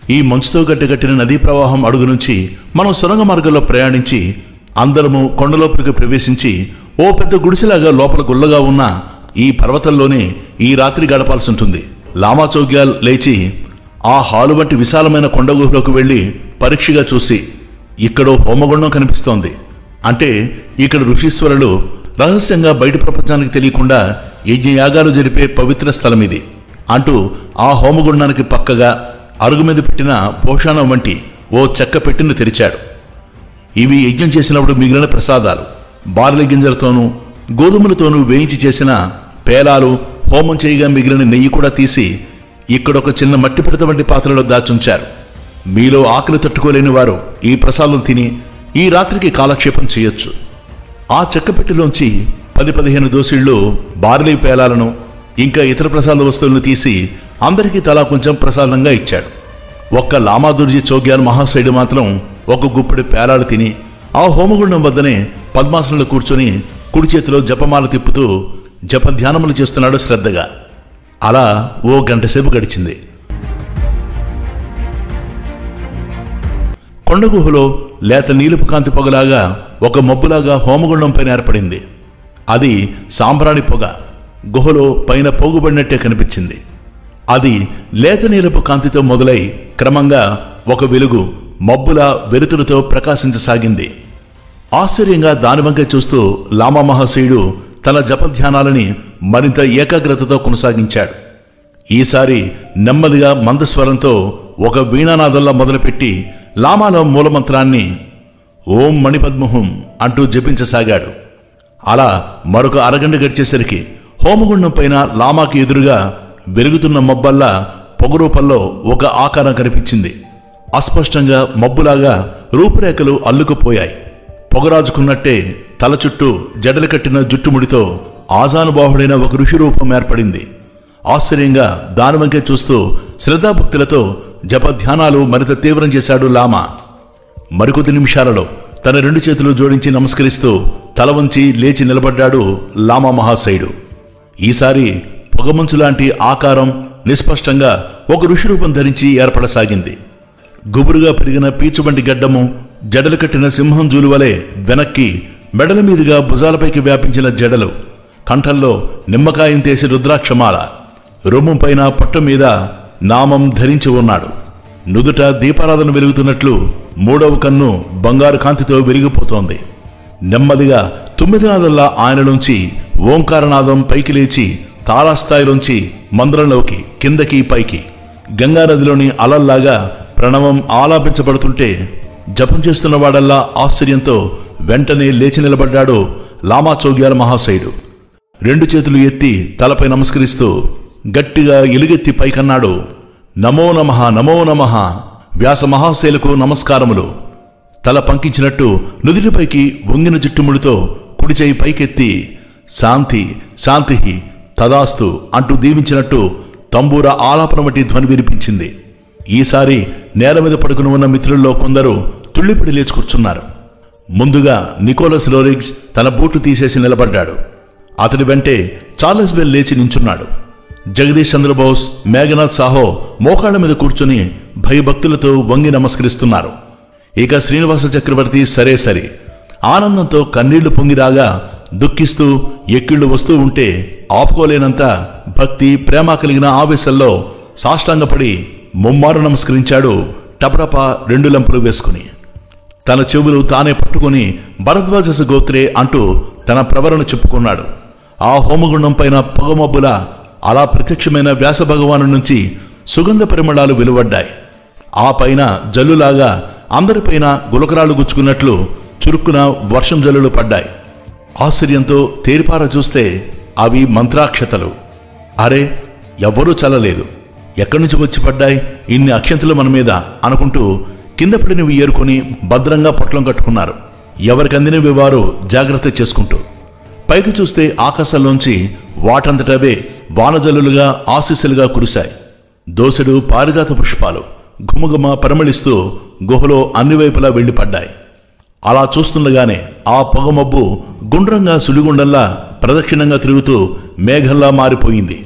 ఈ మంచుతో గడ్డగట్టిన నదీ ప్రవాహం అడుగు నుంచి మనం సొరంగ మార్గంలో ప్రయాణించి అందరము కొండలోపలికి ప్రవేశించి ఓ పెద్ద గుడిసెలాగా లోపల గుల్లగా ఉన్న ఈ పర్వతంలోనే ఈ రాత్రి గడపాల్సి ఉంటుంది లామా చౌగ్యాల్ లేచి ఆ హాలు వంటి విశాలమైన కొండ గుహలోకి వెళ్ళి పరీక్షగా చూసి ఇక్కడో హోమగుండం కనిపిస్తోంది అంటే ఇక్కడ ఋషీశ్వరులు రహస్యంగా బయట ప్రపంచానికి తెలియకుండా యజ్ఞయాగాలు జరిపే పవిత్ర స్థలం ఇది అంటూ ఆ హోమగుండానికి పక్కగా అరుగు మీద పెట్టిన పోషాణం వంటి ఓ చెక్క పెట్టిన తెరిచాడు ఇవి యజ్ఞం చేసినప్పుడు మిగిలిన ప్రసాదాలు బార్ల గింజలతోనూ గోధుమలతోనూ వేయించి చేసిన పేలాలు హోమం చేయగా మిగిలిన నెయ్యి కూడా తీసి ఇక్కడ ఒక చిన్న మట్టి పిడత వంటి పాత్రలో దాచుంచారు మీలో ఆకలి తట్టుకోలేని వారు ఈ ప్రసాదం తిని ఈ రాత్రికి కాలక్షేపం చేయొచ్చు ఆ చెక్కపెట్టిలోంచి పది పదిహేను దోసిళ్లు బార్లీ పేలాలను ఇంకా ఇతర ప్రసాద వస్తువులను తీసి అందరికీ తలా కొంచెం ప్రసాదంగా ఇచ్చాడు ఒక్క లామాదుర్జీ చోగ్యాల్ మహాశయుడు మాత్రం ఒక గుప్పెడు పేలాలు తిని ఆ హోమగుండం వద్దనే పద్మాసనంలో కూర్చొని కుడి చేతిలో జపమాల తిప్పుతూ జపధ్యానములు చేస్తున్నాడు శ్రద్ధగా అలా ఓ గంట సేపు గడిచింది కొండ గుహలో లేత నీలుపు కాంతి పొగలాగా ఒక మబ్బులాగా హోమగుండం పైన ఏర్పడింది అది సాంబ్రాణి పొగ గుహలో పైన పోగుబడినట్టే కనిపించింది అది లేత నీలపు కాంతితో మొదలై క్రమంగా ఒక వెలుగు మబ్బుల వెలుతురుతో ప్రకాశించసాగింది ఆశ్చర్యంగా దాని వంక చూస్తూ లామా మహాశయుడు తన జపధ్యానాలని మరింత ఏకాగ్రతతో కొనసాగించాడు ఈసారి నెమ్మదిగా మందస్వరంతో ఒక వీణానాదంలా మొదలుపెట్టి లామాలో మూలమంత్రాన్ని ఓం మణిపద్మహం అంటూ జపించసాగాడు అలా మరొక అరగంట గడిచేసరికి హోమగుండం పైన లామాకి ఎదురుగా వెలుగుతున్న మబ్బల్లా పొగరూపంలో ఒక ఆకారం కనిపించింది అస్పష్టంగా మబ్బులాగా రూపురేఖలు అల్లుకుపోయాయి పొగరాజుకున్నట్టే తల చుట్టూ జడలు కట్టిన జుట్టుముడితో ఆజానుబాహుడైన ఒక ఋషి రూపం ఏర్పడింది ఆశ్చర్యంగా దాని వంకే చూస్తూ శ్రద్ధాభక్తులతో జపధ్యానాలు మరింత తీవ్రం చేశాడు లామా మరికొద్ది నిమిషాలలో తన రెండు చేతులు జోడించి నమస్కరిస్తూ తల వంచి లేచి నిలబడ్డాడు లామా మహాశయుడు ఈసారి పొగమంచు లాంటి ఆకారం నిస్పష్టంగా ఒక ఋషి రూపం ధరించి ఏర్పడసాగింది గుబురుగా పెరిగిన పీచుబంటి గడ్డము జడలు కట్టిన సింహం జూలు వలె వెనక్కి మెడల మీదుగా భుజాలపైకి వ్యాపించిన జడలు కంఠంలో నిమ్మకాయం తీసి రుద్రాక్షమాల రొమ్ము పైన పొట్ట మీద నామం ధరించి ఉన్నాడు నుదుట దీపారాధన వెలుగుతున్నట్లు మూడవ కన్ను బంగారు కాంతితో వెలిగిపోతోంది నెమ్మదిగా తుమ్మిదినాదల్లా ఆయనలోంచి ఓంకారనాదం పైకి లేచి తారాస్థాయిలోంచి మంద్రంలోకి కిందకి పైకి గంగానదిలోని అలల్లాగా ప్రణవం ఆలాపించబడుతుంటే జపం చేస్తున్న వాడల్లా ఆశ్చర్యంతో వెంటనే లేచి నిలబడ్డాడు లామా చౌగ్యాల మహాశయుడు రెండు చేతులు ఎత్తి తలపై నమస్కరిస్తూ గట్టిగా ఎలుగెత్తి పైకన్నాడు నమో నమః నమో నమః వ్యాస మహాశైలకు నమస్కారములు తల పంకించినట్టు నుదిటిపైకి వంగిన జుట్టుముడితో కుడి చేయి పైకెత్తి శాంతి శాంతి తదాస్తు అంటూ దీవించినట్టు తంబూర ఆలాపన వంటి ధ్వని వినిపించింది ఈసారి నేల మీద పడుకుని ఉన్న మిత్రుల్లో కొందరు తుళ్ళిపడి లేచి కూర్చున్నారు ముందుగా నికోలస్ లోరిగ్స్ తన బూట్లు తీసేసి నిలబడ్డాడు అతడి వెంటే చార్లెస్ బెల్ లేచి నించున్నాడు జగదీష్ చంద్రబోస్ మేఘనాథ్ సాహో మోకాళ్ల మీద కూర్చుని భయభక్తులతో వంగి నమస్కరిస్తున్నారు ఇక శ్రీనివాస చక్రవర్తి సరే సరే ఆనందంతో కన్నీళ్లు పొంగిరాగా దుఃఖిస్తూ ఎక్కిళ్ళు వస్తూ ఉంటే ఆపుకోలేనంత భక్తి ప్రేమ కలిగిన ఆవేశంలో సాష్టాంగపడి ముమ్మారు నమస్కరించాడు టపటప రెండు లంపులు వేసుకుని తన చెవులు తానే పట్టుకుని భరద్వాజస గోత్రే అంటూ తన ప్రవరణ చెప్పుకున్నాడు ఆ హోమగుండం పైన పొగమబ్బుల అలా ప్రత్యక్షమైన వ్యాస భగవాను నుంచి సుగంధ పరిమళాలు వెలువడ్డాయి ఆ పైన జల్లులాగా అందరిపైన గులకరాలు గుచ్చుకున్నట్లు చురుక్కున వర్షం జల్లులు పడ్డాయి ఆశ్చర్యంతో తేరిపార చూస్తే అవి మంత్రాక్షతలు అరే ఎవ్వరూ చల్లలేదు ఎక్కడి నుంచి వచ్చి పడ్డాయి ఇన్ని అక్షంతలు మన మీద అనుకుంటూ కింద పడినవి ఏరుకొని భద్రంగా పొట్లం కట్టుకున్నారు ఎవరికి అందినవి వారు జాగ్రత్త చేసుకుంటూ పైకి చూస్తే ఆకాశంలోంచి వాటంతటవే వానజల్లులుగా ఆశీస్సులుగా కురిశాయి దోసెడు పారిజాత పుష్పాలు గుమగుమ పరిమళిస్తూ గుహలో అన్ని వైపులా వెళ్ళిపడ్డాయి అలా చూస్తుండగానే ఆ పొగమబ్బు గుండ్రంగా సుడిగుండంలా ప్రదక్షిణంగా తిరుగుతూ మేఘంలా మారిపోయింది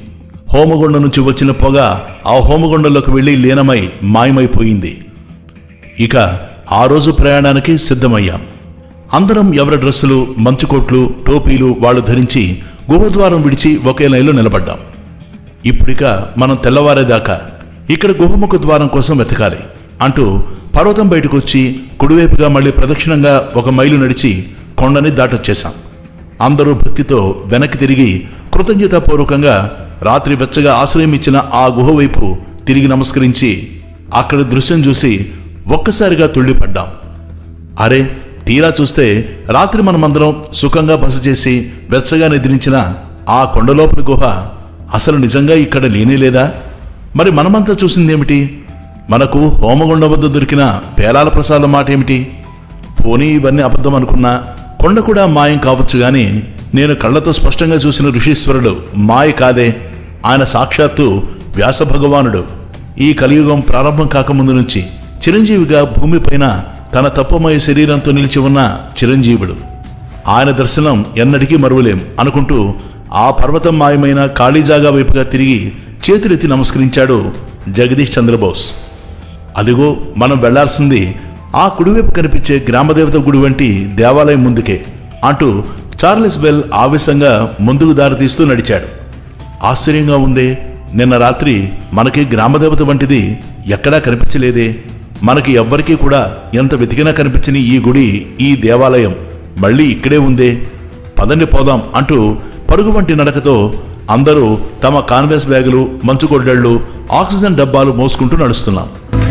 హోమగుండం నుంచి వచ్చిన పొగ ఆ హోమగుండంలోకి వెళ్ళి లీనమై మాయమైపోయింది ఇక ఆ రోజు ప్రయాణానికి సిద్ధమయ్యాం అందరం ఎవరి డ్రెస్సులు మంచుకోట్లు టోపీలు వాళ్ళు ధరించి గుహద్వారం విడిచి ఒకే లైన్లో నిలబడ్డాం ఇప్పుడిక మనం తెల్లవారేదాకా ఇక్కడ గుహముఖ ద్వారం కోసం వెతకాలి అంటూ పర్వతం బయటకు వచ్చి కుడివైపుగా మళ్ళీ ప్రదక్షిణంగా ఒక మైలు నడిచి కొండని దాటొచ్చేశాం అందరూ భక్తితో వెనక్కి తిరిగి కృతజ్ఞతాపూర్వకంగా రాత్రి వెచ్చగా ఆశ్రయం ఇచ్చిన ఆ గుహ వైపు తిరిగి నమస్కరించి అక్కడి దృశ్యం చూసి ఒక్కసారిగా తుళ్ళిపడ్డాం అరే తీరా చూస్తే రాత్రి మనమందరం సుఖంగా బస చేసి వెచ్చగా నిద్రించిన ఆ కొండలోపలి గుహ అసలు నిజంగా ఇక్కడ లేనేలేదా మరి మనమంతా చూసిందేమిటి మనకు హోమగుండం వద్ద దొరికిన పేలాల ప్రసాదం మాట ఏమిటి పోనీ ఇవన్నీ అబద్ధం అనుకున్నా కొండ కూడా మాయం కావచ్చు గాని నేను కళ్ళతో స్పష్టంగా చూసిన ఋషీశ్వరుడు మాయ కాదే ఆయన సాక్షాత్తు వ్యాస భగవానుడు ఈ కలియుగం ప్రారంభం కాకముందు నుంచి చిరంజీవిగా భూమిపైన తన తప్పమయ శరీరంతో నిలిచి ఉన్న చిరంజీవుడు ఆయన దర్శనం ఎన్నటికీ మరువలేం అనుకుంటూ ఆ పర్వతం మాయమైన ఖాళీజాగా వైపుగా తిరిగి చేతులెత్తి నమస్కరించాడు జగదీష్ చంద్రబోస్ అదిగో మనం వెళ్లాల్సింది ఆ కుడివైపు కనిపించే గ్రామదేవత గుడి వంటి దేవాలయం ముందుకే అంటూ చార్లెస్ బెల్ ఆవేశంగా ముందుకు దారితీస్తూ నడిచాడు ఆశ్చర్యంగా ఉందే నిన్న రాత్రి మనకి గ్రామదేవత వంటిది ఎక్కడా కనిపించలేదే మనకి ఎవ్వరికీ కూడా ఎంత వెతికినా కనిపించని ఈ గుడి ఈ దేవాలయం మళ్ళీ ఇక్కడే ఉందే పదండి పోదాం అంటూ పరుగు వంటి నడకతో అందరూ తమ కాన్వేస్ బ్యాగులు మంచుగొడ్డళ్ళు ఆక్సిజన్ డబ్బాలు మోసుకుంటూ నడుస్తున్నాం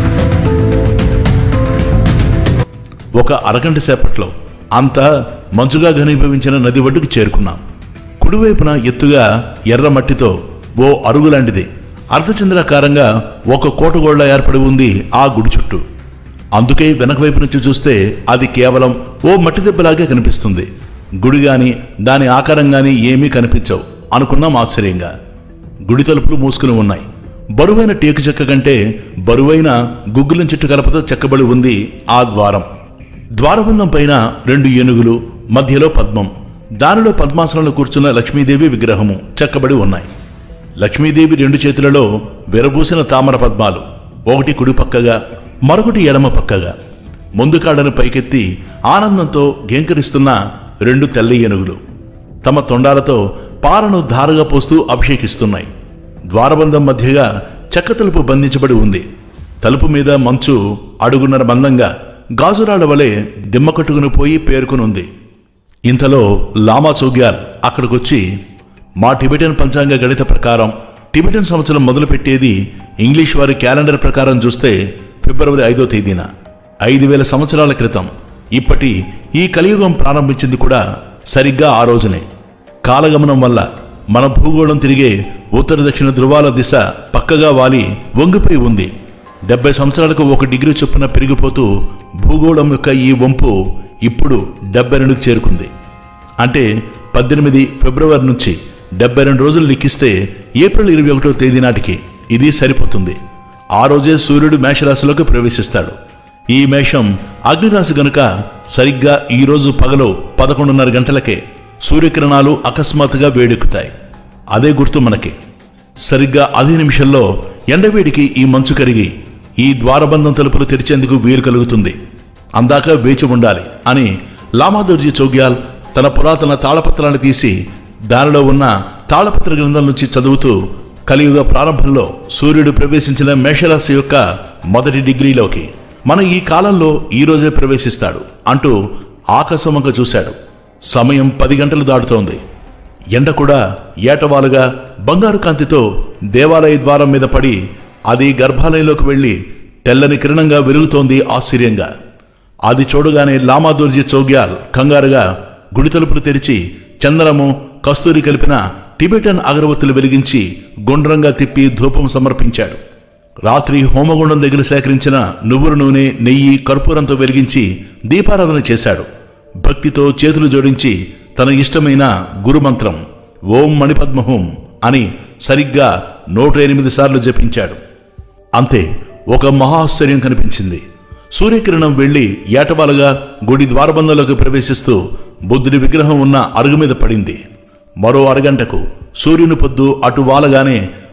ఒక అరగంట సేపట్లో అంతా మంచుగా ఘనీభవించిన నది ఒడ్డుకు చేరుకున్నాం కుడివైపున ఎత్తుగా ఎర్ర మట్టితో ఓ అరుగు లాంటిది అర్ధచంద్రాకారంగా ఒక కోటగోళ్ల ఏర్పడి ఉంది ఆ గుడి చుట్టూ అందుకే వెనక వైపు నుంచి చూస్తే అది కేవలం ఓ మట్టి దెబ్బలాగే కనిపిస్తుంది గుడి గాని దాని ఆకారం గాని ఏమీ కనిపించవు అనుకున్నాం ఆశ్చర్యంగా గుడి తలుపులు మూసుకుని ఉన్నాయి బరువైన టేకు చెక్క కంటే బరువైన గుగ్గులం చెట్టు కలపతో చెక్కబడి ఉంది ఆ ద్వారం ద్వారబంధం పైన రెండు ఏనుగులు మధ్యలో పద్మం దానిలో పద్మాసనంలో కూర్చున్న లక్ష్మీదేవి విగ్రహము చెక్కబడి ఉన్నాయి లక్ష్మీదేవి రెండు చేతులలో విరబూసిన తామర పద్మాలు ఒకటి కుడి పక్కగా మరొకటి ఎడమ పక్కగా ముందు కాడను పైకెత్తి ఆనందంతో గేంకరిస్తున్న రెండు తెల్ల ఏనుగులు తమ తొండాలతో పారను ధారగా పోస్తూ అభిషేకిస్తున్నాయి ద్వారబంధం మధ్యగా చెక్క తలుపు బంధించబడి ఉంది తలుపు మీద మంచు అడుగున్నర మందంగా గాజురాళ్ల వలె దిమ్మ కట్టుకుని పోయి పేరుకునుంది ఇంతలో లామా చౌగ్యాల్ అక్కడికొచ్చి మా టిబెటన్ పంచాంగ గణిత ప్రకారం టిబెటన్ సంవత్సరం మొదలుపెట్టేది ఇంగ్లీష్ వారి క్యాలెండర్ ప్రకారం చూస్తే ఫిబ్రవరి ఐదో తేదీన ఐదు వేల సంవత్సరాల క్రితం ఇప్పటి ఈ కలియుగం ప్రారంభించింది కూడా సరిగ్గా ఆ రోజునే కాలగమనం వల్ల మన భూగోళం తిరిగే ఉత్తర దక్షిణ ధృవాల దిశ పక్కగా వాలి వంగిపోయి ఉంది డెబ్బై సంవత్సరాలకు ఒక డిగ్రీ చొప్పున పెరిగిపోతూ భూగోళం యొక్క ఈ వంపు ఇప్పుడు డెబ్బై రెండుకు చేరుకుంది అంటే పద్దెనిమిది ఫిబ్రవరి నుంచి డెబ్బై రెండు రోజులు లెక్కిస్తే ఏప్రిల్ ఇరవై ఒకటో తేదీ నాటికి ఇది సరిపోతుంది ఆ రోజే సూర్యుడు మేషరాశిలోకి ప్రవేశిస్తాడు ఈ మేషం అగ్నిరాశి గనుక సరిగ్గా ఈ రోజు పగలు పదకొండున్నర గంటలకే సూర్యకిరణాలు అకస్మాత్తుగా వేడెక్కుతాయి అదే గుర్తు మనకి సరిగ్గా అదే నిమిషంలో ఎండవేడికి ఈ మంచు కరిగి ఈ ద్వారబంధం తలుపులు తెరిచేందుకు వీలు కలుగుతుంది అందాక వేచి ఉండాలి అని లామాదోర్జీ చౌగ్యాల్ తన పురాతన తాళపత్రాన్ని తీసి దానిలో ఉన్న తాళపత్ర గ్రంథం నుంచి చదువుతూ కలియుగ ప్రారంభంలో సూర్యుడు ప్రవేశించిన మేషరాశి యొక్క మొదటి డిగ్రీలోకి మన ఈ కాలంలో ఈ రోజే ప్రవేశిస్తాడు అంటూ ఆకాశమంక చూశాడు సమయం పది గంటలు దాటుతోంది ఎండ కూడా ఏటవాలుగా బంగారు కాంతితో దేవాలయ ద్వారం మీద పడి అది గర్భాలయంలోకి వెళ్ళి తెల్లని కిరణంగా వెలుగుతోంది ఆశ్చర్యంగా అది చూడగానే లామాదోర్జీ చౌగ్యాల్ కంగారుగా గుడి తలుపులు తెరిచి చందనము కస్తూరి కలిపిన టిబెటన్ అగరవత్తులు వెలిగించి గుండ్రంగా తిప్పి ధూపం సమర్పించాడు రాత్రి హోమగుండం దగ్గర సేకరించిన నువ్వుల నూనె నెయ్యి కర్పూరంతో వెలిగించి దీపారాధన చేశాడు భక్తితో చేతులు జోడించి తన ఇష్టమైన గురుమంత్రం ఓం మణిపద్మహోం అని సరిగ్గా నూట ఎనిమిది సార్లు జపించాడు అంతే ఒక మహాశ్చర్యం కనిపించింది సూర్యకిరణం వెళ్లి ఏటవాలుగా గుడి ద్వారబంధంలోకి ప్రవేశిస్తూ బుద్ధుడి విగ్రహం ఉన్న అరుగు మీద పడింది మరో అరగంటకు సూర్యుని పొద్దు అటు వాలగానే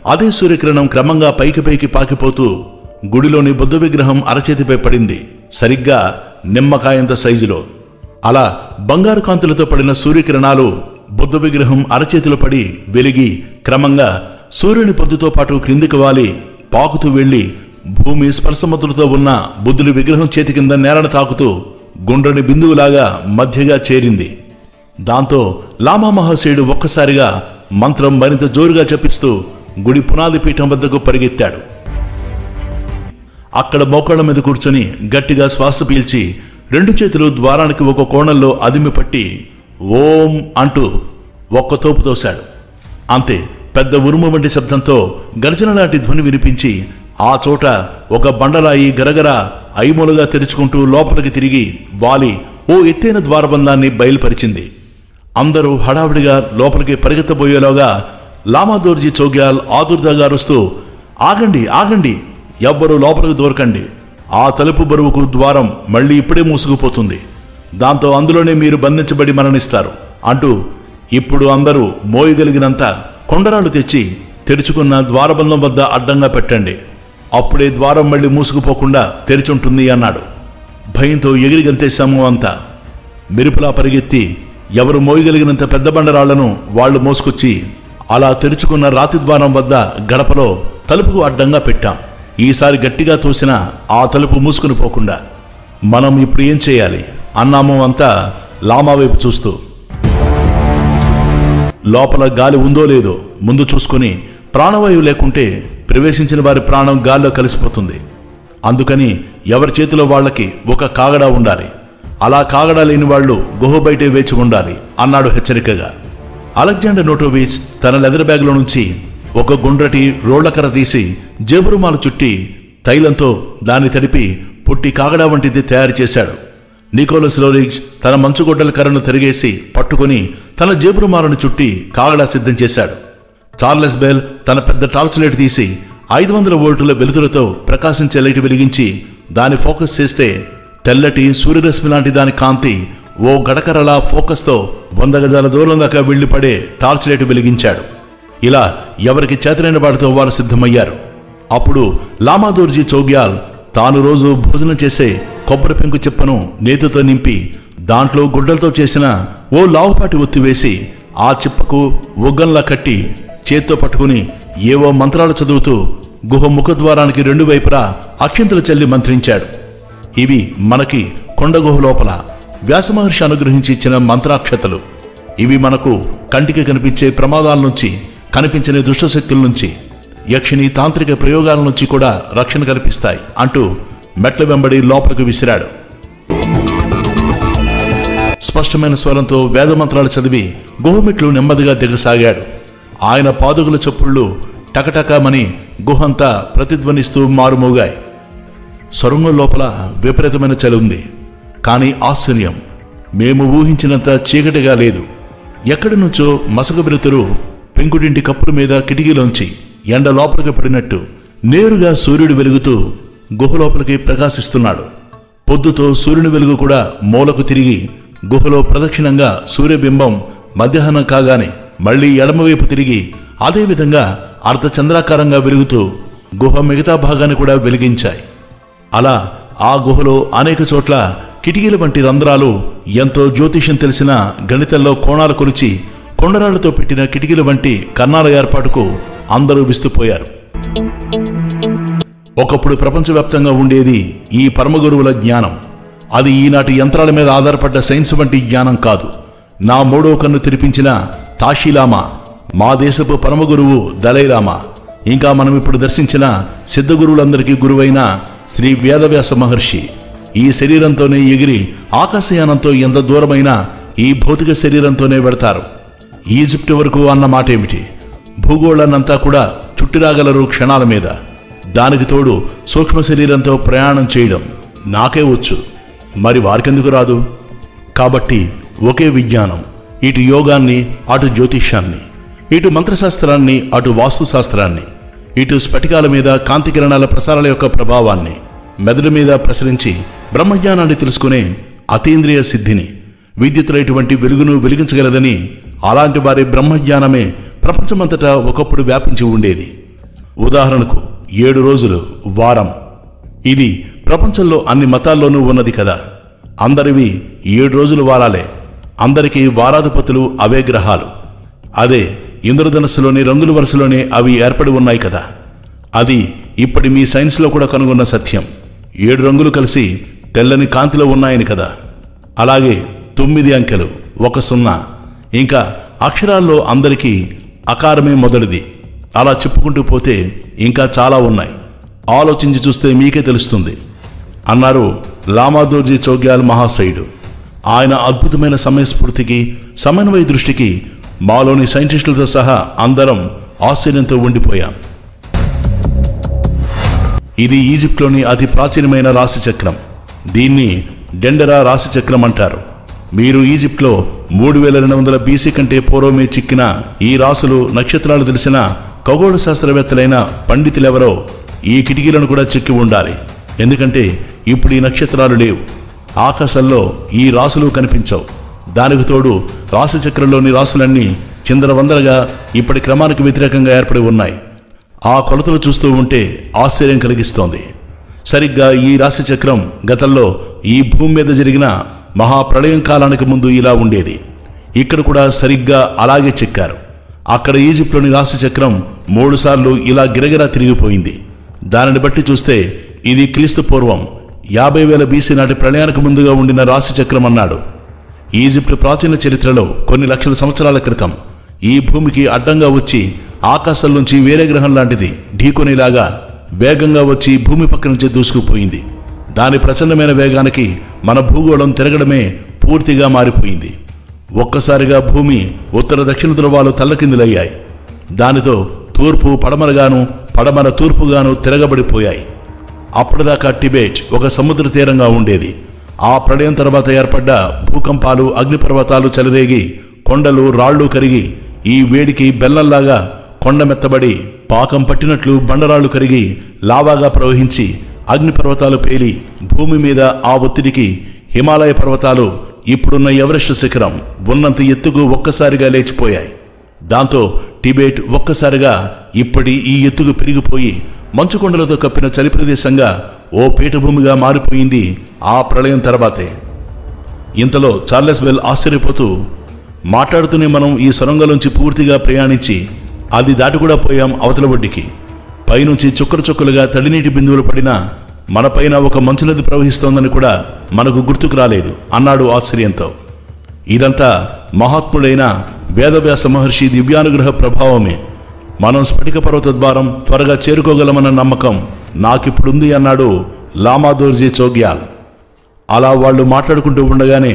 అదే సూర్యకిరణం క్రమంగా పైకి పైకి పాకిపోతూ గుడిలోని బుద్ధ విగ్రహం అరచేతిపై పడింది సరిగ్గా నిమ్మకాయంత సైజులో అలా బంగారు కాంతులతో పడిన సూర్యకిరణాలు బుద్ధ విగ్రహం అరచేతిలో పడి వెలిగి క్రమంగా సూర్యుని పొద్దుతో పాటు క్రిందికి వాలి పాకుతూ వెళ్లి భూమి స్పర్శముద్రతో ఉన్న బుద్ధుడి విగ్రహం చేతి కింద నేలను తాకుతూ గుండ్రని బిందువులాగా మధ్యగా చేరింది దాంతో లామా మహాశయుడు ఒక్కసారిగా మంత్రం మరింత జోరుగా జపిస్తూ గుడి పునాది పీఠం వద్దకు పరిగెత్తాడు అక్కడ మోకాళ్ళ మీద కూర్చొని గట్టిగా శ్వాస పీల్చి రెండు చేతులు ద్వారానికి ఒక కోణంలో అదిమి పట్టి ఓం అంటూ ఒక్క తోపు తోశాడు అంతే పెద్ద ఉరుము వంటి శబ్దంతో గర్జన లాంటి ధ్వని వినిపించి ఆ చోట ఒక బండరాయి గరగర ఐమూలుగా తెరుచుకుంటూ లోపలికి తిరిగి వాలి ఓ ఎత్తైన ద్వారబంధాన్ని బయలుపరిచింది అందరూ హడావిడిగా లోపలికి పరిగెత్తబోయేలోగా లామాదోర్జీ చౌగ్యాల్ ఆదుర్దాగా అరుస్తూ ఆగండి ఆగండి ఎవ్వరూ లోపలికి దూరకండి ఆ తలుపు బరువుకు ద్వారం మళ్ళీ ఇప్పుడే మూసుకుపోతుంది దాంతో అందులోనే మీరు బంధించబడి మరణిస్తారు అంటూ ఇప్పుడు అందరూ మోయగలిగినంత కొండరాళ్ళు తెచ్చి తెరుచుకున్న ద్వారబంధం వద్ద అడ్డంగా పెట్టండి అప్పుడే ద్వారం మళ్ళీ మూసుకుపోకుండా తెరిచుంటుంది అన్నాడు భయంతో ఎగిరి గంతేశాము అంతా మెరుపులా పరిగెత్తి ఎవరు మోయగలిగినంత పెద్ద బండరాళ్లను వాళ్ళు మోసుకొచ్చి అలా తెరుచుకున్న రాతి ద్వారం వద్ద గడపలో తలుపుకు అడ్డంగా పెట్టాం ఈసారి గట్టిగా తోసిన ఆ తలుపు మూసుకుని పోకుండా మనం ఇప్పుడు ఏం చేయాలి అన్నాము అంతా లామా వైపు చూస్తూ లోపల గాలి ఉందో లేదో ముందు చూసుకుని ప్రాణవాయువు లేకుంటే ప్రవేశించిన వారి ప్రాణం గాల్లో కలిసిపోతుంది అందుకని ఎవరి చేతిలో వాళ్ళకి ఒక కాగడా ఉండాలి అలా కాగడా లేని వాళ్ళు గుహ బయటే వేచి ఉండాలి అన్నాడు హెచ్చరికగా అలెగ్జాండర్ నోటోవిచ్ తన లెదర్ బ్యాగ్లో నుంచి ఒక గుండ్రటి రోళ్లకర్ర తీసి జేబురుమాలు చుట్టి తైలంతో దాన్ని తడిపి పుట్టి కాగడా వంటిది తయారు చేశాడు నికోలస్ లోరిగ్స్ తన మంచుగొడ్డల కర్రను తిరిగేసి పట్టుకుని తన జేబురుమాలను చుట్టి కాగడా సిద్ధం చేశాడు చార్లెస్ బెల్ తన పెద్ద టార్చ్ లైట్ తీసి ఐదు వందల వోల్టుల వెలుతురుతో ప్రకాశించే లైట్ వెలిగించి దాన్ని ఫోకస్ చేస్తే తెల్లటి సూర్యరశ్మి లాంటి దాని కాంతి ఓ గడకరలా ఫోకస్తో వంద గజాల దూరం దాకా వెళ్లి పడే టార్చ్ లైట్ వెలిగించాడు ఇలా ఎవరికి చేతనైన వాడితో వారు సిద్ధమయ్యారు అప్పుడు లామాదోర్జీ చౌగ్యాల్ తాను రోజు భోజనం చేసే కొబ్బరి పెంకు చిప్పను నేతితో నింపి దాంట్లో గుడ్డలతో చేసిన ఓ లావుపాటి ఒత్తి వేసి ఆ చిప్పకు ఒగ్గంలా కట్టి చేత్తో పట్టుకుని ఏవో మంత్రాలు చదువుతూ గుహ ముఖద్వారానికి రెండు వైపులా అక్షంతలు చల్లి మంత్రించాడు ఇవి మనకి కొండ గుహ లోపల వ్యాసమహర్షి అనుగ్రహించి ఇచ్చిన మంత్రాక్షతలు ఇవి మనకు కంటికి కనిపించే ప్రమాదాల నుంచి కనిపించని దుష్టశక్తుల నుంచి యక్షిని తాంత్రిక ప్రయోగాల నుంచి కూడా రక్షణ కల్పిస్తాయి అంటూ మెట్ల వెంబడి లోపలికి విసిరాడు స్పష్టమైన స్వరంతో వేదమంత్రాలు చదివి గుహమెట్లు నెమ్మదిగా దిగసాగాడు ఆయన పాదుగుల చప్పుళ్ళు టకటకమని గుహంతా ప్రతిధ్వనిస్తూ మారుమోగాయి సొరంగం లోపల విపరీతమైన చలి ఉంది కానీ ఆశ్చర్యం మేము ఊహించినంత చీకటిగా లేదు ఎక్కడి నుంచో మసక వెలుతురు పెంకుటింటి కప్పుల మీద కిటికీలోంచి ఎండ లోపలికి పడినట్టు నేరుగా సూర్యుడు వెలుగుతూ గుహ లోపలికి ప్రకాశిస్తున్నాడు పొద్దుతో సూర్యుని వెలుగు కూడా మూలకు తిరిగి గుహలో ప్రదక్షిణంగా సూర్యబింబం మధ్యాహ్నం కాగానే మళ్ళీ ఎడమవైపు తిరిగి అదేవిధంగా అర్ధచంద్రాకారంగా వెలుగుతూ గుహ మిగతా భాగాన్ని కూడా వెలిగించాయి అలా ఆ గుహలో అనేక చోట్ల కిటికీల వంటి రంధ్రాలు ఎంతో జ్యోతిష్యం తెలిసిన గణితంలో కోణాలు కొలిచి కొండరాళ్లతో పెట్టిన కిటికీల వంటి కన్నాల ఏర్పాటుకు అందరూ విస్తుపోయారు ఒకప్పుడు ప్రపంచవ్యాప్తంగా ఉండేది ఈ పరమగురువుల జ్ఞానం అది ఈనాటి యంత్రాల మీద ఆధారపడ్డ సైన్స్ వంటి జ్ఞానం కాదు నా మూడో కన్ను తెరిపించిన తాషీలామా మా దేశపు పరమగురువు దలైలామా ఇంకా మనం ఇప్పుడు దర్శించిన సిద్ధగురువులందరికీ గురువైన శ్రీ వేదవ్యాస మహర్షి ఈ శరీరంతోనే ఎగిరి ఆకాశయానంతో ఎంత దూరమైనా ఈ భౌతిక శరీరంతోనే వెడతారు ఈజిప్ట్ వరకు అన్న మాటేమిటి భూగోళాన్నంతా కూడా చుట్టిరాగలరు క్షణాల మీద దానికి తోడు సూక్ష్మ శరీరంతో ప్రయాణం చేయడం నాకే వచ్చు మరి వారికెందుకు రాదు కాబట్టి ఒకే విజ్ఞానం ఇటు యోగాన్ని అటు జ్యోతిష్యాన్ని ఇటు మంత్రశాస్త్రాన్ని అటు వాస్తుశాస్త్రాన్ని ఇటు స్ఫటికాల మీద కాంతి కిరణాల ప్రసారాల యొక్క ప్రభావాన్ని మెదడు మీద ప్రసరించి బ్రహ్మజ్ఞానాన్ని తెలుసుకునే అతీంద్రియ సిద్ధిని విద్యుత్తులో ఇటువంటి వెలుగును వెలిగించగలదని అలాంటి వారి బ్రహ్మజ్ఞానమే ప్రపంచమంతటా ఒకప్పుడు వ్యాపించి ఉండేది ఉదాహరణకు ఏడు రోజులు వారం ఇది ప్రపంచంలో అన్ని మతాల్లోనూ ఉన్నది కదా అందరివి ఏడు రోజులు వారాలే అందరికీ వారాధిపతులు అవే గ్రహాలు అదే ఇంద్రధనస్సులోని రంగుల వరుసలోనే అవి ఏర్పడి ఉన్నాయి కదా అది ఇప్పటి మీ సైన్స్లో కూడా కనుగొన్న సత్యం ఏడు రంగులు కలిసి తెల్లని కాంతిలో ఉన్నాయని కదా అలాగే తొమ్మిది అంకెలు ఒక సున్నా ఇంకా అక్షరాల్లో అందరికీ అకారమే మొదటిది అలా చెప్పుకుంటూ పోతే ఇంకా చాలా ఉన్నాయి ఆలోచించి చూస్తే మీకే తెలుస్తుంది అన్నారు లామాదోజీ చౌగ్యాల్ మహాశయుడు ఆయన అద్భుతమైన సమయస్ఫూర్తికి సమన్వయ దృష్టికి మాలోని సైంటిస్టులతో సహా అందరం ఆశ్చర్యంతో ఉండిపోయాం ఇది ఈజిప్ట్లోని అతి ప్రాచీనమైన రాశి చక్రం దీన్ని డెండరా రాశి చక్రం అంటారు మీరు ఈజిప్ట్లో మూడు వేల రెండు వందల బీసీ కంటే పూర్వమే చిక్కిన ఈ రాసులు నక్షత్రాలు తెలిసిన ఖగోళ శాస్త్రవేత్తలైన పండితులెవరో ఈ కిటికీలను కూడా చెక్కి ఉండాలి ఎందుకంటే ఇప్పుడు ఈ నక్షత్రాలు లేవు ఆకాశంలో ఈ రాసులు కనిపించవు దానికి తోడు రాశి చక్రంలోని రాసులన్నీ చిందరవందరగా ఇప్పటి క్రమానికి వ్యతిరేకంగా ఏర్పడి ఉన్నాయి ఆ కొలతలు చూస్తూ ఉంటే ఆశ్చర్యం కలిగిస్తోంది సరిగ్గా ఈ రాశి చక్రం గతంలో ఈ భూమి మీద జరిగిన మహాప్రళయం కాలానికి ముందు ఇలా ఉండేది ఇక్కడ కూడా సరిగ్గా అలాగే చెక్కారు అక్కడ ఈజిప్ట్లోని రాశి చక్రం మూడుసార్లు ఇలా గిరగిరా తిరిగిపోయింది దానిని బట్టి చూస్తే ఇది క్రీస్తు పూర్వం యాభై వేల బీసీ నాటి ప్రళయానికి ముందుగా ఉండిన రాశి చక్రం అన్నాడు ఈజిప్ట్ ప్రాచీన చరిత్రలో కొన్ని లక్షల సంవత్సరాల క్రితం ఈ భూమికి అడ్డంగా వచ్చి ఆకాశం నుంచి వేరే గ్రహం లాంటిది ఢీకొనేలాగా వేగంగా వచ్చి భూమి పక్క నుంచి దూసుకుపోయింది దాని ప్రచండమైన వేగానికి మన భూగోళం తిరగడమే పూర్తిగా మారిపోయింది ఒక్కసారిగా భూమి ఉత్తర దక్షిణ ధృవాలు తల్లకిందులయ్యాయి దానితో తూర్పు పడమరగాను పడమర తూర్పుగాను తిరగబడిపోయాయి అప్పటిదాకా టిబెట్ ఒక సముద్ర తీరంగా ఉండేది ఆ ప్రళయం తర్వాత ఏర్పడ్డ భూకంపాలు అగ్నిపర్వతాలు చెలరేగి కొండలు రాళ్ళు కరిగి ఈ వేడికి బెల్లంలాగా కొండ మెత్తబడి పాకం పట్టినట్లు బండరాళ్ళు కరిగి లావాగా ప్రవహించి అగ్నిపర్వతాలు పేలి భూమి మీద ఆ ఒత్తిడికి హిమాలయ పర్వతాలు ఇప్పుడున్న ఎవరెస్ట్ శిఖరం ఉన్నంత ఎత్తుకు ఒక్కసారిగా లేచిపోయాయి దాంతో టిబెట్ ఒక్కసారిగా ఇప్పటి ఈ ఎత్తుకు పెరిగిపోయి మంచుకొండలతో కప్పిన చలి ప్రదేశంగా ఓ పీఠభూమిగా మారిపోయింది ఆ ప్రళయం తర్వాతే ఇంతలో చార్లెస్ బెల్ ఆశ్చర్యపోతూ మాట్లాడుతూనే మనం ఈ సొరంగంలోంచి పూర్తిగా ప్రయాణించి అది దాటి కూడా పోయాం అవతల ఒడ్డుకి పైనుంచి చుక్కలు చుక్కలుగా తడినీటి బిందువులు పడినా మనపైన ఒక మంచు నది ప్రవహిస్తోందని కూడా మనకు గుర్తుకు రాలేదు అన్నాడు ఆశ్చర్యంతో ఇదంతా మహాత్ముడైన వేదవ్యాస మహర్షి దివ్యానుగ్రహ ప్రభావమే మనం స్ఫటిక పర్వత ద్వారం త్వరగా చేరుకోగలమన్న నమ్మకం నాకిప్పుడుంది అన్నాడు లామాదోర్జీ చోగ్యాల్ అలా వాళ్ళు మాట్లాడుకుంటూ ఉండగానే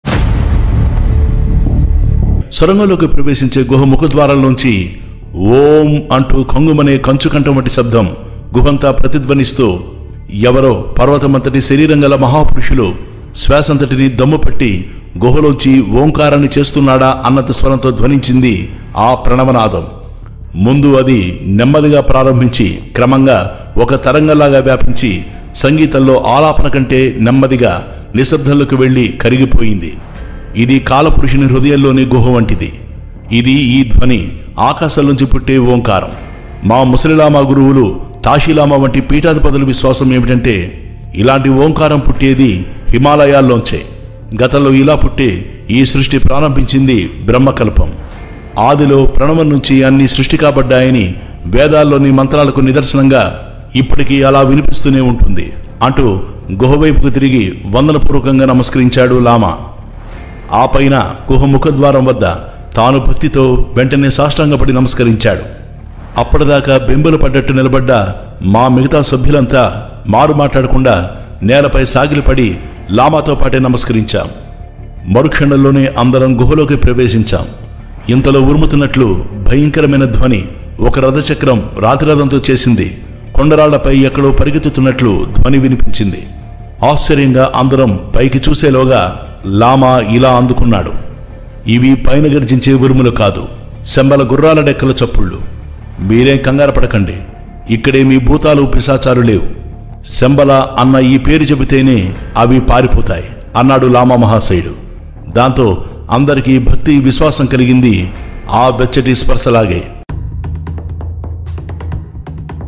సొరంగంలోకి ప్రవేశించే గుహ ముఖద్వారంలోంచి ఓం అంటూ కొంగుమనే కంచుకంఠం వంటి శబ్దం గుహంతా ప్రతిధ్వనిస్తూ ఎవరో పర్వతమంతటి శరీరం గల మహాపురుషులు శ్వాసంతటిని దమ్ముపట్టి గుహలోంచి ఓంకారాన్ని చేస్తున్నాడా అన్నంత స్వరంతో ధ్వనించింది ఆ ప్రణవనాదం ముందు అది నెమ్మదిగా ప్రారంభించి క్రమంగా ఒక తరంగంలాగా వ్యాపించి సంగీతంలో ఆలాపన కంటే నెమ్మదిగా నిశ్శబ్దంలోకి వెళ్లి కరిగిపోయింది ఇది కాలపురుషుని హృదయంలోని గుహ వంటిది ఇది ఈ ధ్వని ఆకాశం నుంచి పుట్టే ఓంకారం మా ముసలిలామా గురువులు తాషిలామా వంటి పీఠాధిపతుల విశ్వాసం ఏమిటంటే ఇలాంటి ఓంకారం పుట్టేది హిమాలయాల్లోంచే గతంలో ఇలా పుట్టే ఈ సృష్టి ప్రారంభించింది బ్రహ్మకల్పం ఆదిలో ప్రణవం నుంచి అన్ని సృష్టి కాబడ్డాయని వేదాల్లోని మంత్రాలకు నిదర్శనంగా ఇప్పటికీ అలా వినిపిస్తూనే ఉంటుంది అంటూ గుహవైపుకు తిరిగి వందనపూర్వకంగా నమస్కరించాడు లామా ఆ పైన గుహ ముఖద్వారం వద్ద తాను భక్తితో వెంటనే సాష్టాంగపడి నమస్కరించాడు అప్పటిదాకా బెంబులు పడ్డట్టు నిలబడ్డ మా మిగతా సభ్యులంతా మారు మాట్లాడకుండా నేలపై సాగిలిపడి లామాతో పాటే నమస్కరించాం మరుక్షణంలోనే అందరం గుహలోకి ప్రవేశించాం ఇంతలో ఉరుముతున్నట్లు భయంకరమైన ధ్వని ఒక రథచక్రం రాతిరథంతో చేసింది కొండరాళ్లపై ఎక్కడో పరిగెత్తుతున్నట్లు ధ్వని వినిపించింది ఆశ్చర్యంగా అందరం పైకి చూసేలోగా లామా ఇలా అందుకున్నాడు ఇవి పైన గర్జించే ఉరుములు కాదు శంబల గుర్రాల డెక్కల చప్పుళ్ళు మీరేం కంగారు పడకండి ఇక్కడే మీ భూతాలు పిశాచాలు లేవు శంబల అన్న ఈ పేరు చెబితేనే అవి పారిపోతాయి అన్నాడు లామా మహాశయుడు దాంతో అందరికీ భక్తి విశ్వాసం కలిగింది ఆ వెచ్చటి స్పర్శలాగే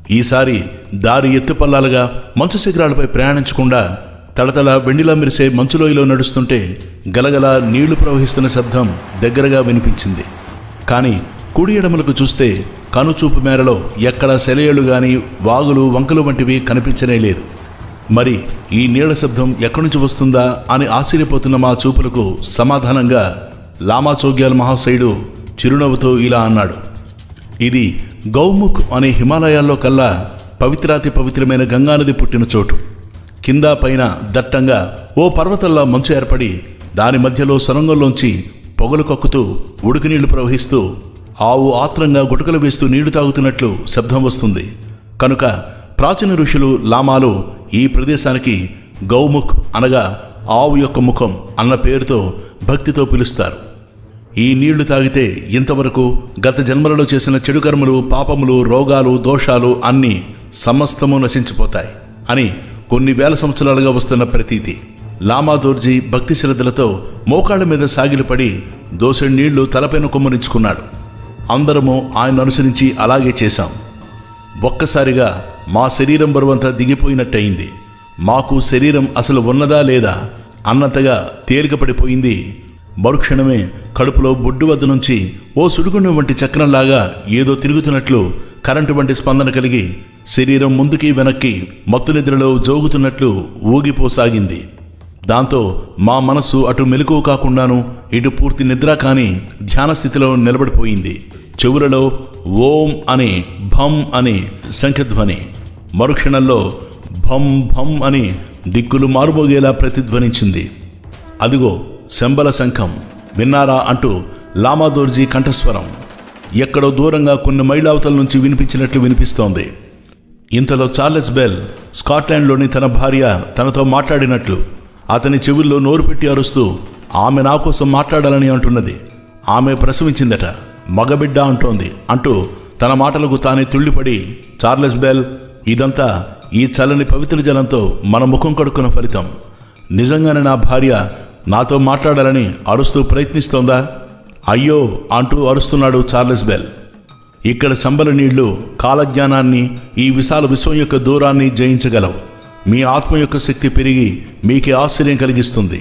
ఈసారి దారి ఎత్తుపల్లాలుగా మంచు శిఖరాలపై ప్రయాణించకుండా తడతడ వెండిలా మెరిసే మంచులోయలో నడుస్తుంటే గలగల నీళ్లు ప్రవహిస్తున్న శబ్దం దగ్గరగా వినిపించింది కానీ కుడి ఎడమలకు చూస్తే కనుచూపు మేరలో ఎక్కడ సెలయేళ్లు గాని వాగులు వంకలు వంటివి కనిపించనే లేదు మరి ఈ నీళ్ల శబ్దం ఎక్కడి నుంచి వస్తుందా అని ఆశ్చర్యపోతున్న మా చూపులకు సమాధానంగా లామాచోగ్యాల మహాశయుడు చిరునవ్వుతో ఇలా అన్నాడు ఇది గౌముఖ్ అనే హిమాలయాల్లో కల్లా పవిత్రాతి పవిత్రమైన గంగానది పుట్టిన చోటు కింద పైన దట్టంగా ఓ పర్వతంలా మంచు ఏర్పడి దాని మధ్యలో సొరంగంలోంచి పొగలు కక్కుతూ ఉడికి నీళ్లు ప్రవహిస్తూ ఆవు ఆత్రంగా గుటకలు వేస్తూ నీళ్లు తాగుతున్నట్లు శబ్దం వస్తుంది కనుక ప్రాచీన ఋషులు లామాలు ఈ ప్రదేశానికి గౌముఖ్ అనగా ఆవు యొక్క ముఖం అన్న పేరుతో భక్తితో పిలుస్తారు ఈ నీళ్లు తాగితే ఇంతవరకు గత జన్మలలో చేసిన చెడు కర్మలు పాపములు రోగాలు దోషాలు అన్నీ సమస్తము నశించిపోతాయి అని కొన్ని వేల సంవత్సరాలుగా వస్తున్న ప్రతీతి లామాదోర్జీ భక్తి శ్రద్ధలతో మోకాళ్ళ మీద సాగిలపడి దోసెడు నీళ్లు తలపైన కొమ్మరించుకున్నాడు అందరము ఆయన అనుసరించి అలాగే చేశాం ఒక్కసారిగా మా శరీరం బరువంతా దిగిపోయినట్టయింది మాకు శరీరం అసలు ఉన్నదా లేదా అన్నంతగా తేలికపడిపోయింది మరుక్షణమే కడుపులో బొడ్డు వద్ద నుంచి ఓ సుడుగుండం వంటి చక్రంలాగా ఏదో తిరుగుతున్నట్లు కరెంటు వంటి స్పందన కలిగి శరీరం ముందుకి వెనక్కి మత్తు నిద్రలో జోగుతున్నట్లు ఊగిపోసాగింది దాంతో మా మనస్సు అటు మెలకువ కాకుండాను ఇటు పూర్తి నిద్ర కాని ధ్యాన స్థితిలో నిలబడిపోయింది చెవులలో ఓం అని భం అని శంఖధ్వని మరుక్షణంలో భం భం అని దిక్కులు మారుమోగేలా ప్రతిధ్వనించింది అదిగో శంబల శంఖం విన్నారా అంటూ లామాదోర్జీ కంఠస్వరం ఎక్కడో దూరంగా కొన్ని మైళ్ళవతల నుంచి వినిపించినట్లు వినిపిస్తోంది ఇంతలో చార్లెస్ బెల్ స్కాట్లాండ్లోని తన భార్య తనతో మాట్లాడినట్లు అతని చెవుల్లో నోరు పెట్టి అరుస్తూ ఆమె నా కోసం మాట్లాడాలని అంటున్నది ఆమె ప్రసవించిందట మగబిడ్డ అంటోంది అంటూ తన మాటలకు తానే తుళ్ళిపడి చార్లెస్ బెల్ ఇదంతా ఈ చల్లని పవిత్ర జలంతో మన ముఖం కడుక్కున్న ఫలితం నిజంగానే నా భార్య నాతో మాట్లాడాలని అరుస్తూ ప్రయత్నిస్తోందా అయ్యో అంటూ అరుస్తున్నాడు చార్లెస్ బెల్ ఇక్కడ సంబల నీళ్లు కాలజ్ఞానాన్ని ఈ విశాల విశ్వం యొక్క దూరాన్ని జయించగలవు మీ ఆత్మ యొక్క శక్తి పెరిగి మీకే ఆశ్చర్యం కలిగిస్తుంది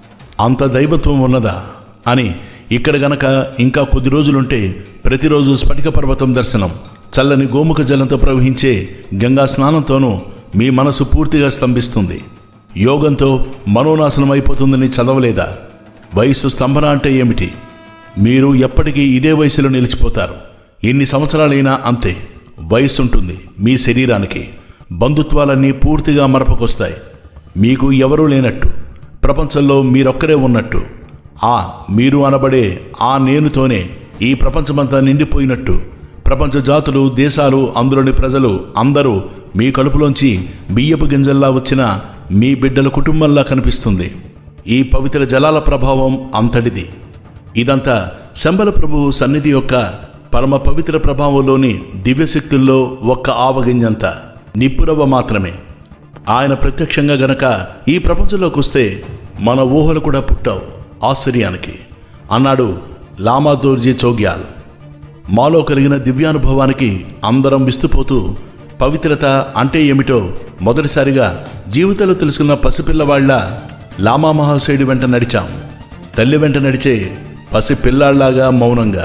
అంత దైవత్వం ఉన్నదా అని ఇక్కడ గనక ఇంకా కొద్ది రోజులుంటే ప్రతిరోజు స్ఫటిక పర్వతం దర్శనం చల్లని గోముఖ జలంతో ప్రవహించే గంగా స్నానంతోనూ మీ మనసు పూర్తిగా స్తంభిస్తుంది యోగంతో మనోనాశనం అయిపోతుందని చదవలేదా వయస్సు స్తంభన అంటే ఏమిటి మీరు ఎప్పటికీ ఇదే వయసులో నిలిచిపోతారు ఎన్ని సంవత్సరాలైనా అంతే వయస్సు ఉంటుంది మీ శరీరానికి బంధుత్వాలన్నీ పూర్తిగా మరపకొస్తాయి మీకు ఎవరూ లేనట్టు ప్రపంచంలో మీరొక్కరే ఉన్నట్టు ఆ మీరు అనబడే ఆ నేనుతోనే ఈ ప్రపంచమంతా నిండిపోయినట్టు ప్రపంచ జాతులు దేశాలు అందులోని ప్రజలు అందరూ మీ కడుపులోంచి బియ్యపు గింజల్లా వచ్చిన మీ బిడ్డల కుటుంబంలా కనిపిస్తుంది ఈ పవిత్ర జలాల ప్రభావం అంతటిది ఇదంతా శంబల ప్రభువు సన్నిధి యొక్క పరమ పవిత్ర ప్రభావంలోని దివ్యశక్తుల్లో ఒక్క ఆవగింజంత నిప్పురవ్వ మాత్రమే ఆయన ప్రత్యక్షంగా గనక ఈ ప్రపంచంలోకి వస్తే మన ఊహలు కూడా పుట్టావు ఆశ్చర్యానికి అన్నాడు లామాదోర్జీ చోగ్యాల్ మాలో కలిగిన దివ్యానుభవానికి అందరం విస్తుపోతూ పవిత్రత అంటే ఏమిటో మొదటిసారిగా జీవితంలో తెలుసుకున్న పసిపిల్లవాళ్ల లామా మహాశయుడి వెంట నడిచాం తల్లి వెంట నడిచే పసిపిల్లాళ్లాగా మౌనంగా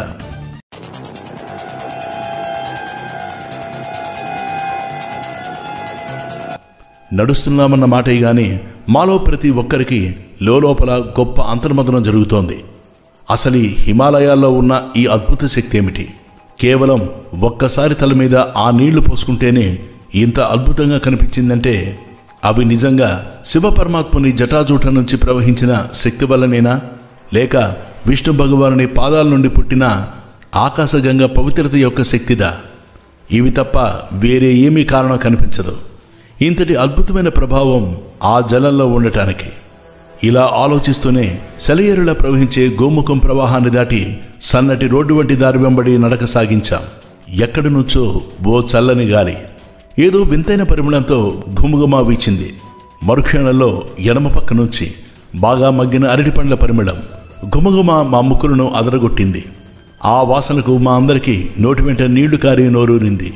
నడుస్తున్నామన్న మాటే గాని మాలో ప్రతి ఒక్కరికి లోపల గొప్ప అంతర్మదనం జరుగుతోంది అసలు ఈ హిమాలయాల్లో ఉన్న ఈ అద్భుత శక్తి ఏమిటి కేవలం ఒక్కసారి తల మీద ఆ నీళ్లు పోసుకుంటేనే ఇంత అద్భుతంగా కనిపించిందంటే అవి నిజంగా శివ పరమాత్ముని జటాజూట నుంచి ప్రవహించిన శక్తి వల్లనేనా లేక విష్ణు భగవానుని పాదాల నుండి పుట్టిన ఆకాశగంగ పవిత్రత యొక్క శక్తిదా ఇవి తప్ప వేరే ఏమీ కారణం కనిపించదు ఇంతటి అద్భుతమైన ప్రభావం ఆ జలంలో ఉండటానికి ఇలా ఆలోచిస్తూనే సెలయేరులా ప్రవహించే గోముఖం ప్రవాహాన్ని దాటి సన్నటి రోడ్డు వంటి దారి వెంబడి నడక సాగించాం ఎక్కడి నుంచో ఓ చల్లని గాలి ఏదో వింతైన పరిమళంతో ఘుమఘుమా వీచింది మరుక్షణంలో ఎడమ పక్క నుంచి బాగా మగ్గిన అరటి పండ్ల పరిమళం ఘుమఘుమ మా ముక్కులను అదరగొట్టింది ఆ వాసనకు మా అందరికీ నోటి వెంట నీళ్లు కారి నోరూరింది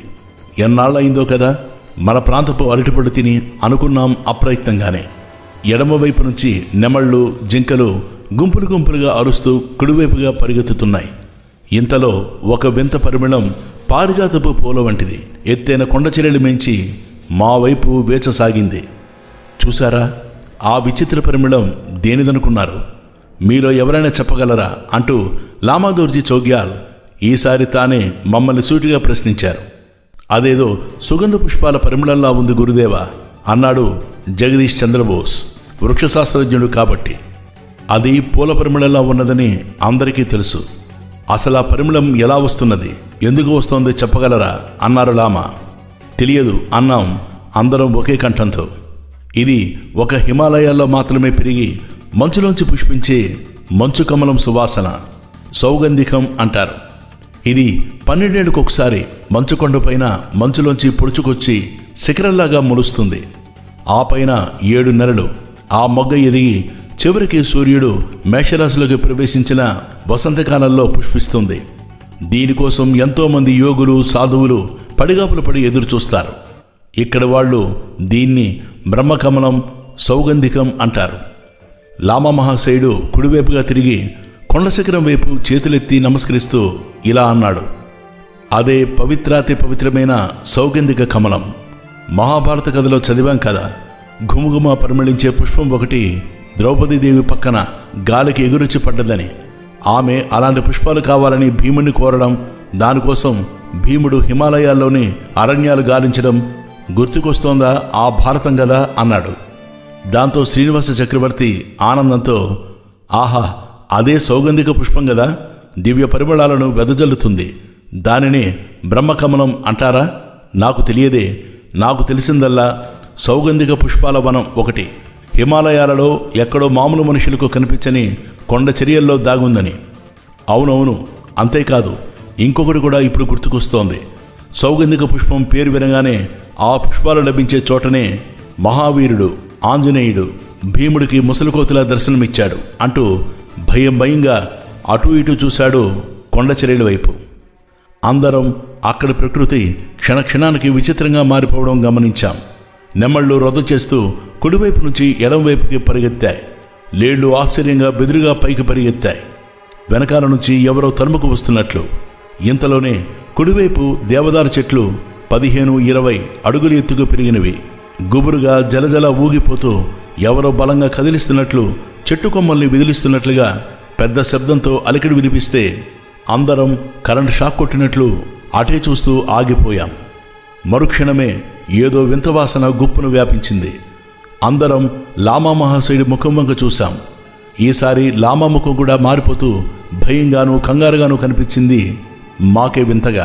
ఎన్నాళ్ళయిందో కదా మన ప్రాంతపు అరటిపళ్ళు తిని అనుకున్నాం అప్రయత్నంగానే ఎడమవైపు నుంచి నెమళ్ళు జింకలు గుంపులు గుంపులుగా అరుస్తూ కుడివైపుగా పరిగెత్తుతున్నాయి ఇంతలో ఒక వింత పరిమళం పారిజాతపు పూల వంటిది ఎత్తైన కొండ చర్యలు మెంచి మా వైపు వేచసాగింది చూసారా ఆ విచిత్ర పరిమళం దేనిదనుకున్నారు మీలో ఎవరైనా చెప్పగలరా అంటూ లామాదోర్జీ చౌగ్యాల్ ఈసారి తానే మమ్మల్ని సూటిగా ప్రశ్నించారు అదేదో సుగంధ పుష్పాల పరిమళంలా ఉంది గురుదేవా అన్నాడు జగదీష్ చంద్రబోస్ వృక్షశాస్త్రజ్ఞుడు కాబట్టి అది పూల పరిమళంలా ఉన్నదని అందరికీ తెలుసు అసలు ఆ పరిమళం ఎలా వస్తున్నది ఎందుకు వస్తోంది చెప్పగలరా అన్నారు లామా తెలియదు అన్నాం అందరం ఒకే కంఠంతో ఇది ఒక హిమాలయాల్లో మాత్రమే పెరిగి మంచులోంచి పుష్పించే మంచు కమలం సువాసన సౌగంధికం అంటారు ఇది పన్నెండేళ్ళకు ఒకసారి మంచు కొండపైన మంచులోంచి పొడుచుకొచ్చి శిఖరంలాగా మొలుస్తుంది ఆ పైన ఏడు నెలలు ఆ మొగ్గ ఎదిగి చివరికి సూర్యుడు మేషరాశిలోకి ప్రవేశించిన వసంతకాలంలో పుష్పిస్తుంది దీనికోసం ఎంతోమంది యోగులు సాధువులు పడిగాపులు పడి ఎదురు చూస్తారు ఇక్కడ వాళ్ళు దీన్ని బ్రహ్మకమలం సౌగంధికం అంటారు లామా మహాశయుడు కుడివైపుగా తిరిగి కొండ శిఖరం వైపు చేతులెత్తి నమస్కరిస్తూ ఇలా అన్నాడు అదే పవిత్రాతి పవిత్రమైన సౌగంధిక కమలం మహాభారత కథలో చదివాం కదా ఘుమఘుమ పరిమళించే పుష్పం ఒకటి ద్రౌపదీదేవి పక్కన గాలికి ఎగురొచ్చి పడ్డదని ఆమె అలాంటి పుష్పాలు కావాలని భీముని కోరడం దానికోసం భీముడు హిమాలయాల్లోని అరణ్యాలు గాలించడం గుర్తుకొస్తోందా ఆ భారతం కదా అన్నాడు దాంతో శ్రీనివాస చక్రవర్తి ఆనందంతో ఆహా అదే సౌగంధిక పుష్పం కదా దివ్య పరిమళాలను వెదజల్లుతుంది దానిని బ్రహ్మకమలం అంటారా నాకు తెలియదే నాకు తెలిసిందల్లా సౌగంధిక పుష్పాల వనం ఒకటి హిమాలయాలలో ఎక్కడో మామూలు మనుషులకు కనిపించని కొండ చర్యల్లో దాగుందని అవునవును అంతేకాదు ఇంకొకటి కూడా ఇప్పుడు గుర్తుకొస్తోంది సౌగంధిక పుష్పం పేరు వినగానే ఆ పుష్పాలు లభించే చోటనే మహావీరుడు ఆంజనేయుడు భీముడికి ముసలికోతులా దర్శనమిచ్చాడు అంటూ భయం భయంగా అటు ఇటు చూశాడు కొండ చర్యల వైపు అందరం అక్కడి ప్రకృతి క్షణక్షణానికి విచిత్రంగా మారిపోవడం గమనించాం నెమళ్ళు రద్దు చేస్తూ కుడివైపు నుంచి ఎడంవైపుకి పరిగెత్తాయి లేళ్లు ఆశ్చర్యంగా బెదురుగా పైకి పరిగెత్తాయి వెనకాల నుంచి ఎవరో తరుముకు వస్తున్నట్లు ఇంతలోనే కుడివైపు దేవదారు చెట్లు పదిహేను ఇరవై అడుగుల ఎత్తుకు పెరిగినవి గుబురుగా జలజల ఊగిపోతూ ఎవరో బలంగా కదిలిస్తున్నట్లు చెట్టు కొమ్మల్ని విదిలిస్తున్నట్లుగా పెద్ద శబ్దంతో అలికిడి వినిపిస్తే అందరం కరెంట్ షాక్ కొట్టినట్లు అటే చూస్తూ ఆగిపోయాం మరుక్షణమే ఏదో వింత వాసన గుప్పును వ్యాపించింది అందరం లామా మహాశయుడి ముఖం వంక చూశాం ఈసారి లామా ముఖం కూడా మారిపోతూ భయంగాను కంగారుగాను కనిపించింది మాకే వింతగా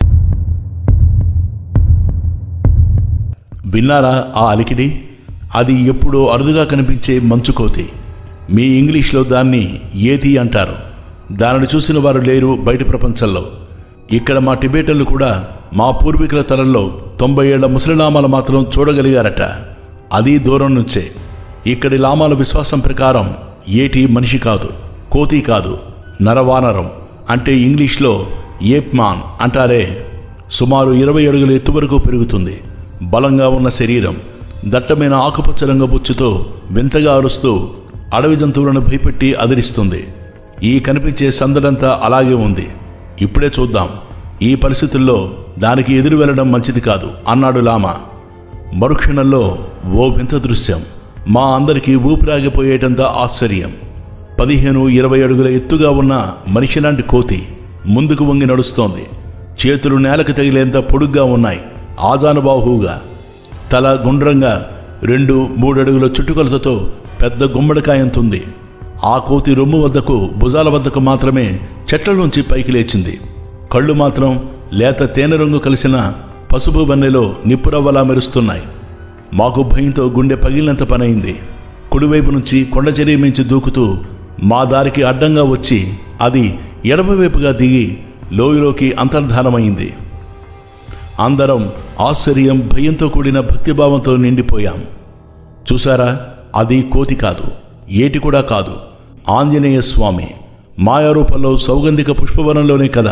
విన్నారా ఆ అలికిడి అది ఎప్పుడో అరుదుగా కనిపించే మంచుకోతి మీ ఇంగ్లీష్లో దాన్ని ఏతి అంటారు దానిని చూసిన వారు లేరు బయట ప్రపంచంలో ఇక్కడ మా టిబేటన్లు కూడా మా పూర్వీకుల తరంలో తొంభై ఏళ్ల ముసలినామాలు మాత్రం చూడగలిగారట అది దూరం నుంచే ఇక్కడి లామాల విశ్వాసం ప్రకారం ఏటి మనిషి కాదు కోతి కాదు నరవానరం అంటే ఇంగ్లీష్లో ఏప్మాన్ అంటారే సుమారు ఇరవై అడుగుల ఎత్తు వరకు పెరుగుతుంది బలంగా ఉన్న శరీరం దట్టమైన ఆకుపచ్చ రంగు బొచ్చుతో వింతగా అరుస్తూ అడవి జంతువులను భయపెట్టి అదిరిస్తుంది ఈ కనిపించే సందడంతా అలాగే ఉంది ఇప్పుడే చూద్దాం ఈ పరిస్థితుల్లో దానికి ఎదురు వెళ్ళడం మంచిది కాదు అన్నాడు లామా మరుక్షణంలో ఓ వింత దృశ్యం మా అందరికీ ఊపిరాగిపోయేటంత ఆశ్చర్యం పదిహేను ఇరవై అడుగుల ఎత్తుగా ఉన్న మనిషిలాంటి కోతి ముందుకు వంగి నడుస్తోంది చేతులు నేలకు తగిలేంత పొడుగ్గా ఉన్నాయి ఆజానుబాహువుగా తల గుండ్రంగా రెండు మూడడుగుల చుట్టుకొలతతో పెద్ద గుమ్మడికాయంతుంది ఆ కోతి రొమ్ము వద్దకు భుజాల వద్దకు మాత్రమే చెట్ల నుంచి పైకి లేచింది కళ్ళు మాత్రం లేత తేనె రంగు కలిసిన పసుపు వన్నెలో నిప్పురవ్వలా మెరుస్తున్నాయి మాకు భయంతో గుండె పగిలినంత పనైంది కుడివైపు నుంచి కొండ చర్య మించి దూకుతూ మా దారికి అడ్డంగా వచ్చి అది ఎడమవైపుగా దిగి లోయలోకి అంతర్ధానమైంది అందరం ఆశ్చర్యం భయంతో కూడిన భక్తిభావంతో నిండిపోయాం చూసారా అది కోతి కాదు ఏటి కూడా కాదు ఆంజనేయ స్వామి మాయారూపంలో సౌగంధిక పుష్పవనంలోనే కదా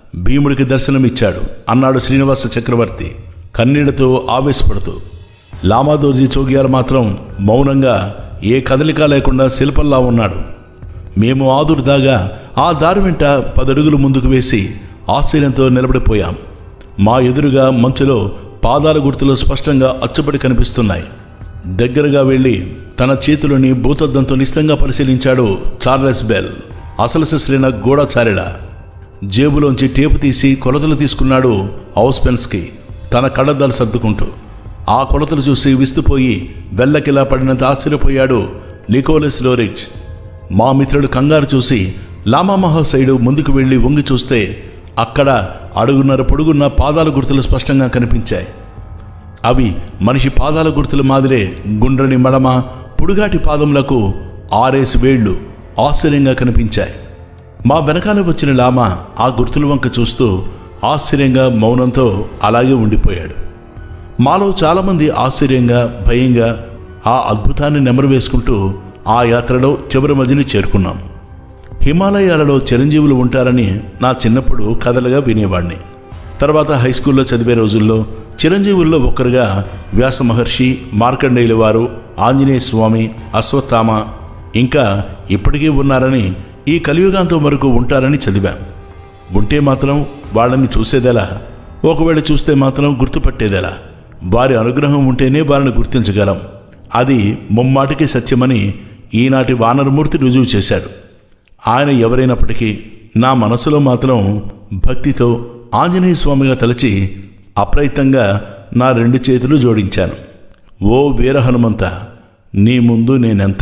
భీముడికి దర్శనమిచ్చాడు అన్నాడు శ్రీనివాస చక్రవర్తి కన్నీళ్లతో ఆవేశపడుతూ లామాదోజీ చోగ్యాలు మాత్రం మౌనంగా ఏ కదలిక లేకుండా శిల్పంలా ఉన్నాడు మేము ఆదుర్దాగా ఆ దారి వెంట పదడుగులు ముందుకు వేసి ఆశ్చర్యంతో నిలబడిపోయాం మా ఎదురుగా మంచులో పాదాల గుర్తులు స్పష్టంగా అచ్చుపడి కనిపిస్తున్నాయి దగ్గరగా వెళ్ళి తన చేతులని భూతద్దంతో నిస్తంగా పరిశీలించాడు చార్లెస్ బెల్ అసలు శిశులైన గూఢచారిడ జేబులోంచి టేపు తీసి కొలతలు తీసుకున్నాడు హౌస్పెన్స్కి తన కళ్ళద్దాలు సర్దుకుంటూ ఆ కొలతలు చూసి విస్తుపోయి వెల్లకిలా పడినంత ఆశ్చర్యపోయాడు నికోలస్ లోరిచ్ మా మిత్రుడు కంగారు చూసి లామా మహాశయుడు ముందుకు వెళ్ళి వంగి చూస్తే అక్కడ అడుగున్నర పొడుగున్న పాదాల గుర్తులు స్పష్టంగా కనిపించాయి అవి మనిషి పాదాల గుర్తుల మాదిరే గుండ్రని మడమ పుడుగాటి పాదములకు ఆరేసి వేళ్లు ఆశ్చర్యంగా కనిపించాయి మా వెనకాల వచ్చిన లామ ఆ గుర్తుల వంక చూస్తూ ఆశ్చర్యంగా మౌనంతో అలాగే ఉండిపోయాడు మాలో చాలామంది ఆశ్చర్యంగా భయంగా ఆ అద్భుతాన్ని నెమరు వేసుకుంటూ ఆ యాత్రలో చివరి మధ్యని చేరుకున్నాం హిమాలయాలలో చిరంజీవులు ఉంటారని నా చిన్నప్పుడు కథలుగా వినేవాడిని తర్వాత హై స్కూల్లో చదివే రోజుల్లో చిరంజీవుల్లో ఒక్కరుగా వ్యాస మహర్షి మార్కండేయుల వారు ఆంజనేయ స్వామి అశ్వత్థామ ఇంకా ఇప్పటికీ ఉన్నారని ఈ కలియుగాంతం వరకు ఉంటారని చదివాం ఉంటే మాత్రం వాళ్ళని చూసేదెలా ఒకవేళ చూస్తే మాత్రం గుర్తుపట్టేదెలా వారి అనుగ్రహం ఉంటేనే వారిని గుర్తించగలం అది ముమ్మాటికి సత్యమని ఈనాటి వానరమూర్తి రుజువు చేశాడు ఆయన ఎవరైనప్పటికీ నా మనసులో మాత్రం భక్తితో ఆంజనేయ స్వామిగా తలచి అప్రయత్నంగా నా రెండు చేతులు జోడించాను ఓ వీర హనుమంత నీ ముందు నేనెంత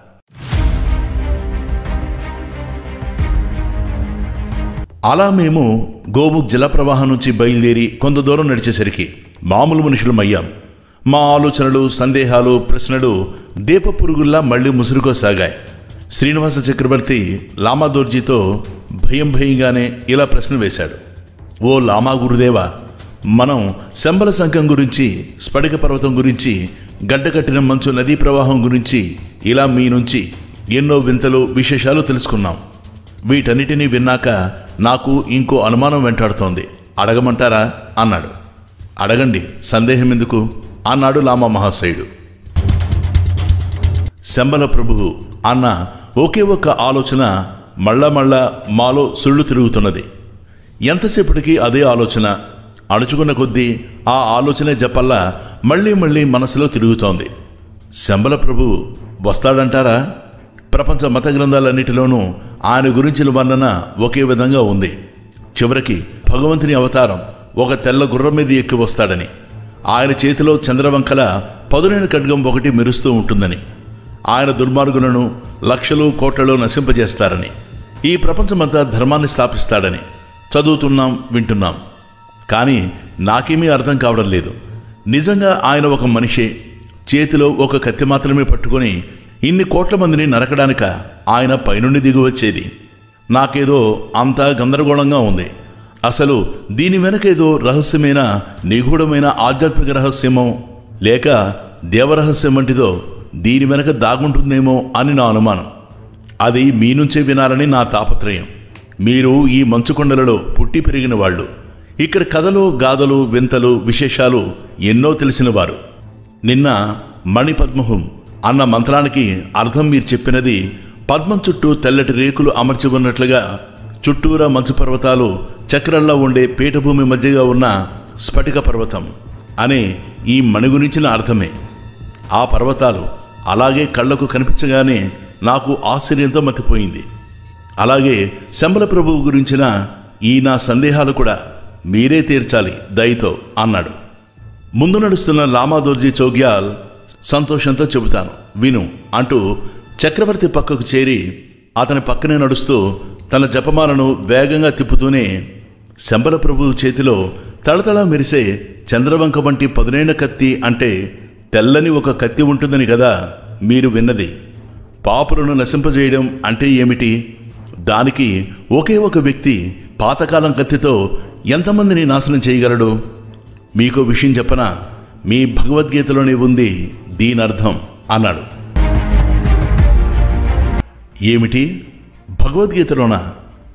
అలా మేము గోముఖ్ జలప్రవాహం నుంచి బయలుదేరి కొంత దూరం నడిచేసరికి మామూలు మనుషులమయ్యాం మా ఆలోచనలు సందేహాలు ప్రశ్నలు దీప పురుగుల్లా మళ్ళీ ముసురుకోసాగాయి శ్రీనివాస చక్రవర్తి లామాదోర్జీతో భయం భయంగానే ఇలా ప్రశ్న వేశాడు ఓ లామా గురుదేవా మనం శంబల సంఘం గురించి స్ఫటిక పర్వతం గురించి గడ్డకట్టిన మంచు నదీ ప్రవాహం గురించి ఇలా మీ నుంచి ఎన్నో వింతలు విశేషాలు తెలుసుకున్నాం వీటన్నిటినీ విన్నాక నాకు ఇంకో అనుమానం వెంటాడుతోంది అడగమంటారా అన్నాడు అడగండి సందేహం ఎందుకు అన్నాడు లామా మహాశయుడు శంబల ప్రభువు అన్న ఒకే ఒక్క ఆలోచన మళ్ళా మళ్ళా మాలో సుళ్ళు తిరుగుతున్నది ఎంతసేపటికి అదే ఆలోచన అణుచుకున్న కొద్దీ ఆ ఆలోచనే జపల్లా మళ్ళీ మళ్ళీ మనసులో తిరుగుతోంది శంబల ప్రభు వస్తాడంటారా ప్రపంచ మత గ్రంథాలన్నిటిలోనూ ఆయన గురించిన వర్ణన ఒకే విధంగా ఉంది చివరికి భగవంతుని అవతారం ఒక తెల్ల గుర్రం మీద ఎక్కి వస్తాడని ఆయన చేతిలో చంద్రవంకల పదునైన ఖడ్గం ఒకటి మెరుస్తూ ఉంటుందని ఆయన దుర్మార్గులను లక్షలు కోట్లలో నశింపజేస్తారని ఈ ప్రపంచమంతా ధర్మాన్ని స్థాపిస్తాడని చదువుతున్నాం వింటున్నాం కానీ నాకేమీ అర్థం కావడం లేదు నిజంగా ఆయన ఒక మనిషే చేతిలో ఒక కత్తి మాత్రమే పట్టుకొని ఇన్ని కోట్ల మందిని నరకడానిక ఆయన పైనుండి దిగువచ్చేది నాకేదో అంతా గందరగోళంగా ఉంది అసలు దీని వెనకేదో రహస్యమైన నిగూఢమైన ఆధ్యాత్మిక రహస్యమో లేక దేవరహస్యం వంటిదో దీని వెనక దాగుంటుందేమో అని నా అనుమానం అది మీ నుంచే వినాలని నా తాపత్రయం మీరు ఈ మంచుకొండలలో పుట్టి పెరిగిన వాళ్ళు ఇక్కడ కథలు గాథలు వింతలు విశేషాలు ఎన్నో తెలిసినవారు నిన్న మణిపద్మహం అన్న మంత్రానికి అర్థం మీరు చెప్పినది పద్మం చుట్టూ తెల్లటి రేకులు అమర్చి ఉన్నట్లుగా చుట్టూరా మంచు పర్వతాలు చక్రంలో ఉండే పీఠభూమి మధ్యగా ఉన్న స్ఫటిక పర్వతం అనే ఈ మణి గురించిన అర్థమే ఆ పర్వతాలు అలాగే కళ్ళకు కనిపించగానే నాకు ఆశ్చర్యంతో మతిపోయింది అలాగే శంబల ప్రభువు గురించిన ఈ నా సందేహాలు కూడా మీరే తీర్చాలి దయతో అన్నాడు ముందు నడుస్తున్న లామాదోర్జీ చౌగ్యాల్ సంతోషంతో చెబుతాను విను అంటూ చక్రవర్తి పక్కకు చేరి అతని పక్కనే నడుస్తూ తన జపమాలను వేగంగా తిప్పుతూనే శంబల ప్రభువు చేతిలో తడతడ మెరిసే చంద్రవంక వంటి పదునైన కత్తి అంటే తెల్లని ఒక కత్తి ఉంటుందని కదా మీరు విన్నది పాపులను నశింపజేయడం అంటే ఏమిటి దానికి ఒకే ఒక వ్యక్తి పాతకాలం కత్తితో ఎంతమందిని నాశనం చేయగలడు మీకు విషయం చెప్పనా మీ భగవద్గీతలోనే ఉంది దీని అర్థం అన్నాడు ఏమిటి భగవద్గీతలోన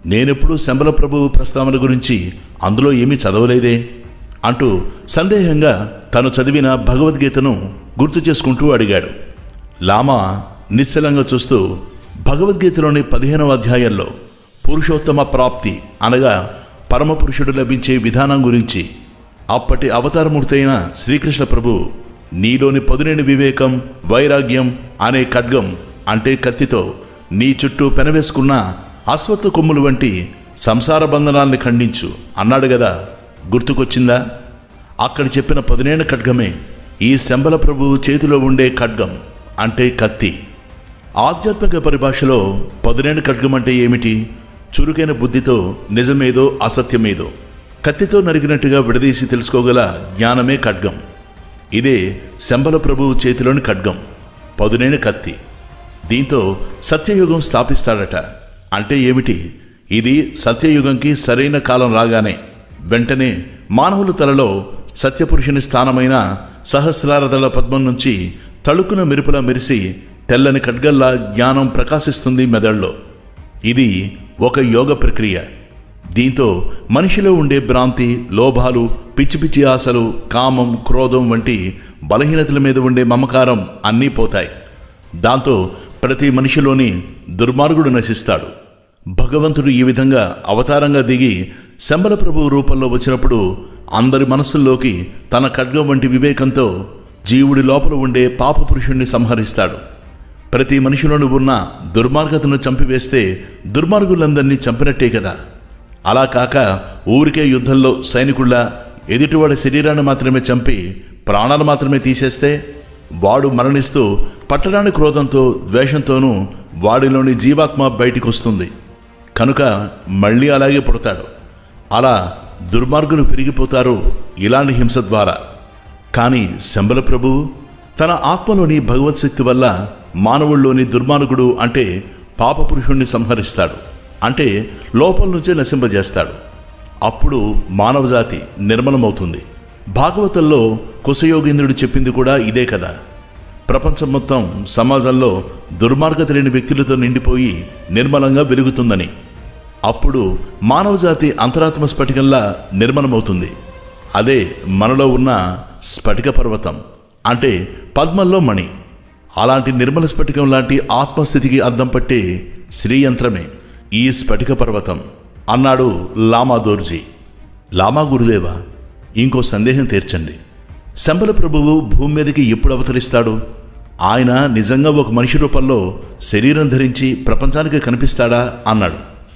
నేనెప్పుడూ శంబల ప్రభువు ప్రస్తావన గురించి అందులో ఏమీ చదవలేదే అంటూ సందేహంగా తను చదివిన భగవద్గీతను గుర్తు చేసుకుంటూ అడిగాడు లామా నిశ్చలంగా చూస్తూ భగవద్గీతలోని పదిహేనవ అధ్యాయంలో పురుషోత్తమ ప్రాప్తి అనగా పరమపురుషుడు లభించే విధానం గురించి అప్పటి అవతారమూర్తైన శ్రీకృష్ణ ప్రభు నీలోని పదునేని వివేకం వైరాగ్యం అనే ఖడ్గం అంటే కత్తితో నీ చుట్టూ పెనవేసుకున్న అశ్వత్థ కొమ్ములు వంటి సంసార బంధనాల్ని ఖండించు అన్నాడు గదా గుర్తుకొచ్చిందా అక్కడ చెప్పిన పదినేన ఖడ్గమే ఈ శంబల ప్రభువు చేతిలో ఉండే ఖడ్గం అంటే కత్తి ఆధ్యాత్మిక పరిభాషలో పదునేని ఖడ్గం అంటే ఏమిటి చురుకైన బుద్ధితో నిజమేదో అసత్యమేదో కత్తితో నరిగినట్టుగా విడదీసి తెలుసుకోగల జ్ఞానమే ఖడ్గం ఇదే శంబల ప్రభువు చేతిలోని ఖడ్గం పదునైన కత్తి దీంతో సత్యయుగం స్థాపిస్తాడట అంటే ఏమిటి ఇది సత్యయుగంకి సరైన కాలం రాగానే వెంటనే మానవుల తలలో సత్యపురుషుని స్థానమైన సహస్రారదళ పద్మం నుంచి తళుకున మెరుపులా మెరిసి తెల్లని ఖడ్గల్లా జ్ఞానం ప్రకాశిస్తుంది మెదడులో ఇది ఒక యోగ ప్రక్రియ దీంతో మనిషిలో ఉండే భ్రాంతి లోభాలు పిచ్చి పిచ్చి ఆశలు కామం క్రోధం వంటి బలహీనతల మీద ఉండే మమకారం అన్నీ పోతాయి దాంతో ప్రతి మనిషిలోని దుర్మార్గుడు నశిస్తాడు భగవంతుడు ఈ విధంగా అవతారంగా దిగి శంబల ప్రభువు రూపంలో వచ్చినప్పుడు అందరి మనసుల్లోకి తన ఖడ్గం వంటి వివేకంతో జీవుడి లోపల ఉండే పాప పురుషుణ్ణి సంహరిస్తాడు ప్రతి మనిషిలోనూ ఉన్న దుర్మార్గతను చంపివేస్తే దుర్మార్గులందరినీ చంపినట్టే కదా అలా కాక ఊరికే యుద్ధంలో సైనికుళ్ళ ఎదుటివాడి శరీరాన్ని మాత్రమే చంపి ప్రాణాలు మాత్రమే తీసేస్తే వాడు మరణిస్తూ పట్టరాని క్రోధంతో ద్వేషంతోనూ వాడిలోని జీవాత్మ బయటికి వస్తుంది కనుక మళ్ళీ అలాగే పుడతాడు అలా దుర్మార్గులు పెరిగిపోతారు ఇలాంటి హింస ద్వారా కానీ శంబల ప్రభువు తన ఆత్మలోని భగవత్ శక్తి వల్ల మానవుల్లోని దుర్మార్గుడు అంటే పాపపురుషుణ్ణి సంహరిస్తాడు అంటే లోపల నుంచే నశింపజేస్తాడు అప్పుడు మానవజాతి నిర్మలమవుతుంది భాగవతంలో కుశయోగేంద్రుడు చెప్పింది కూడా ఇదే కదా ప్రపంచం మొత్తం సమాజంలో దుర్మార్గత లేని వ్యక్తులతో నిండిపోయి నిర్మలంగా వెలుగుతుందని అప్పుడు మానవజాతి అంతరాత్మ స్ఫటికంలా నిర్మలమవుతుంది అదే మనలో ఉన్న స్ఫటిక పర్వతం అంటే పద్మంలో మణి అలాంటి నిర్మల స్ఫటికం లాంటి ఆత్మస్థితికి అద్దం పట్టే శ్రీయంత్రమే ఈ స్ఫటిక పర్వతం అన్నాడు లామా దోర్జీ లామా గురుదేవా ఇంకో సందేహం తీర్చండి శంబల ప్రభువు భూమి మీదకి ఎప్పుడు అవతరిస్తాడు ఆయన నిజంగా ఒక మనిషి రూపంలో శరీరం ధరించి ప్రపంచానికి కనిపిస్తాడా అన్నాడు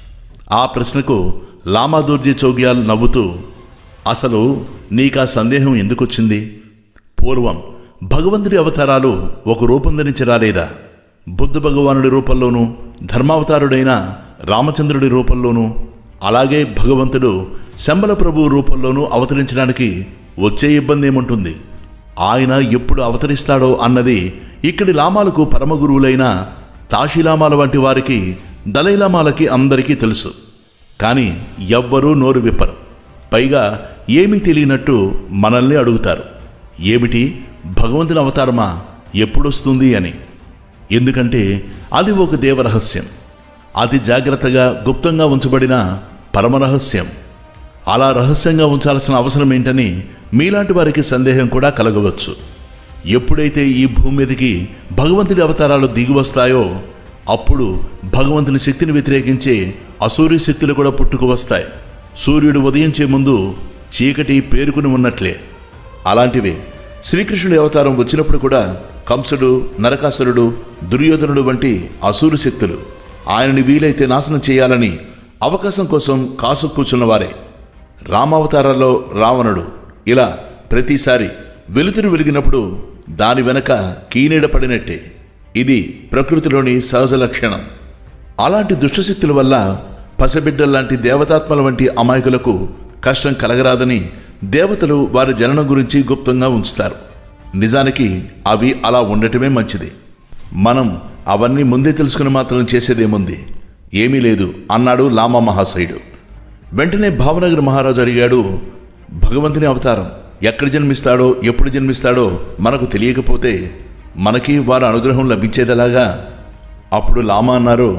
ఆ ప్రశ్నకు లామాదూర్జీ చౌగ్యాల్ నవ్వుతూ అసలు నీకా సందేహం ఎందుకొచ్చింది పూర్వం భగవంతుడి అవతారాలు ఒక రూపం ధరించి రాలేదా బుద్ధ భగవానుడి రూపంలోనూ ధర్మావతారుడైన రామచంద్రుడి రూపంలోనూ అలాగే భగవంతుడు శంబల ప్రభు రూపంలోనూ అవతరించడానికి వచ్చే ఇబ్బంది ఏముంటుంది ఆయన ఎప్పుడు అవతరిస్తాడో అన్నది ఇక్కడి లామాలకు పరమగురువులైన తాషిలామాల వంటి వారికి దలైలామాలకి అందరికీ తెలుసు కానీ ఎవ్వరూ నోరు విప్పరు పైగా ఏమీ తెలియనట్టు మనల్ని అడుగుతారు ఏమిటి భగవంతుని అవతారమా ఎప్పుడొస్తుంది అని ఎందుకంటే అది ఒక దేవరహస్యం అతి జాగ్రత్తగా గుప్తంగా ఉంచబడిన పరమరహస్యం అలా రహస్యంగా ఉంచాల్సిన అవసరం ఏంటని మీలాంటి వారికి సందేహం కూడా కలగవచ్చు ఎప్పుడైతే ఈ భూమి మీదకి భగవంతుడి అవతారాలు దిగి వస్తాయో అప్పుడు భగవంతుని శక్తిని వ్యతిరేకించే అసూర్య శక్తులు కూడా పుట్టుకు వస్తాయి సూర్యుడు ఉదయించే ముందు చీకటి పేరుకుని ఉన్నట్లే అలాంటివే శ్రీకృష్ణుడి అవతారం వచ్చినప్పుడు కూడా కంసుడు నరకాసురుడు దుర్యోధనుడు వంటి అసూరు శక్తులు ఆయనని వీలైతే నాశనం చేయాలని అవకాశం కోసం కాసు కూర్చున్నవారే రామావతారాల్లో రావణుడు ఇలా ప్రతిసారి వెలుతురు వెలిగినప్పుడు దాని వెనక కీనీడ పడినట్టే ఇది ప్రకృతిలోని సహజ లక్షణం అలాంటి దుష్టశక్తుల వల్ల పసిబిడ్డల్లాంటి దేవతాత్మల వంటి అమాయకులకు కష్టం కలగరాదని దేవతలు వారి జననం గురించి గుప్తంగా ఉంచుతారు నిజానికి అవి అలా ఉండటమే మంచిది మనం అవన్నీ ముందే తెలుసుకుని మాత్రం చేసేదేముంది ఏమీ లేదు అన్నాడు లామా మహాశయుడు వెంటనే భావనగర్ మహారాజు అడిగాడు భగవంతుని అవతారం ఎక్కడ జన్మిస్తాడో ఎప్పుడు జన్మిస్తాడో మనకు తెలియకపోతే మనకి వారి అనుగ్రహం లభించేదెలాగా అప్పుడు లామా అన్నారు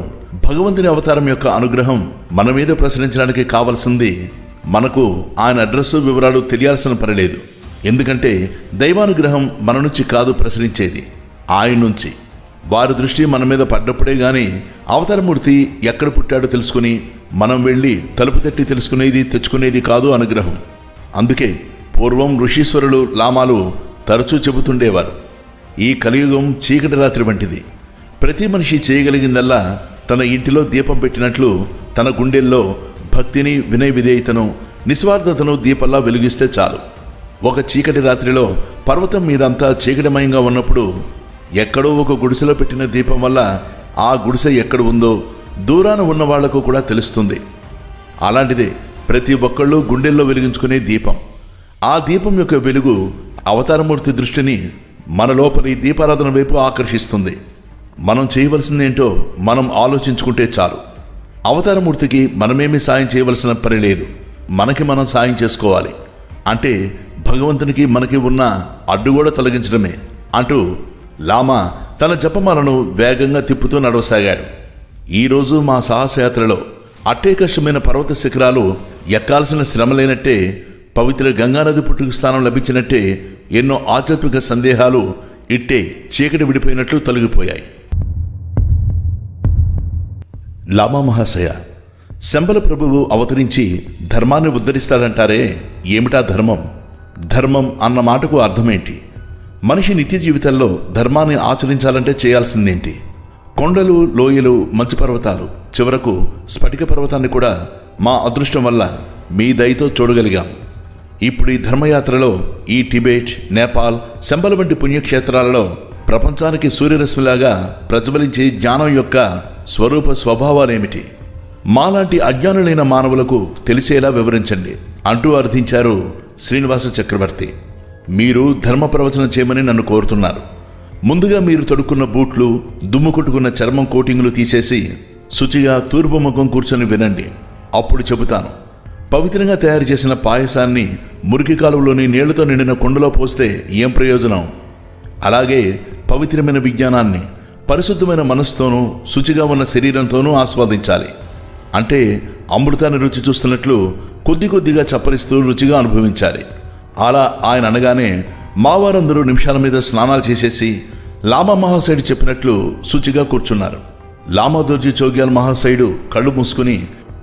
భగవంతుని అవతారం యొక్క అనుగ్రహం మన మీద ప్రసరించడానికి కావలసింది మనకు ఆయన అడ్రస్సు వివరాలు తెలియాల్సిన పనిలేదు ఎందుకంటే దైవానుగ్రహం మన నుంచి కాదు ప్రసరించేది ఆయన నుంచి వారి దృష్టి మన మీద పడ్డప్పుడే గాని అవతారమూర్తి ఎక్కడ పుట్టాడో తెలుసుకుని మనం వెళ్ళి తలుపు తట్టి తెలుసుకునేది తెచ్చుకునేది కాదు అనుగ్రహం అందుకే పూర్వం ఋషీశ్వరులు లామాలు తరచూ చెబుతుండేవారు ఈ కలియుగం చీకటి రాత్రి వంటిది ప్రతి మనిషి చేయగలిగిందల్లా తన ఇంటిలో దీపం పెట్టినట్లు తన గుండెల్లో భక్తిని వినయ విధేయతను నిస్వార్థతను దీపంలా వెలిగిస్తే చాలు ఒక చీకటి రాత్రిలో పర్వతం మీదంతా చీకటిమయంగా ఉన్నప్పుడు ఎక్కడో ఒక గుడిసెలో పెట్టిన దీపం వల్ల ఆ గుడిసె ఎక్కడ ఉందో దూరాన ఉన్న వాళ్లకు కూడా తెలుస్తుంది అలాంటిదే ప్రతి ఒక్కళ్ళు గుండెల్లో వెలిగించుకునే దీపం ఆ దీపం యొక్క వెలుగు అవతారమూర్తి దృష్టిని మన లోపలి దీపారాధన వైపు ఆకర్షిస్తుంది మనం చేయవలసిందేంటో మనం ఆలోచించుకుంటే చాలు అవతారమూర్తికి మనమేమీ సాయం చేయవలసిన పని లేదు మనకి మనం సాయం చేసుకోవాలి అంటే భగవంతునికి మనకి ఉన్న అడ్డు కూడా తొలగించడమే అంటూ లామా తన జపమాలను వేగంగా తిప్పుతూ నడవసాగాడు ఈరోజు మా సాహసయాత్రలో అట్టే కష్టమైన పర్వత శిఖరాలు ఎక్కాల్సిన శ్రమ లేనట్టే పవిత్ర గంగానది పుట్టుకు స్థానం లభించినట్టే ఎన్నో ఆధ్యాత్మిక సందేహాలు ఇట్టే చీకటి విడిపోయినట్లు తొలగిపోయాయి లామా మహాశయ శంబల ప్రభువు అవతరించి ధర్మాన్ని ఉద్ధరిస్తాడంటారే ఏమిటా ధర్మం ధర్మం అన్న మాటకు అర్థమేంటి మనిషి నిత్య జీవితంలో ధర్మాన్ని ఆచరించాలంటే చేయాల్సిందేంటి కొండలు లోయలు మంచు పర్వతాలు చివరకు స్ఫటిక పర్వతాన్ని కూడా మా అదృష్టం వల్ల మీ దయతో చూడగలిగాం ఇప్పుడు ఈ ధర్మయాత్రలో ఈ టిబెట్ నేపాల్ శంబల వంటి పుణ్యక్షేత్రాలలో ప్రపంచానికి సూర్యరశ్మిలాగా ప్రజ్వలించే జ్ఞానం యొక్క స్వరూప స్వభావాలేమిటి మాలాంటి అజ్ఞానులైన మానవులకు తెలిసేలా వివరించండి అంటూ అర్థించారు శ్రీనివాస చక్రవర్తి మీరు ధర్మ ప్రవచనం చేయమని నన్ను కోరుతున్నారు ముందుగా మీరు తొడుక్కున్న బూట్లు దుమ్ము కొట్టుకున్న చర్మం కోటింగులు తీసేసి శుచిగా తూర్పు ముఖం కూర్చొని వినండి అప్పుడు చెబుతాను పవిత్రంగా తయారు చేసిన పాయసాన్ని మురికి కాలువలోని నీళ్లతో నిండిన కుండలో పోస్తే ఏం ప్రయోజనం అలాగే పవిత్రమైన విజ్ఞానాన్ని పరిశుద్ధమైన మనసుతోనూ శుచిగా ఉన్న శరీరంతోనూ ఆస్వాదించాలి అంటే అమృతాన్ని రుచి చూస్తున్నట్లు కొద్ది కొద్దిగా చప్పరిస్తూ రుచిగా అనుభవించాలి అలా ఆయన అనగానే మావారందరూ నిమిషాల మీద స్నానాలు చేసేసి లామా మహాశయుడు చెప్పినట్లు శుచిగా కూర్చున్నారు లామాదోజీ చౌగ్యాల్ మహాశయుడు కళ్ళు మూసుకుని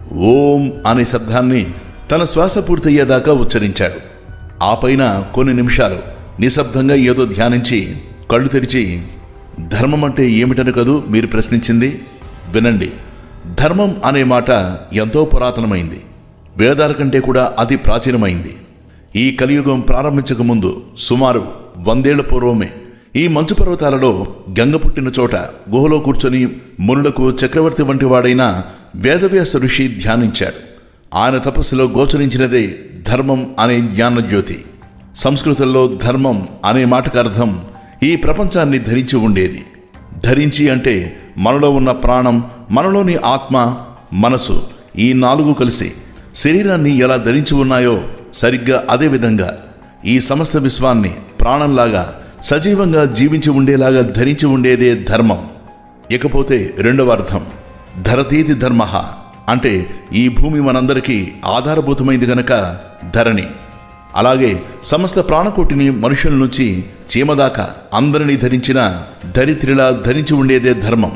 ఓం అనే శబ్దాన్ని తన శ్వాస పూర్తయ్యేదాకా ఉచ్చరించాడు ఆ పైన కొన్ని నిమిషాలు నిశ్శబ్దంగా ఏదో ధ్యానించి కళ్ళు తెరిచి ధర్మం అంటే ఏమిటని కదూ మీరు ప్రశ్నించింది వినండి ధర్మం అనే మాట ఎంతో పురాతనమైంది వేదాల కంటే కూడా అతి ప్రాచీనమైంది ఈ కలియుగం ప్రారంభించక ముందు సుమారు వందేళ్ల పూర్వమే ఈ మంచు పర్వతాలలో గంగ పుట్టిన చోట గుహలో కూర్చొని మునులకు చక్రవర్తి వంటి వాడైన వేదవ్యాస ఋషి ధ్యానించాడు ఆయన తపస్సులో గోచరించినదే ధర్మం అనే జ్ఞానజ్యోతి సంస్కృతంలో ధర్మం అనే మాటకు అర్థం ఈ ప్రపంచాన్ని ధరించి ఉండేది ధరించి అంటే మనలో ఉన్న ప్రాణం మనలోని ఆత్మ మనసు ఈ నాలుగు కలిసి శరీరాన్ని ఎలా ధరించి ఉన్నాయో సరిగ్గా అదే విధంగా ఈ సమస్త విశ్వాన్ని ప్రాణంలాగా సజీవంగా జీవించి ఉండేలాగా ధరించి ఉండేదే ధర్మం ఇకపోతే రెండవ అర్థం ధరతీతి ధర్మ అంటే ఈ భూమి మనందరికీ ఆధారభూతమైంది గనక ధరణి అలాగే సమస్త ప్రాణకోటిని మనుషుల నుంచి చీమదాకా అందరినీ ధరించిన ధరిత్రిలా ధరించి ఉండేదే ధర్మం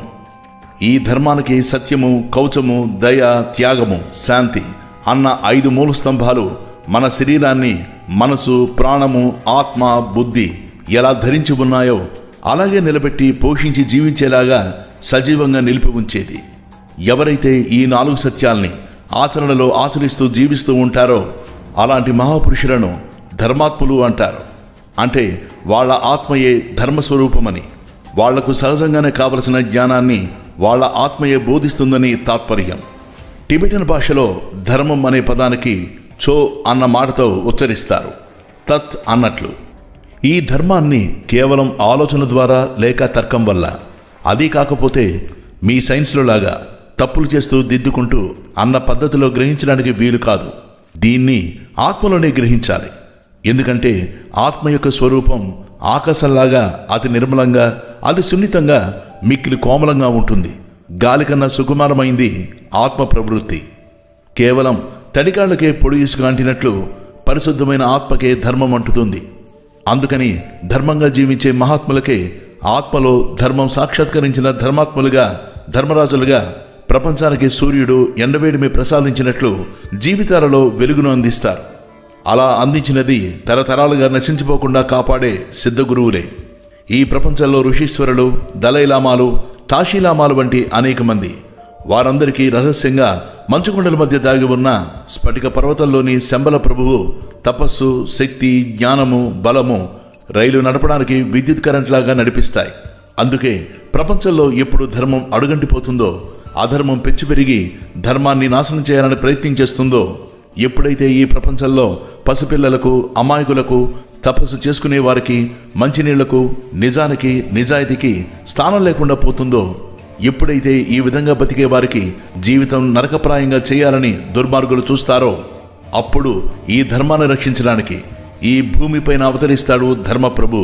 ఈ ధర్మానికి సత్యము కౌచము దయ త్యాగము శాంతి అన్న ఐదు మూల స్తంభాలు మన శరీరాన్ని మనసు ప్రాణము ఆత్మ బుద్ధి ఎలా ధరించి ఉన్నాయో అలాగే నిలబెట్టి పోషించి జీవించేలాగా సజీవంగా నిలిపి ఉంచేది ఎవరైతే ఈ నాలుగు సత్యాల్ని ఆచరణలో ఆచరిస్తూ జీవిస్తూ ఉంటారో అలాంటి మహాపురుషులను ధర్మాత్ములు అంటారు అంటే వాళ్ళ ఆత్మయే ధర్మస్వరూపమని వాళ్లకు సహజంగానే కావలసిన జ్ఞానాన్ని వాళ్ళ ఆత్మయే బోధిస్తుందని తాత్పర్యం టిబెటన్ భాషలో ధర్మం అనే పదానికి చో అన్న మాటతో ఉచ్చరిస్తారు తత్ అన్నట్లు ఈ ధర్మాన్ని కేవలం ఆలోచన ద్వారా లేక తర్కం వల్ల అది కాకపోతే మీ సైన్స్లో లాగా తప్పులు చేస్తూ దిద్దుకుంటూ అన్న పద్ధతిలో గ్రహించడానికి వీలు కాదు దీన్ని ఆత్మలోనే గ్రహించాలి ఎందుకంటే ఆత్మ యొక్క స్వరూపం ఆకాశంలాగా అతి నిర్మలంగా అతి సున్నితంగా మిక్కిలి కోమలంగా ఉంటుంది గాలి కన్నా సుకుమారమైంది ఆత్మ ప్రవృత్తి కేవలం తడికాళ్లకే పొడి ఇసుక అంటినట్లు పరిశుద్ధమైన ఆత్మకే ధర్మం అంటుతుంది అందుకని ధర్మంగా జీవించే మహాత్ములకే ఆత్మలో ధర్మం సాక్షాత్కరించిన ధర్మాత్ములుగా ధర్మరాజులుగా ప్రపంచానికి సూర్యుడు ఎండవేడిమి ప్రసాదించినట్లు జీవితాలలో వెలుగును అందిస్తారు అలా అందించినది తరతరాలుగా నశించిపోకుండా కాపాడే సిద్ధ గురువులే ఈ ప్రపంచంలో ఋషీశ్వరులు దలైలామాలు తాషీలామాలు వంటి అనేక మంది వారందరికీ రహస్యంగా మంచుకొండల మధ్య దాగి ఉన్న స్ఫటిక పర్వతంలోని శంబల ప్రభువు తపస్సు శక్తి జ్ఞానము బలము రైలు నడపడానికి విద్యుత్ కరెంట్ లాగా నడిపిస్తాయి అందుకే ప్రపంచంలో ఎప్పుడు ధర్మం అడుగంటిపోతుందో అధర్మం పెచ్చు పెరిగి ధర్మాన్ని నాశనం చేయాలని ప్రయత్నం చేస్తుందో ఎప్పుడైతే ఈ ప్రపంచంలో పసిపిల్లలకు అమాయకులకు తపస్సు చేసుకునే వారికి మంచినీళ్లకు నిజానికి నిజాయితీకి స్థానం లేకుండా పోతుందో ఎప్పుడైతే ఈ విధంగా బతికే వారికి జీవితం నరకప్రాయంగా చేయాలని దుర్మార్గులు చూస్తారో అప్పుడు ఈ ధర్మాన్ని రక్షించడానికి ఈ భూమిపైన అవతరిస్తాడు ధర్మప్రభు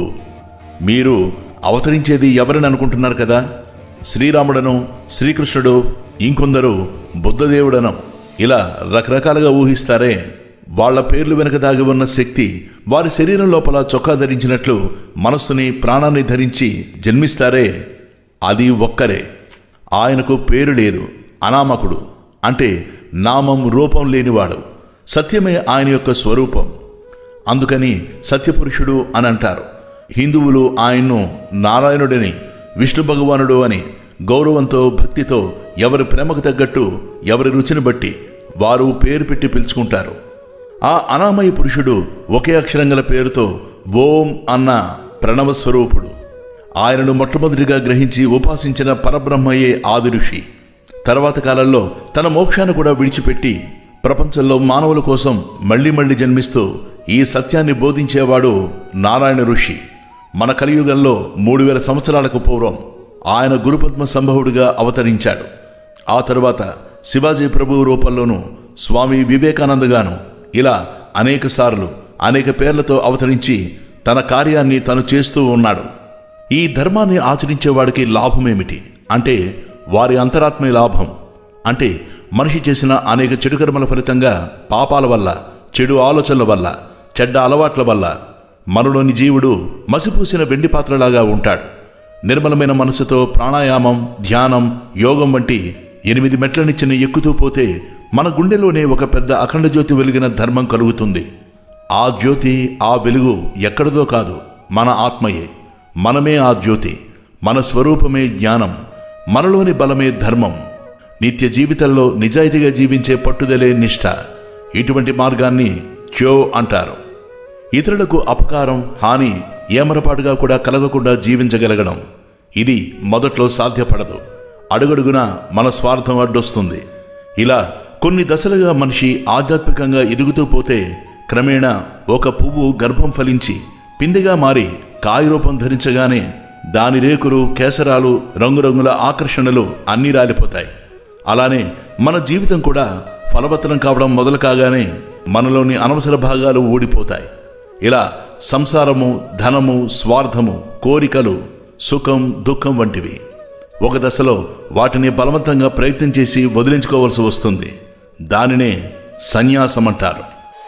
మీరు అవతరించేది ఎవరని అనుకుంటున్నారు కదా శ్రీరాముడను శ్రీకృష్ణుడు ఇంకొందరు బుద్ధదేవుడను ఇలా రకరకాలుగా ఊహిస్తారే వాళ్ళ పేర్లు వెనుక దాగి ఉన్న శక్తి వారి శరీరం లోపల చొక్కా ధరించినట్లు మనస్సుని ప్రాణాన్ని ధరించి జన్మిస్తారే అది ఒక్కరే ఆయనకు పేరు లేదు అనామకుడు అంటే నామం రూపం లేనివాడు సత్యమే ఆయన యొక్క స్వరూపం అందుకని సత్యపురుషుడు అని అంటారు హిందువులు ఆయన్ను నారాయణుడిని విష్ణు భగవానుడు అని గౌరవంతో భక్తితో ఎవరి ప్రేమకు తగ్గట్టు ఎవరి రుచిని బట్టి వారు పేరు పెట్టి పిలుచుకుంటారు ఆ అనామయ పురుషుడు ఒకే అక్షరం గల పేరుతో ఓం అన్న ప్రణవ స్వరూపుడు ఆయనను మొట్టమొదటిగా గ్రహించి ఉపాసించిన పరబ్రహ్మయే ఆది ఋషి తర్వాత కాలంలో తన మోక్షాన్ని కూడా విడిచిపెట్టి ప్రపంచంలో మానవుల కోసం మళ్ళీ మళ్ళీ జన్మిస్తూ ఈ సత్యాన్ని బోధించేవాడు నారాయణ ఋషి మన కలియుగంలో మూడు వేల సంవత్సరాలకు పూర్వం ఆయన గురుపద్మ సంభవుడిగా అవతరించాడు ఆ తరువాత శివాజీ ప్రభువు రూపంలోనూ స్వామి వివేకానందగాను ఇలా అనేక సార్లు అనేక పేర్లతో అవతరించి తన కార్యాన్ని తను చేస్తూ ఉన్నాడు ఈ ధర్మాన్ని ఆచరించేవాడికి లాభమేమిటి అంటే వారి అంతరాత్మ లాభం అంటే మనిషి చేసిన అనేక చెడు కర్మల ఫలితంగా పాపాల వల్ల చెడు ఆలోచనల వల్ల చెడ్డ అలవాట్ల వల్ల మనలోని జీవుడు మసిపూసిన వెండి పాత్రలాగా ఉంటాడు నిర్మలమైన మనసుతో ప్రాణాయామం ధ్యానం యోగం వంటి ఎనిమిది మెట్లనిచ్చిన ఎక్కుతూ పోతే మన గుండెలోనే ఒక పెద్ద అఖండ జ్యోతి వెలిగిన ధర్మం కలుగుతుంది ఆ జ్యోతి ఆ వెలుగు ఎక్కడిదో కాదు మన ఆత్మయే మనమే ఆ జ్యోతి మన స్వరూపమే జ్ఞానం మనలోని బలమే ధర్మం నిత్య జీవితంలో నిజాయితీగా జీవించే పట్టుదలే నిష్ఠ ఇటువంటి మార్గాన్ని క్యో అంటారు ఇతరులకు అపకారం హాని ఏమరపాటుగా కూడా కలగకుండా జీవించగలగడం ఇది మొదట్లో సాధ్యపడదు అడుగడుగున మన స్వార్థం అడ్డొస్తుంది ఇలా కొన్ని దశలుగా మనిషి ఆధ్యాత్మికంగా ఎదుగుతూ పోతే క్రమేణా ఒక పువ్వు గర్భం ఫలించి పిందెగా మారి కాయ రూపం ధరించగానే దాని రేకులు కేసరాలు రంగురంగుల ఆకర్షణలు అన్నీ రాలిపోతాయి అలానే మన జీవితం కూడా ఫలవత్తరం కావడం మొదలు కాగానే మనలోని అనవసర భాగాలు ఊడిపోతాయి ఇలా సంసారము ధనము స్వార్థము కోరికలు సుఖం దుఃఖం వంటివి ఒక దశలో వాటిని బలవంతంగా ప్రయత్నం చేసి వదిలించుకోవాల్సి వస్తుంది దానినే సన్యాసం అంటారు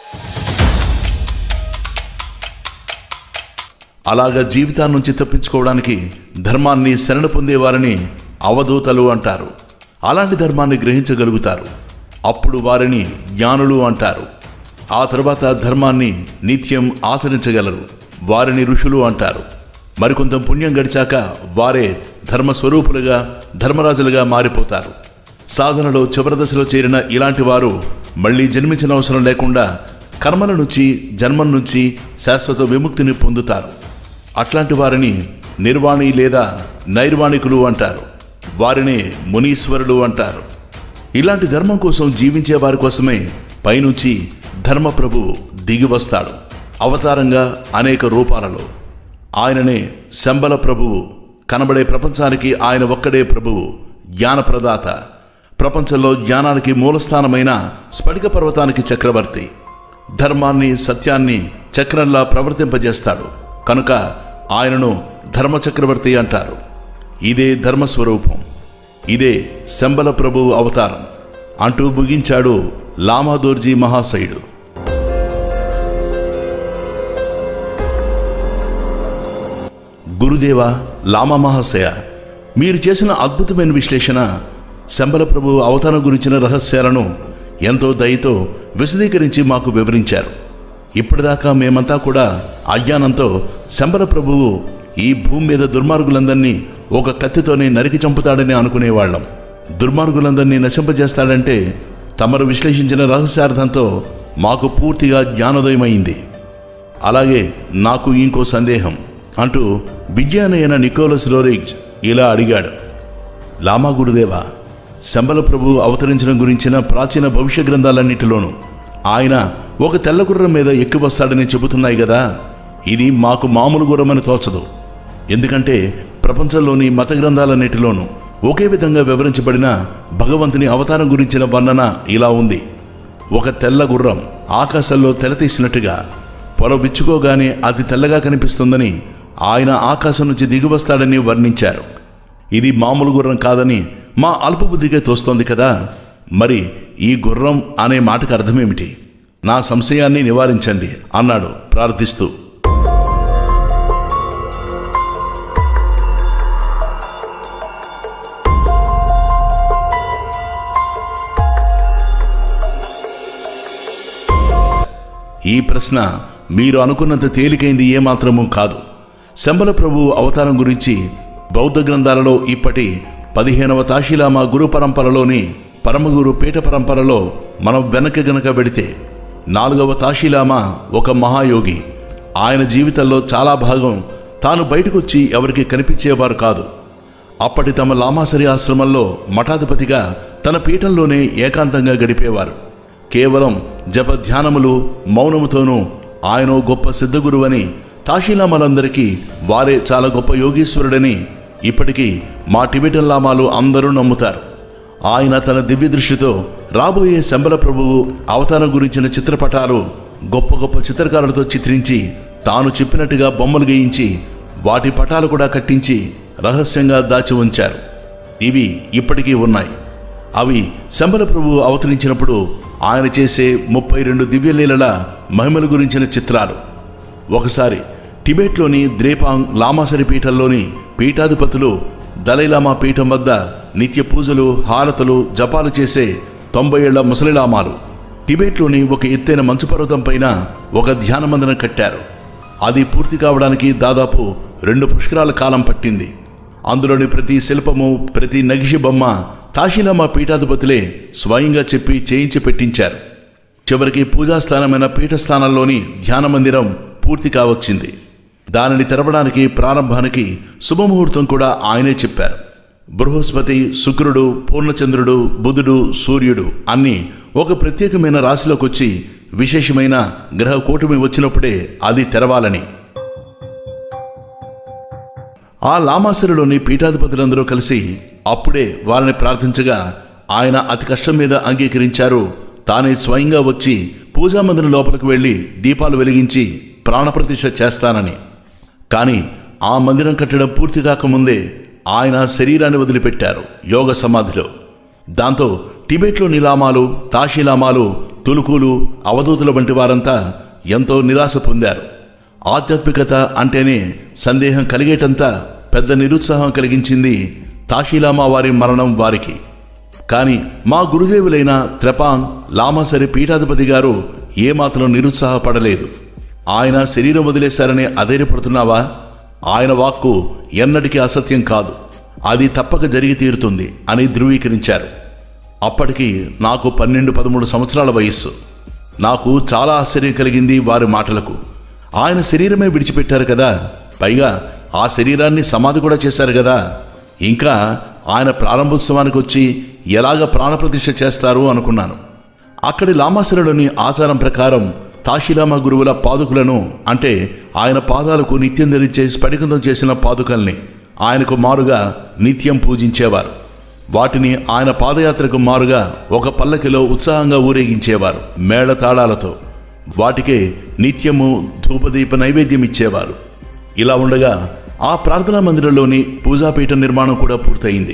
అలాగా జీవితాన్ని నుంచి తప్పించుకోవడానికి ధర్మాన్ని శరణ పొందేవారిని అవధూతలు అంటారు అలాంటి ధర్మాన్ని గ్రహించగలుగుతారు అప్పుడు వారిని జ్ఞానులు అంటారు ఆ తర్వాత ధర్మాన్ని నిత్యం ఆచరించగలరు వారిని ఋషులు అంటారు మరికొంత పుణ్యం గడిచాక వారే ధర్మస్వరూపులుగా ధర్మరాజులుగా మారిపోతారు సాధనలో చివరి దశలో చేరిన ఇలాంటి వారు మళ్ళీ జన్మించిన అవసరం లేకుండా కర్మల నుంచి జన్మం నుంచి శాశ్వత విముక్తిని పొందుతారు అట్లాంటి వారిని నిర్వాణి లేదా నైర్వాణికులు అంటారు వారిని మునీశ్వరులు అంటారు ఇలాంటి ధర్మం కోసం జీవించే వారి కోసమే పైనుంచి ధర్మప్రభు దిగి వస్తాడు అవతారంగా అనేక రూపాలలో ఆయననే శంబల ప్రభువు కనబడే ప్రపంచానికి ఆయన ఒక్కడే ప్రభువు జ్ఞానప్రదాత ప్రపంచంలో జ్ఞానానికి మూలస్థానమైన స్ఫటిక పర్వతానికి చక్రవర్తి ధర్మాన్ని సత్యాన్ని చక్రంలా ప్రవర్తింపజేస్తాడు కనుక ఆయనను ధర్మచక్రవర్తి అంటారు ఇదే ధర్మస్వరూపం ఇదే శంబల ప్రభువు అవతారం అంటూ ముగించాడు లామాదోర్జీ మహాశయుడు గురుదేవ లామా మహాశయ మీరు చేసిన అద్భుతమైన విశ్లేషణ శంబల ప్రభు అవతారం గురించిన రహస్యాలను ఎంతో దయతో విశదీకరించి మాకు వివరించారు ఇప్పటిదాకా మేమంతా కూడా అజ్ఞానంతో శంబల ప్రభువు ఈ భూమి మీద దుర్మార్గులందరినీ ఒక కత్తితోనే నరికి చంపుతాడని అనుకునేవాళ్ళం దుర్మార్గులందరినీ నశింపజేస్తాడంటే తమరు విశ్లేషించిన రహస్యార్థంతో మాకు పూర్తిగా జ్ఞానోదయమైంది అలాగే నాకు ఇంకో సందేహం అంటూ విజ్ఞానైన నికోలస్ రోరిగ్జ్ ఇలా అడిగాడు లామా గురుదేవా శంబల ప్రభు అవతరించడం గురించిన ప్రాచీన భవిష్య గ్రంథాలన్నిటిలోనూ ఆయన ఒక తెల్ల గుర్రం మీద ఎక్కి వస్తాడని చెబుతున్నాయి కదా ఇది మాకు మామూలు గుర్రమని తోచదు ఎందుకంటే ప్రపంచంలోని మత గ్రంథాలన్నిటిలోనూ ఒకే విధంగా వివరించబడిన భగవంతుని అవతారం గురించిన వర్ణన ఇలా ఉంది ఒక తెల్ల గుర్రం ఆకాశంలో తెలతీసినట్టుగా పొల విచ్చుకోగానే అది తెల్లగా కనిపిస్తుందని ఆయన ఆకాశం నుంచి దిగివస్తాడని వర్ణించారు ఇది మామూలు గుర్రం కాదని మా అల్పబుద్ధిగా తోస్తోంది కదా మరి ఈ గుర్రం అనే మాటకు అర్థమేమిటి నా సంశయాన్ని నివారించండి అన్నాడు ప్రార్థిస్తూ ఈ ప్రశ్న మీరు అనుకున్నంత తేలికైంది ఏమాత్రమూ కాదు శంబల ప్రభు అవతారం గురించి బౌద్ధ గ్రంథాలలో ఇప్పటి పదిహేనవ తాశీలామా గురు పరంపరలోని పరమగురు పీఠ పరంపరలో మనం వెనక గనక వెడితే నాలుగవ తాశీలామా ఒక మహాయోగి ఆయన జీవితంలో చాలా భాగం తాను బయటకొచ్చి ఎవరికి కనిపించేవారు కాదు అప్పటి తమ లామాసరి ఆశ్రమంలో మఠాధిపతిగా తన పీఠంలోనే ఏకాంతంగా గడిపేవారు కేవలం జప ధ్యానములు మౌనముతోనూ ఆయన గొప్ప సిద్ధగురువని తాషీలామాలందరికీ వారే చాలా గొప్ప యోగీశ్వరుడని ఇప్పటికీ మా టిబెటన్ లామాలు అందరూ నమ్ముతారు ఆయన తన దివ్య దృష్టితో రాబోయే శంబల ప్రభువు అవతారం గురించిన చిత్రపటాలు గొప్ప గొప్ప చిత్రకారులతో చిత్రించి తాను చెప్పినట్టుగా బొమ్మలు గేయించి వాటి పటాలు కూడా కట్టించి రహస్యంగా దాచి ఉంచారు ఇవి ఇప్పటికీ ఉన్నాయి అవి శంబల ప్రభు అవతరించినప్పుడు ఆయన చేసే ముప్పై రెండు దివ్యలీలల మహిమల గురించిన చిత్రాలు ఒకసారి టిబెట్లోని ద్రేపాంగ్ లామాసరి పీఠంలోని పీఠాధిపతులు దలైలామా పీఠం వద్ద నిత్య పూజలు హారతలు జపాలు చేసే తొంభై ఏళ్ల ముసలిలామాలు టిబెట్లోని ఒక ఎత్తైన మంచు పర్వతం పైన ఒక ధ్యాన మందిరం కట్టారు అది పూర్తి కావడానికి దాదాపు రెండు పుష్కరాల కాలం పట్టింది అందులోని ప్రతి శిల్పము ప్రతి నగిషి బొమ్మ తాశీలామా పీఠాధిపతులే స్వయంగా చెప్పి చేయించి పెట్టించారు చివరికి పూజాస్థానమైన పీఠస్థానంలోని ధ్యాన మందిరం పూర్తి కావచ్చింది దానిని తెరవడానికి ప్రారంభానికి శుభముహూర్తం కూడా ఆయనే చెప్పారు బృహస్పతి శుక్రుడు పూర్ణచంద్రుడు బుధుడు సూర్యుడు అన్నీ ఒక ప్రత్యేకమైన రాశిలోకి వచ్చి విశేషమైన గ్రహ కూటమి వచ్చినప్పుడే అది తెరవాలని ఆ లామాసరులోని పీఠాధిపతులందరూ కలిసి అప్పుడే వారిని ప్రార్థించగా ఆయన అతి కష్టం మీద అంగీకరించారు తానే స్వయంగా వచ్చి పూజామందిరం లోపలికి వెళ్ళి దీపాలు వెలిగించి ప్రాణప్రతిష్ఠ చేస్తానని కానీ ఆ మందిరం కట్టడం పూర్తి కాకముందే ఆయన శరీరాన్ని వదిలిపెట్టారు యోగ సమాధిలో దాంతో టిబెట్లోని లామాలు తాషీలామాలు తులుకులు అవధూతుల వంటి వారంతా ఎంతో నిరాశ పొందారు ఆధ్యాత్మికత అంటేనే సందేహం కలిగేటంత పెద్ద నిరుత్సాహం కలిగించింది తాషీలామా వారి మరణం వారికి కానీ మా గురుదేవులైన త్రెపాంగ్ లామాసరి పీఠాధిపతి గారు ఏమాత్రం నిరుత్సాహపడలేదు ఆయన శరీరం వదిలేశారని అధైర్యపడుతున్నావా ఆయన వాక్కు ఎన్నటికీ అసత్యం కాదు అది తప్పక జరిగి తీరుతుంది అని ధృవీకరించారు అప్పటికి నాకు పన్నెండు పదమూడు సంవత్సరాల వయస్సు నాకు చాలా ఆశ్చర్యం కలిగింది వారి మాటలకు ఆయన శరీరమే విడిచిపెట్టారు కదా పైగా ఆ శరీరాన్ని సమాధి కూడా చేశారు కదా ఇంకా ఆయన ప్రారంభోత్సవానికి వచ్చి ఎలాగ ప్రాణప్రతిష్ఠ చేస్తారు అనుకున్నాను అక్కడి లామాసరలోని ఆచారం ప్రకారం తాషిలామా గురువుల పాదుకులను అంటే ఆయన పాదాలకు నిత్యం ధరించే స్ఫటికంతం చేసిన పాదుకల్ని ఆయనకు మారుగా నిత్యం పూజించేవారు వాటిని ఆయన పాదయాత్రకు మారుగా ఒక పల్లకిలో ఉత్సాహంగా ఊరేగించేవారు మేళతాళాలతో వాటికే నిత్యము ధూపదీప నైవేద్యం ఇచ్చేవారు ఇలా ఉండగా ఆ ప్రార్థనా మందిరంలోని పూజాపీఠ నిర్మాణం కూడా పూర్తయింది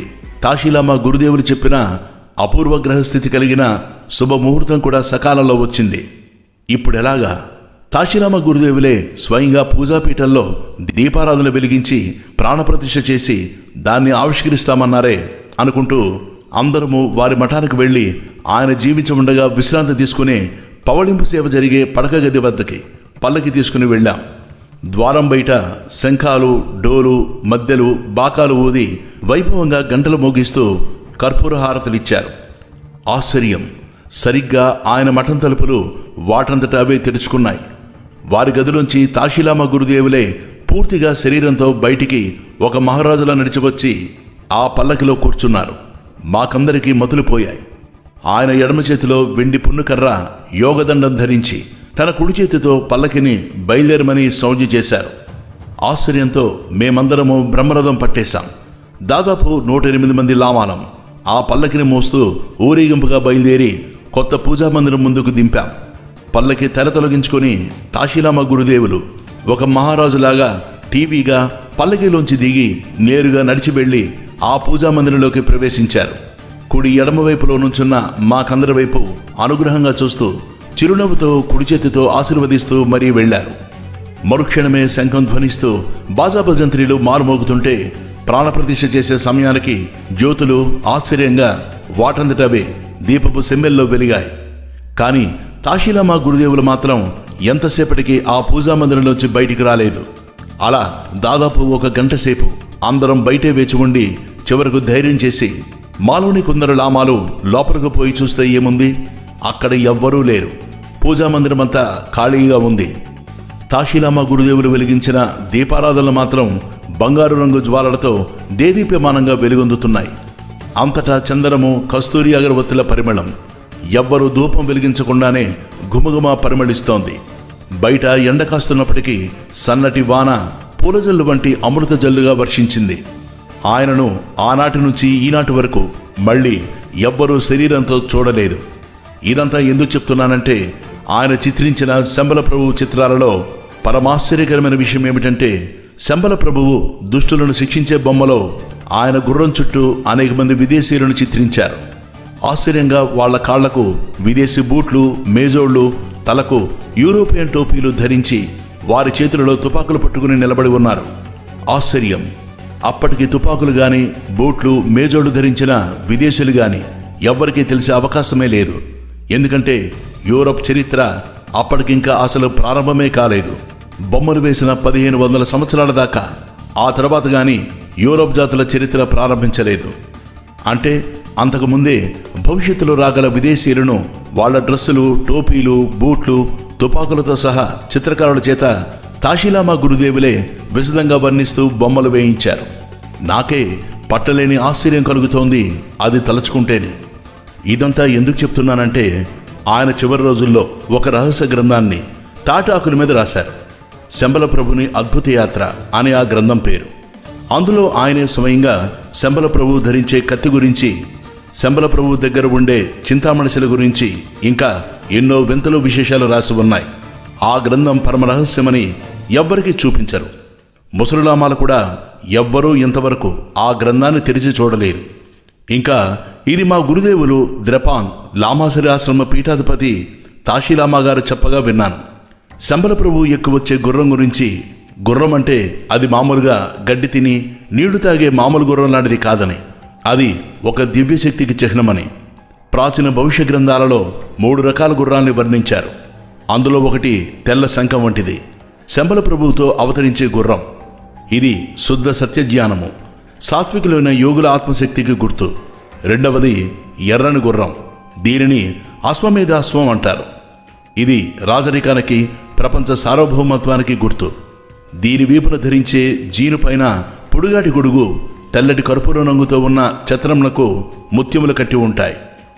తాషీలామా గురుదేవులు చెప్పిన అపూర్వ గ్రహస్థితి కలిగిన శుభముహూర్తం కూడా సకాలంలో వచ్చింది ఇప్పుడెలాగా తాషిలామ గురుదేవులే స్వయంగా పూజాపీఠంలో దీపారాధన వెలిగించి ప్రాణప్రతిష్ఠ చేసి దాన్ని ఆవిష్కరిస్తామన్నారే అనుకుంటూ అందరము వారి మఠానికి వెళ్ళి ఆయన జీవించి ఉండగా విశ్రాంతి తీసుకుని పవళింపు సేవ జరిగే పడక గది వద్దకి పల్లకి తీసుకుని వెళ్ళాం ద్వారం బయట శంఖాలు డోలు మద్దెలు బాకాలు ఊది వైభవంగా గంటలు మోగిస్తూ కర్పూర హారతలిచ్చారు ఆశ్చర్యం సరిగ్గా ఆయన మఠం తలుపులు వాటంతట అవే తెరుచుకున్నాయి వారి గదిలోంచి తాషిలామ గురుదేవులే పూర్తిగా శరీరంతో బయటికి ఒక మహారాజులా నడిచివచ్చి ఆ పల్లకిలో కూర్చున్నారు మాకందరికీ మతులుపోయాయి ఆయన ఎడమ చేతిలో వెండి పున్నుకర్ర యోగదండం ధరించి తన కుడి చేతితో పల్లకిని బయలుదేరమని సౌజ్ఞ చేశారు ఆశ్చర్యంతో మేమందరము బ్రహ్మరథం పట్టేశాం దాదాపు నూట ఎనిమిది మంది లామాలం ఆ పల్లకిని మోస్తూ ఊరేగింపుగా బయలుదేరి కొత్త పూజా మందిరం ముందుకు దింపాం పల్లకి తెర తొలగించుకొని తాషిలామ గురుదేవులు ఒక మహారాజులాగా టీవీగా పల్లకిలోంచి దిగి నేరుగా నడిచి వెళ్ళి ఆ పూజా మందిరంలోకి ప్రవేశించారు కుడి ఎడమ వైపులో నుంచున్న మాకందరి వైపు అనుగ్రహంగా చూస్తూ చిరునవ్వుతో కుడి చేతితో ఆశీర్వదిస్తూ మరీ వెళ్ళారు మరుక్షణమే శంఖం ధ్వనిస్తూ బాజా భజంత్రీలు మారుమోగుతుంటే ప్రాణప్రతిష్ఠ చేసే సమయానికి జ్యోతులు ఆశ్చర్యంగా వాటంతటవే దీపపు సెమ్మెల్లో వెలిగాయి కానీ తాషిలామా గురుదేవులు మాత్రం ఎంతసేపటికి ఆ పూజా మందిరంలోంచి బయటికి రాలేదు అలా దాదాపు ఒక గంట సేపు అందరం బయటే వేచి ఉండి చివరకు ధైర్యం చేసి మాలోని కొందరు లామాలు లోపలికి పోయి చూస్తే ఏముంది అక్కడ ఎవ్వరూ లేరు పూజా మందిరం అంతా ఖాళీగా ఉంది తాషిలామా గురుదేవులు వెలిగించిన దీపారాధనలు మాత్రం బంగారు రంగు జ్వాలలతో దేదీప్యమానంగా వెలుగొందుతున్నాయి అంతటా చందనము కస్తూరి అగరవత్తుల పరిమళం ఎవ్వరూ ధూపం వెలిగించకుండానే గుమగుమ పరిమళిస్తోంది బయట ఎండ కాస్తున్నప్పటికీ సన్నటి వాన పూలజల్లు వంటి అమృత జల్లుగా వర్షించింది ఆయనను ఆనాటి నుంచి ఈనాటి వరకు మళ్ళీ ఎవ్వరూ శరీరంతో చూడలేదు ఇదంతా ఎందుకు చెప్తున్నానంటే ఆయన చిత్రించిన శంబల ప్రభువు చిత్రాలలో పరమాశ్చర్యకరమైన విషయం ఏమిటంటే శంబల ప్రభువు దుష్టులను శిక్షించే బొమ్మలో ఆయన గుర్రం చుట్టూ అనేక మంది విదేశీయులను చిత్రించారు ఆశ్చర్యంగా వాళ్ళ కాళ్లకు విదేశీ బూట్లు మేజోళ్లు తలకు యూరోపియన్ టోపీలు ధరించి వారి చేతులలో తుపాకులు పట్టుకుని నిలబడి ఉన్నారు ఆశ్చర్యం అప్పటికి తుపాకులు గాని బూట్లు మేజోళ్లు ధరించిన విదేశీయులు గాని ఎవ్వరికీ తెలిసే అవకాశమే లేదు ఎందుకంటే యూరప్ చరిత్ర అప్పటికింకా అసలు ప్రారంభమే కాలేదు బొమ్మలు వేసిన పదిహేను వందల సంవత్సరాల దాకా ఆ తర్వాత గాని యూరప్ జాతుల చరిత్ర ప్రారంభించలేదు అంటే అంతకుముందే భవిష్యత్తులో రాగల విదేశీయులను వాళ్ళ డ్రెస్సులు టోపీలు బూట్లు తుపాకులతో సహా చిత్రకారుల చేత తాషిలామా గురుదేవులే విశదంగా వర్ణిస్తూ బొమ్మలు వేయించారు నాకే పట్టలేని ఆశ్చర్యం కలుగుతోంది అది తలుచుకుంటేనే ఇదంతా ఎందుకు చెప్తున్నానంటే ఆయన చివరి రోజుల్లో ఒక రహస్య గ్రంథాన్ని తాటాకుల మీద రాశారు శంబల ప్రభుని అద్భుత యాత్ర అనే ఆ గ్రంథం పేరు అందులో ఆయనే స్వయంగా శంబల ప్రభు ధరించే కత్తి గురించి శంబల ప్రభు దగ్గర ఉండే చింతామణిశల గురించి ఇంకా ఎన్నో వింతలు విశేషాలు రాసి ఉన్నాయి ఆ గ్రంథం పరమ రహస్యమని ఎవ్వరికీ చూపించరు ముసలులామాలు కూడా ఎవ్వరూ ఇంతవరకు ఆ గ్రంథాన్ని తెరిచి చూడలేదు ఇంకా ఇది మా గురుదేవులు ద్రపాంగ్ లామాసరి ఆశ్రమ పీఠాధిపతి తాషిలామా గారు చెప్పగా విన్నాను శంబల ప్రభు ఎక్కువచ్చే గుర్రం గురించి గుర్రం అంటే అది మామూలుగా గడ్డి తిని నీళ్లు తాగే మామూలు గుర్రం లాంటిది కాదని అది ఒక దివ్యశక్తికి చిహ్నమని ప్రాచీన భవిష్య గ్రంథాలలో మూడు రకాల గుర్రాల్ని వర్ణించారు అందులో ఒకటి తెల్ల శంఖం వంటిది శంబల ప్రభువుతో అవతరించే గుర్రం ఇది శుద్ధ సత్యజ్ఞానము సాత్వికులైన యోగుల ఆత్మశక్తికి గుర్తు రెండవది ఎర్రని గుర్రం దీనిని అశ్వమేధాశ్వం అంటారు ఇది రాజరికానికి ప్రపంచ సార్వభౌమత్వానికి గుర్తు దీని వీపున ధరించే జీను పైన పొడుగాటి గొడుగు తెల్లటి కర్పూర రంగుతో ఉన్న చత్రములకు ముత్యములు కట్టి ఉంటాయి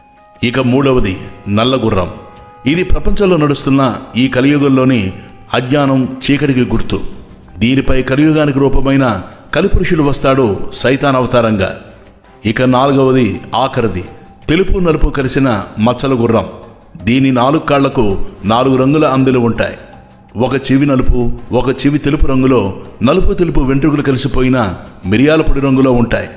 ఇక మూడవది నల్ల గుర్రం ఇది ప్రపంచంలో నడుస్తున్న ఈ కలియుగంలోని అజ్ఞానం చీకటికి గుర్తు దీనిపై కలియుగానికి రూపమైన కలిపురుషుడు వస్తాడు సైతాన్ అవతారంగా ఇక నాలుగవది ఆఖరిది తెలుపు నలుపు కలిసిన మచ్చల గుర్రం దీని నాలుగు కాళ్లకు నాలుగు రంగుల అందులు ఉంటాయి ఒక చెవి నలుపు ఒక చెవి తెలుపు రంగులో నలుపు తెలుపు వెంట్రుకలు కలిసిపోయిన మిరియాల పొడి రంగులో ఉంటాయి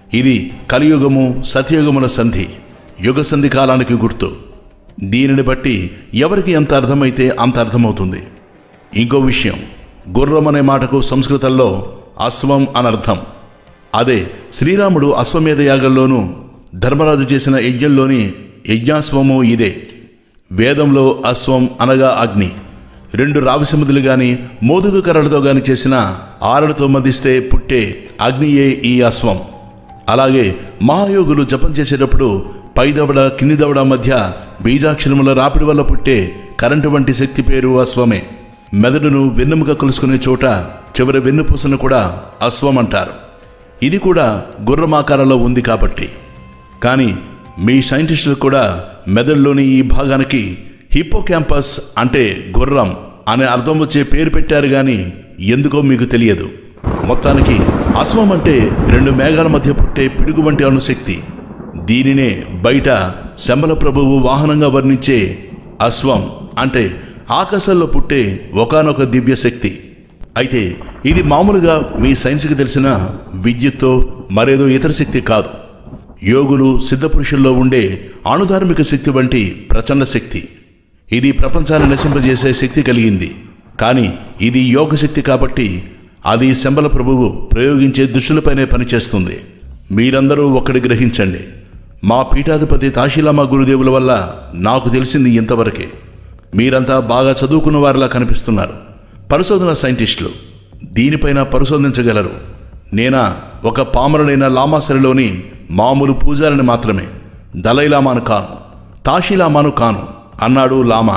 ఇది కలియుగము సత్యయుగముల సంధి యుగ సంధి కాలానికి గుర్తు దీనిని బట్టి ఎవరికి ఎంత అర్థమైతే అంత అర్థమవుతుంది ఇంకో విషయం గుర్రం అనే మాటకు సంస్కృతంలో అశ్వం అనర్థం అదే శ్రీరాముడు అశ్వమేధ యాగంలోనూ ధర్మరాజు చేసిన యజ్ఞంలోని యజ్ఞాశ్వము ఇదే వేదంలో అశ్వం అనగా అగ్ని రెండు రావిసముదులు గాని మోదుగు కర్రలతో గాని చేసిన ఆరలతో మదిస్తే పుట్టే అగ్నియే ఈ అశ్వం అలాగే మహాయోగులు జపం చేసేటప్పుడు పై దవడ కింది దవడ మధ్య బీజాక్షరముల రాపిడి వల్ల పుట్టే కరెంటు వంటి శక్తి పేరు అశ్వమే మెదడును వెన్నెముక కలుసుకునే చోట చివరి వెన్నుపూసను కూడా అశ్వం అంటారు ఇది కూడా గుర్రమాకారంలో ఉంది కాబట్టి కానీ మీ సైంటిస్టులు కూడా మెదడులోని ఈ భాగానికి హిప్పోక్యాంపస్ అంటే గుర్రం అనే అర్థం వచ్చే పేరు పెట్టారు కానీ ఎందుకో మీకు తెలియదు మొత్తానికి అశ్వం అంటే రెండు మేఘాల మధ్య పుట్టే పిడుగు వంటి అణుశక్తి దీనినే బయట శంబల ప్రభువు వాహనంగా వర్ణించే అశ్వం అంటే ఆకాశంలో పుట్టే ఒకానొక దివ్య శక్తి అయితే ఇది మామూలుగా మీ సైన్స్కి తెలిసిన విద్యుత్తో మరేదో ఇతర శక్తి కాదు యోగులు సిద్ధపురుషుల్లో ఉండే అణుధార్మిక శక్తి వంటి ప్రచండ శక్తి ఇది ప్రపంచాన్ని నశింపజేసే శక్తి కలిగింది కానీ ఇది యోగ శక్తి కాబట్టి అది శంబల ప్రభువు ప్రయోగించే దుష్టులపైనే పనిచేస్తుంది మీరందరూ ఒక్కడి గ్రహించండి మా పీఠాధిపతి తాశీలామా గురుదేవుల వల్ల నాకు తెలిసింది ఇంతవరకే మీరంతా బాగా చదువుకున్న వారిలా కనిపిస్తున్నారు పరిశోధన సైంటిస్టులు దీనిపైన పరిశోధించగలరు నేనా ఒక పామరుడైన లామాసరిలోని మామూలు పూజారిని మాత్రమే దలైలామాను కాను తాషిలామాను కాను అన్నాడు లామా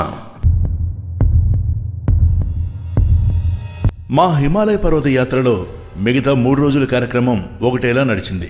మా హిమాలయ పర్వత యాత్రలో మిగతా మూడు రోజుల కార్యక్రమం ఒకటేలా నడిచింది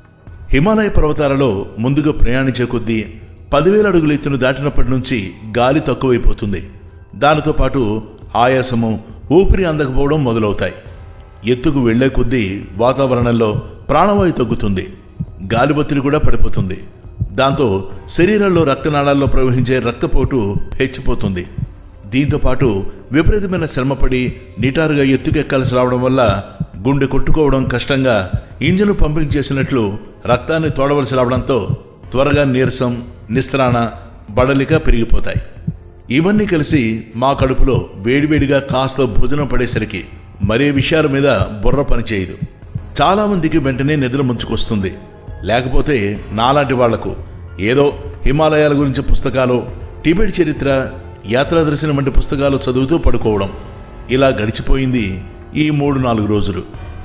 హిమాలయ పర్వతాలలో ముందుగా ప్రయాణించే కొద్దీ పదివేల అడుగుల ఎత్తును దాటినప్పటి నుంచి గాలి తక్కువైపోతుంది దానితో పాటు ఆయాసము ఊపిరి అందకపోవడం మొదలవుతాయి ఎత్తుకు వెళ్లే కొద్దీ వాతావరణంలో ప్రాణవాయు తగ్గుతుంది గాలి ఒత్తిడి కూడా పడిపోతుంది దాంతో శరీరంలో రక్తనాళాల్లో ప్రవహించే రక్తపోటు హెచ్చిపోతుంది దీంతో పాటు విపరీతమైన శ్రమపడి నిటారుగా ఎత్తుకెక్కాల్సి రావడం వల్ల గుండె కొట్టుకోవడం కష్టంగా ఇంజను పంపింగ్ చేసినట్లు రక్తాన్ని తోడవలసి రావడంతో త్వరగా నీరసం నిస్త్రాణ బడలిక పెరిగిపోతాయి ఇవన్నీ కలిసి మా కడుపులో వేడివేడిగా కాస్త భోజనం పడేసరికి మరే విషయాల మీద బుర్ర పనిచేయదు చాలామందికి వెంటనే నిద్ర ముంచుకొస్తుంది లేకపోతే నాలాంటి వాళ్లకు ఏదో హిమాలయాల గురించి పుస్తకాలు టిబెట్ చరిత్ర యాత్రా దర్శనం వంటి పుస్తకాలు చదువుతూ పడుకోవడం ఇలా గడిచిపోయింది ఈ మూడు నాలుగు రోజులు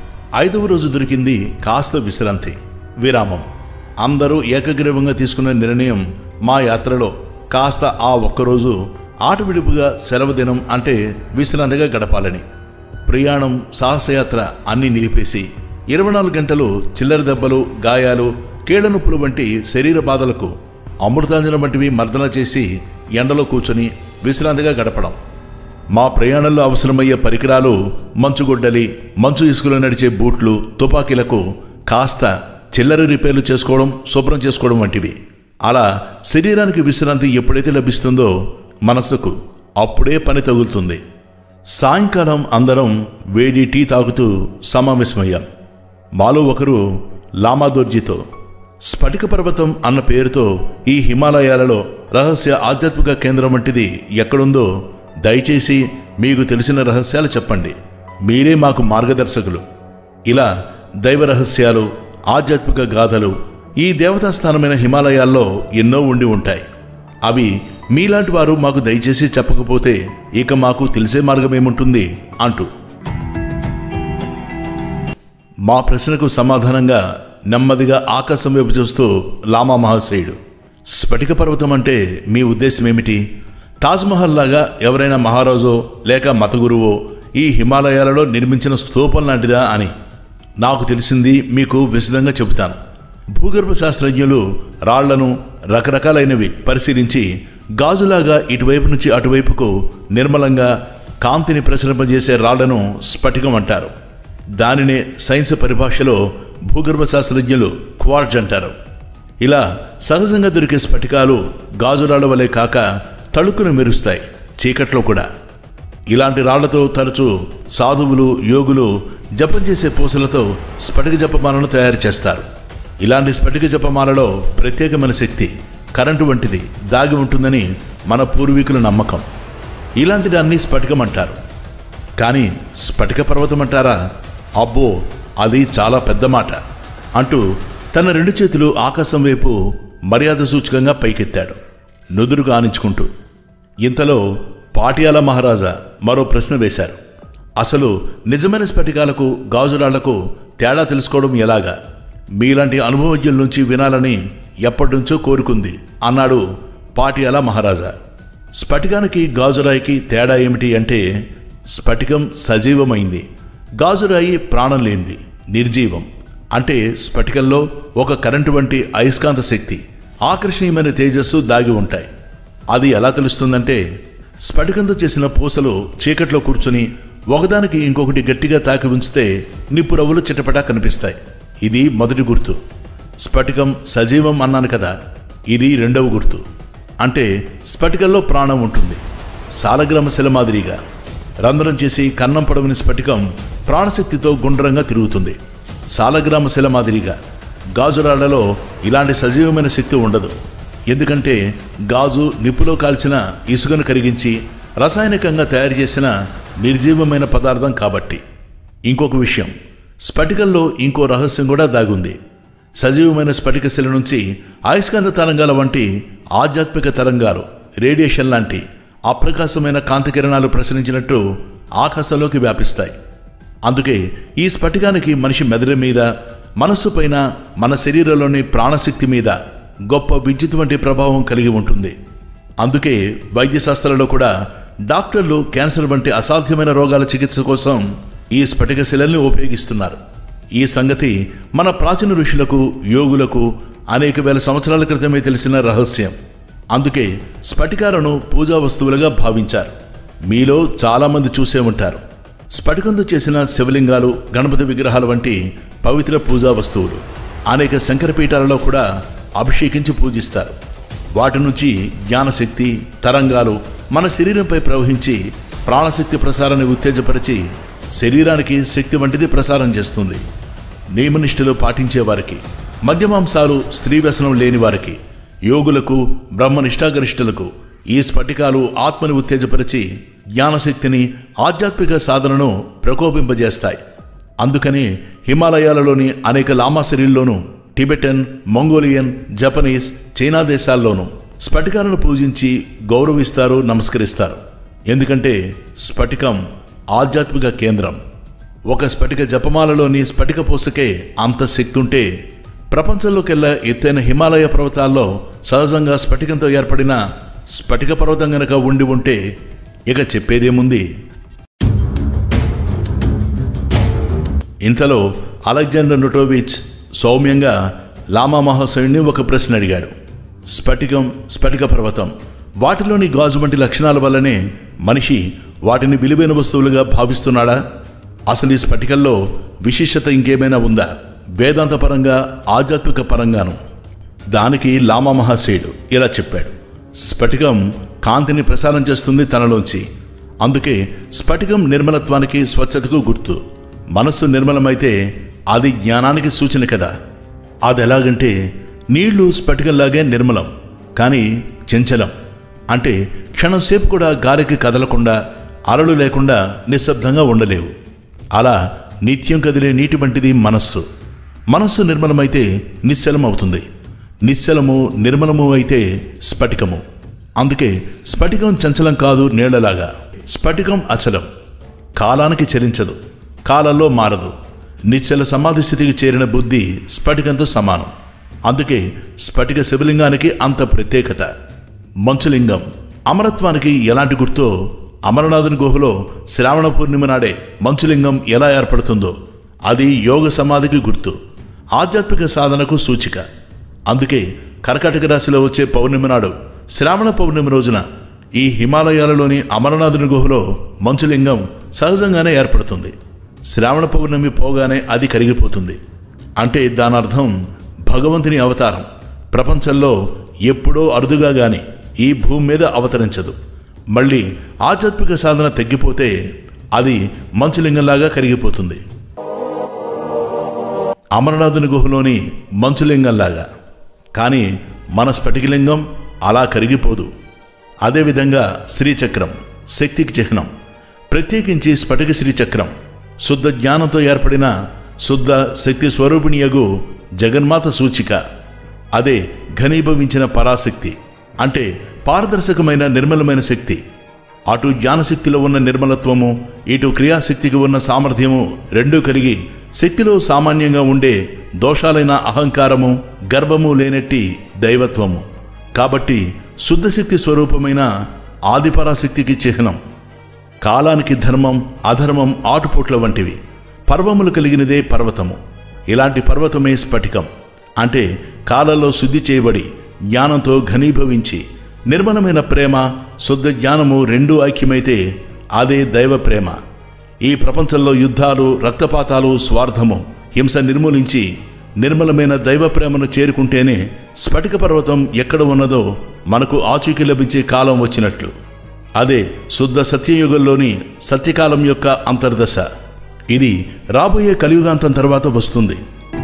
ఐదవ రోజు దొరికింది కాస్త విశ్రాంతి విరామం అందరూ ఏకగ్రీవంగా తీసుకున్న నిర్ణయం మా యాత్రలో కాస్త ఆ ఒక్కరోజు ఆటవిడుపుగా సెలవు దినం అంటే విశ్రాంతిగా గడపాలని ప్రయాణం సాహసయాత్ర అన్నీ నిలిపేసి ఇరవై నాలుగు గంటలు చిల్లర దెబ్బలు గాయాలు కీళ్ల నొప్పులు వంటి శరీర బాధలకు అమృతాంజనం వంటివి మర్దన చేసి ఎండలో కూర్చొని విశ్రాంతిగా గడపడం మా ప్రయాణంలో అవసరమయ్యే పరికరాలు మంచుగొడ్డలి మంచు ఇసుకలో నడిచే బూట్లు తుపాకీలకు కాస్త చిల్లర రిపేర్లు చేసుకోవడం శుభ్రం చేసుకోవడం వంటివి అలా శరీరానికి విశ్రాంతి ఎప్పుడైతే లభిస్తుందో మనస్సుకు అప్పుడే పని తగులుతుంది సాయంకాలం అందరం వేడి టీ తాగుతూ సమావేశమయ్యాం మాలో ఒకరు లామాదోర్జీతో స్ఫటిక పర్వతం అన్న పేరుతో ఈ హిమాలయాలలో రహస్య ఆధ్యాత్మిక కేంద్రం వంటిది ఎక్కడుందో దయచేసి మీకు తెలిసిన రహస్యాలు చెప్పండి మీరే మాకు మార్గదర్శకులు ఇలా దైవ రహస్యాలు ఆధ్యాత్మిక గాథలు ఈ దేవతాస్థానమైన హిమాలయాల్లో ఎన్నో ఉండి ఉంటాయి అవి మీలాంటి వారు మాకు దయచేసి చెప్పకపోతే ఇక మాకు తెలిసే మార్గం ఏముంటుంది అంటూ మా ప్రశ్నకు సమాధానంగా నెమ్మదిగా ఆకాశం వైపు చూస్తూ లామా మహాశయుడు స్ఫటిక పర్వతం అంటే మీ ఉద్దేశం ఏమిటి తాజ్మహల్ లాగా ఎవరైనా మహారాజో లేక మతగురువో ఈ హిమాలయాలలో నిర్మించిన స్తూపం లాంటిదా అని నాకు తెలిసింది మీకు విశదంగా చెబుతాను భూగర్భ శాస్త్రజ్ఞులు రాళ్లను రకరకాలైనవి పరిశీలించి గాజులాగా ఇటువైపు నుంచి అటువైపుకు నిర్మలంగా కాంతిని ప్రసరింపజేసే రాళ్లను స్ఫటికం అంటారు దానినే సైన్స్ పరిభాషలో భూగర్భ శాస్త్రజ్ఞులు క్వార్జ్ అంటారు ఇలా సహజంగా దొరికే స్ఫటికాలు గాజురాళ్ల వలె కాక తళుక్కును మెరుస్తాయి చీకట్లో కూడా ఇలాంటి రాళ్లతో తరచూ సాధువులు యోగులు జపం చేసే పూసలతో స్ఫటిక జపమాలను తయారు చేస్తారు ఇలాంటి స్ఫటిక జపమాలలో ప్రత్యేకమైన శక్తి కరెంటు వంటిది దాగి ఉంటుందని మన పూర్వీకుల నమ్మకం ఇలాంటి దాన్ని స్ఫటికం అంటారు కానీ స్ఫటిక పర్వతం అంటారా అబ్బో అది చాలా పెద్ద మాట అంటూ తన రెండు చేతులు ఆకాశం వైపు మర్యాద సూచకంగా పైకెత్తాడు నుదురుగా ఆనించుకుంటూ ఇంతలో పాటియాల మహారాజా మరో ప్రశ్న వేశారు అసలు నిజమైన స్ఫటికాలకు గాజురాళ్లకు తేడా తెలుసుకోవడం ఎలాగా మీలాంటి అనుభవజ్ఞుల నుంచి వినాలని ఎప్పటినుంచో కోరుకుంది అన్నాడు పాటియాల మహారాజా స్ఫటికానికి గాజురాయికి తేడా ఏమిటి అంటే స్ఫటికం సజీవమైంది గాజురాయి ప్రాణం లేనిది నిర్జీవం అంటే స్ఫటికంలో ఒక కరెంటు వంటి అయస్కాంత శక్తి ఆకర్షణీయమైన తేజస్సు దాగి ఉంటాయి అది ఎలా తెలుస్తుందంటే స్ఫటికంతో చేసిన పూసలు చీకట్లో కూర్చుని ఒకదానికి ఇంకొకటి గట్టిగా తాకి ఉంచితే నిప్పు రవ్వులు చిటపటా కనిపిస్తాయి ఇది మొదటి గుర్తు స్ఫటికం సజీవం అన్నాను కదా ఇది రెండవ గుర్తు అంటే స్ఫటికంలో ప్రాణం ఉంటుంది సాలగ్రామ శిల మాదిరిగా రంధ్రం చేసి కన్నం పొడవిన స్ఫటికం ప్రాణశక్తితో గుండ్రంగా తిరుగుతుంది సాలగ్రామ శిల మాదిరిగా గాజురాళ్లలో ఇలాంటి సజీవమైన శక్తి ఉండదు ఎందుకంటే గాజు నిప్పులో కాల్చిన ఇసుకను కరిగించి రసాయనికంగా తయారు చేసిన నిర్జీవమైన పదార్థం కాబట్టి ఇంకొక విషయం స్ఫటికంలో ఇంకో రహస్యం కూడా దాగుంది సజీవమైన స్ఫటిక శిల నుంచి అయస్కాంత తరంగాల వంటి ఆధ్యాత్మిక తరంగాలు రేడియేషన్ లాంటి అప్రకాశమైన కాంతి కిరణాలు ప్రసరించినట్టు ఆకాశంలోకి వ్యాపిస్తాయి అందుకే ఈ స్ఫటికానికి మనిషి మెదడు మీద మనస్సు పైన మన శరీరంలోని ప్రాణశక్తి మీద గొప్ప విద్యుత్ వంటి ప్రభావం కలిగి ఉంటుంది అందుకే వైద్యశాస్త్రంలో కూడా డాక్టర్లు క్యాన్సర్ వంటి అసాధ్యమైన రోగాల చికిత్స కోసం ఈ స్ఫటిక శిలల్ని ఉపయోగిస్తున్నారు ఈ సంగతి మన ప్రాచీన ఋషులకు యోగులకు అనేక వేల సంవత్సరాల క్రితమే తెలిసిన రహస్యం అందుకే స్ఫటికాలను పూజా వస్తువులుగా భావించారు మీలో చాలామంది చూసే ఉంటారు స్ఫటికంతో చేసిన శివలింగాలు గణపతి విగ్రహాలు వంటి పవిత్ర పూజా వస్తువులు అనేక శంకరపీఠాలలో కూడా అభిషేకించి పూజిస్తారు వాటి నుంచి జ్ఞానశక్తి తరంగాలు మన శరీరంపై ప్రవహించి ప్రాణశక్తి ప్రసారాన్ని ఉత్తేజపరిచి శరీరానికి శక్తి వంటిది ప్రసారం చేస్తుంది నియమనిష్టలు పాటించే వారికి మద్యమాంసాలు స్త్రీ వ్యసనం లేని వారికి యోగులకు బ్రహ్మనిష్టాగరిష్ఠులకు ఈ స్ఫటికాలు ఆత్మని ఉత్తేజపరిచి జ్ఞానశక్తిని ఆధ్యాత్మిక సాధనను ప్రకోపింపజేస్తాయి అందుకని హిమాలయాలలోని అనేక లామాసరిల్లోనూ టిబెటన్ మంగోలియన్ జపనీస్ చైనా దేశాల్లోనూ స్ఫటికాలను పూజించి గౌరవిస్తారు నమస్కరిస్తారు ఎందుకంటే స్ఫటికం ఆధ్యాత్మిక కేంద్రం ఒక స్ఫటిక జపమాలలోని స్ఫటిక పూసకే అంత శక్తి ఉంటే ప్రపంచంలోకెల్లా ఎత్తైన హిమాలయ పర్వతాల్లో సహజంగా స్ఫటికంతో ఏర్పడిన స్ఫటిక పర్వతం గనక ఉండి ఉంటే ఇక చెప్పేదేముంది ఇంతలో అలెగ్జాండర్ నుటోవిచ్ సౌమ్యంగా లామా మహాశయుడిని ఒక ప్రశ్న అడిగాడు స్ఫటికం స్ఫటిక పర్వతం వాటిలోని గాజు వంటి లక్షణాల వల్లనే మనిషి వాటిని విలువైన వస్తువులుగా భావిస్తున్నాడా అసలు ఈ స్ఫటికల్లో విశిష్టత ఇంకేమైనా ఉందా వేదాంత పరంగా ఆధ్యాత్మిక పరంగాను దానికి లామా మహాశయుడు ఇలా చెప్పాడు స్ఫటికం కాంతిని ప్రసారం చేస్తుంది తనలోంచి అందుకే స్ఫటికం నిర్మలత్వానికి స్వచ్ఛతకు గుర్తు మనస్సు నిర్మలమైతే అది జ్ఞానానికి సూచన కదా అది ఎలాగంటే నీళ్లు స్ఫటికంలాగే నిర్మలం కానీ చంచలం అంటే క్షణంసేపు కూడా గాలికి కదలకుండా అలలు లేకుండా నిశ్శబ్దంగా ఉండలేవు అలా నిత్యం కదిలే నీటి వంటిది మనస్సు మనస్సు నిర్మలమైతే నిశ్చలం అవుతుంది నిశ్చలము నిర్మలము అయితే స్ఫటికము అందుకే స్ఫటికం చంచలం కాదు నీళ్లలాగా స్ఫటికం అచలం కాలానికి చరించదు కాలంలో మారదు నిశ్చల సమాధి స్థితికి చేరిన బుద్ధి స్ఫటికంతో సమానం అందుకే స్ఫటిక శివలింగానికి అంత ప్రత్యేకత మంచులింగం అమరత్వానికి ఎలాంటి గుర్తో అమరనాథుని గుహలో శ్రావణ పూర్ణిమ నాడే మంచులింగం ఎలా ఏర్పడుతుందో అది యోగ సమాధికి గుర్తు ఆధ్యాత్మిక సాధనకు సూచిక అందుకే కర్కాటక రాశిలో వచ్చే పౌర్ణమి నాడు శ్రావణ పౌర్ణమి రోజున ఈ హిమాలయాలలోని అమరనాథుని గుహలో మంచులింగం సహజంగానే ఏర్పడుతుంది శ్రావణ పౌర్ణమి పోగానే అది కరిగిపోతుంది అంటే దాని అర్థం భగవంతుని అవతారం ప్రపంచంలో ఎప్పుడో అరుదుగా గాని ఈ భూమి మీద అవతరించదు మళ్ళీ ఆధ్యాత్మిక సాధన తగ్గిపోతే అది మంచులింగంలాగా కరిగిపోతుంది అమరనాథుని గుహలోని మంచులింగంలాగా కానీ మన స్ఫటికలింగం అలా కరిగిపోదు అదేవిధంగా శ్రీచక్రం శక్తికి చిహ్నం ప్రత్యేకించి స్ఫటిక శ్రీచక్రం శుద్ధ జ్ఞానంతో ఏర్పడిన శుద్ధ శక్తి స్వరూపిణియగు జగన్మాత సూచిక అదే ఘనీభవించిన పరాశక్తి అంటే పారదర్శకమైన నిర్మలమైన శక్తి అటు జ్ఞానశక్తిలో ఉన్న నిర్మలత్వము ఇటు క్రియాశక్తికి ఉన్న సామర్థ్యము రెండూ కలిగి శక్తిలో సామాన్యంగా ఉండే దోషాలైన అహంకారము గర్వము లేనట్టి దైవత్వము కాబట్టి శుద్ధశక్తి స్వరూపమైన ఆదిపరాశక్తికి చిహ్నం కాలానికి ధర్మం అధర్మం ఆటుపోట్ల వంటివి పర్వములు కలిగినదే పర్వతము ఇలాంటి పర్వతమే స్ఫటికం అంటే కాలంలో శుద్ధి చేయబడి జ్ఞానంతో ఘనీభవించి నిర్మలమైన ప్రేమ శుద్ధ జ్ఞానము రెండూ ఐక్యమైతే అదే దైవ ప్రేమ ఈ ప్రపంచంలో యుద్ధాలు రక్తపాతాలు స్వార్థము హింస నిర్మూలించి నిర్మలమైన దైవ ప్రేమను చేరుకుంటేనే స్ఫటిక పర్వతం ఎక్కడ ఉన్నదో మనకు ఆచూకీ లభించే కాలం వచ్చినట్లు అదే శుద్ధ సత్యయుగంలోని సత్యకాలం యొక్క అంతర్దశ ఇది రాబోయే కలియుగాంతం తర్వాత వస్తుంది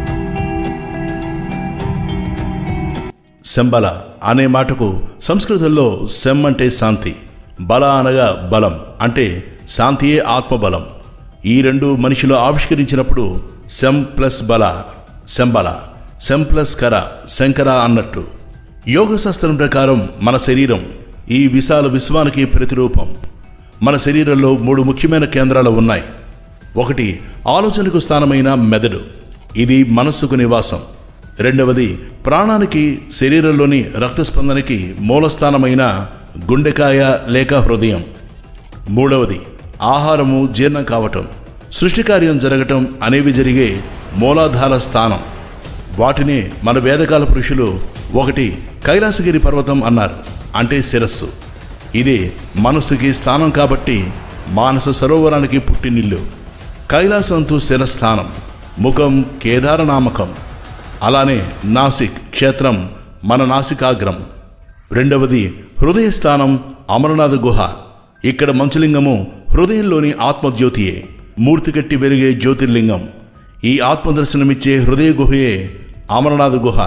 శంబల అనే మాటకు సంస్కృతంలో శం అంటే శాంతి బల అనగా బలం అంటే శాంతియే ఆత్మబలం ఈ రెండు మనిషిలో ఆవిష్కరించినప్పుడు శం ప్లస్ బల శంబల శం ప్లస్ కర శంకర అన్నట్టు యోగ శాస్త్రం ప్రకారం మన శరీరం ఈ విశాల విశ్వానికి ప్రతిరూపం మన శరీరంలో మూడు ముఖ్యమైన కేంద్రాలు ఉన్నాయి ఒకటి ఆలోచనకు స్థానమైన మెదడు ఇది మనస్సుకు నివాసం రెండవది ప్రాణానికి శరీరంలోని రక్తస్పందనకి మూలస్థానమైన గుండెకాయ లేక హృదయం మూడవది ఆహారము జీర్ణం కావటం సృష్టి కార్యం జరగటం అనేవి జరిగే మూలాధార స్థానం వాటిని మన వేదకాల పురుషులు ఒకటి కైలాసగిరి పర్వతం అన్నారు అంటే శిరస్సు ఇదే మనసుకి స్థానం కాబట్టి మానస సరోవరానికి పుట్టినిల్లు కైలాసంతు శిరస్థానం ముఖం కేదారనామకం అలానే నాసిక్ క్షేత్రం మన నాసికాగ్రం రెండవది హృదయ స్థానం అమరనాథ గుహ ఇక్కడ మంచులింగము హృదయంలోని ఆత్మజ్యోతియే మూర్తి కట్టి వెలిగే జ్యోతిర్లింగం ఈ ఆత్మదర్శనమిచ్చే హృదయ గుహయే అమరనాథ గుహ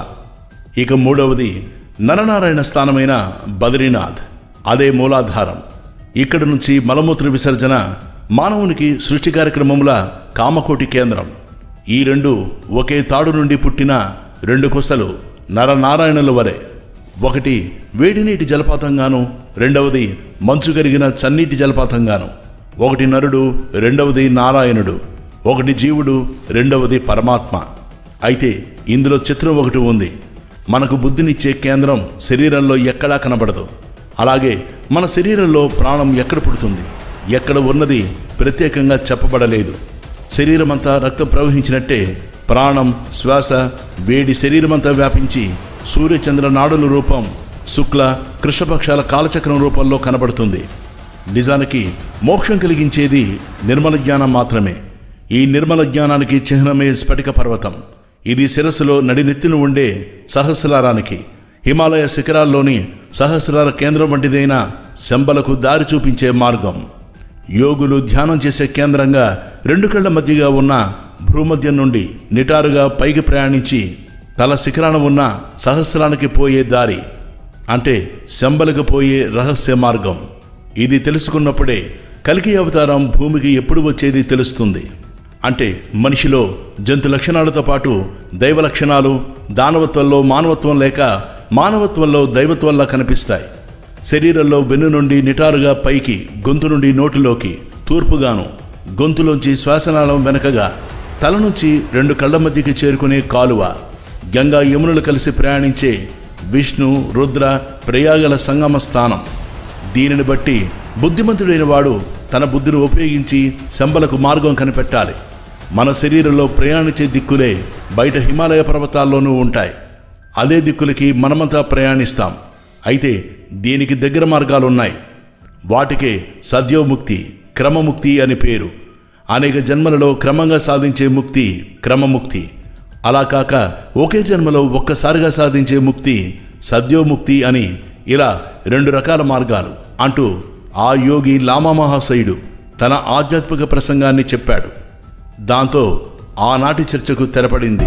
ఇక మూడవది నరనారాయణ స్థానమైన బద్రీనాథ్ అదే మూలాధారం ఇక్కడ నుంచి మలమూత్ర విసర్జన మానవునికి సృష్టి కార్యక్రమముల కామకోటి కేంద్రం ఈ రెండు ఒకే తాడు నుండి పుట్టిన రెండు కుసలు నరనారాయణుల వలె ఒకటి వేడినీటి జలపాతంగాను రెండవది మంచు కరిగిన చన్నీటి జలపాతంగాను ఒకటి నరుడు రెండవది నారాయణుడు ఒకటి జీవుడు రెండవది పరమాత్మ అయితే ఇందులో చిత్రం ఒకటి ఉంది మనకు బుద్ధినిచ్చే కేంద్రం శరీరంలో ఎక్కడా కనబడదు అలాగే మన శరీరంలో ప్రాణం ఎక్కడ పుడుతుంది ఎక్కడ ఉన్నది ప్రత్యేకంగా చెప్పబడలేదు శరీరమంతా రక్తం ప్రవహించినట్టే ప్రాణం శ్వాస వేడి శరీరమంతా వ్యాపించి సూర్యచంద్ర నాడుల రూపం శుక్ల కృష్ణపక్షాల కాలచక్రం రూపంలో కనబడుతుంది నిజానికి మోక్షం కలిగించేది నిర్మల జ్ఞానం మాత్రమే ఈ నిర్మల జ్ఞానానికి చిహ్నమే స్ఫటిక పర్వతం ఇది శిరస్సులో నడినెత్తిన ఉండే సహస్రారానికి హిమాలయ శిఖరాల్లోని సహస్రార కేంద్రం వంటిదైన శంబలకు దారి చూపించే మార్గం యోగులు ధ్యానం చేసే కేంద్రంగా రెండు కళ్ళ మధ్యగా ఉన్న భూమధ్యం నుండి నిటారుగా పైకి ప్రయాణించి తల శిఖరాన ఉన్న సహస్రానికి పోయే దారి అంటే శంబలకు పోయే రహస్య మార్గం ఇది తెలుసుకున్నప్పుడే కలికి అవతారం భూమికి ఎప్పుడు వచ్చేది తెలుస్తుంది అంటే మనిషిలో జంతు లక్షణాలతో పాటు దైవ లక్షణాలు దానవత్వంలో మానవత్వం లేక మానవత్వంలో దైవత్వంలా కనిపిస్తాయి శరీరంలో వెన్ను నుండి నిటారుగా పైకి గొంతు నుండి నోటిలోకి తూర్పుగాను గొంతులోంచి శ్వాసనాళం వెనకగా తల నుంచి రెండు కళ్ళ మధ్యకి చేరుకునే కాలువ గంగా యమునులు కలిసి ప్రయాణించే విష్ణు రుద్ర ప్రయాగల సంగమ స్థానం దీనిని బట్టి బుద్ధిమంతుడైన వాడు తన బుద్ధిని ఉపయోగించి శంబలకు మార్గం కనిపెట్టాలి మన శరీరంలో ప్రయాణించే దిక్కులే బయట హిమాలయ పర్వతాల్లోనూ ఉంటాయి అదే దిక్కులకి మనమంతా ప్రయాణిస్తాం అయితే దీనికి దగ్గర మార్గాలున్నాయి వాటికే సద్యోముక్తి క్రమముక్తి అని పేరు అనేక జన్మలలో క్రమంగా సాధించే ముక్తి క్రమముక్తి అలా కాక ఒకే జన్మలో ఒక్కసారిగా సాధించే ముక్తి సద్యోముక్తి అని ఇలా రెండు రకాల మార్గాలు అంటూ ఆ యోగి లామా మహాశయుడు తన ఆధ్యాత్మిక ప్రసంగాన్ని చెప్పాడు దాంతో ఆనాటి చర్చకు తెరపడింది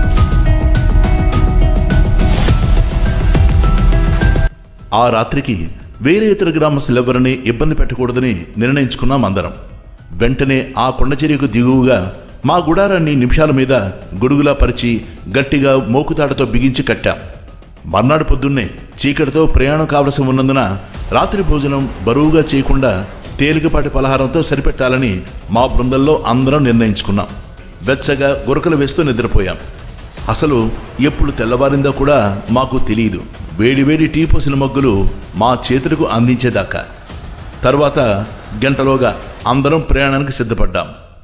ఆ రాత్రికి వేరే ఇతర గ్రామస్తులెవరిని ఇబ్బంది పెట్టకూడదని నిర్ణయించుకున్నాం అందరం వెంటనే ఆ కొండచర్యకు దిగువగా మా గుడారాన్ని నిమిషాల మీద గొడుగులా పరిచి గట్టిగా మోకుతాడతో బిగించి కట్టాం మర్నాడు పొద్దున్నే చీకటితో ప్రయాణం కావలసి ఉన్నందున రాత్రి భోజనం బరువుగా చేయకుండా తేలికపాటి పలహారంతో సరిపెట్టాలని మా బృందంలో అందరం నిర్ణయించుకున్నాం వెచ్చగా గురకలు వేస్తూ నిద్రపోయాం అసలు ఎప్పుడు తెల్లవారిందో కూడా మాకు తెలియదు వేడివేడి టీ పోసిన మగ్గులు మా చేతులకు అందించేదాకా తర్వాత గంటలోగా అందరం ప్రయాణానికి సిద్ధపడ్డాం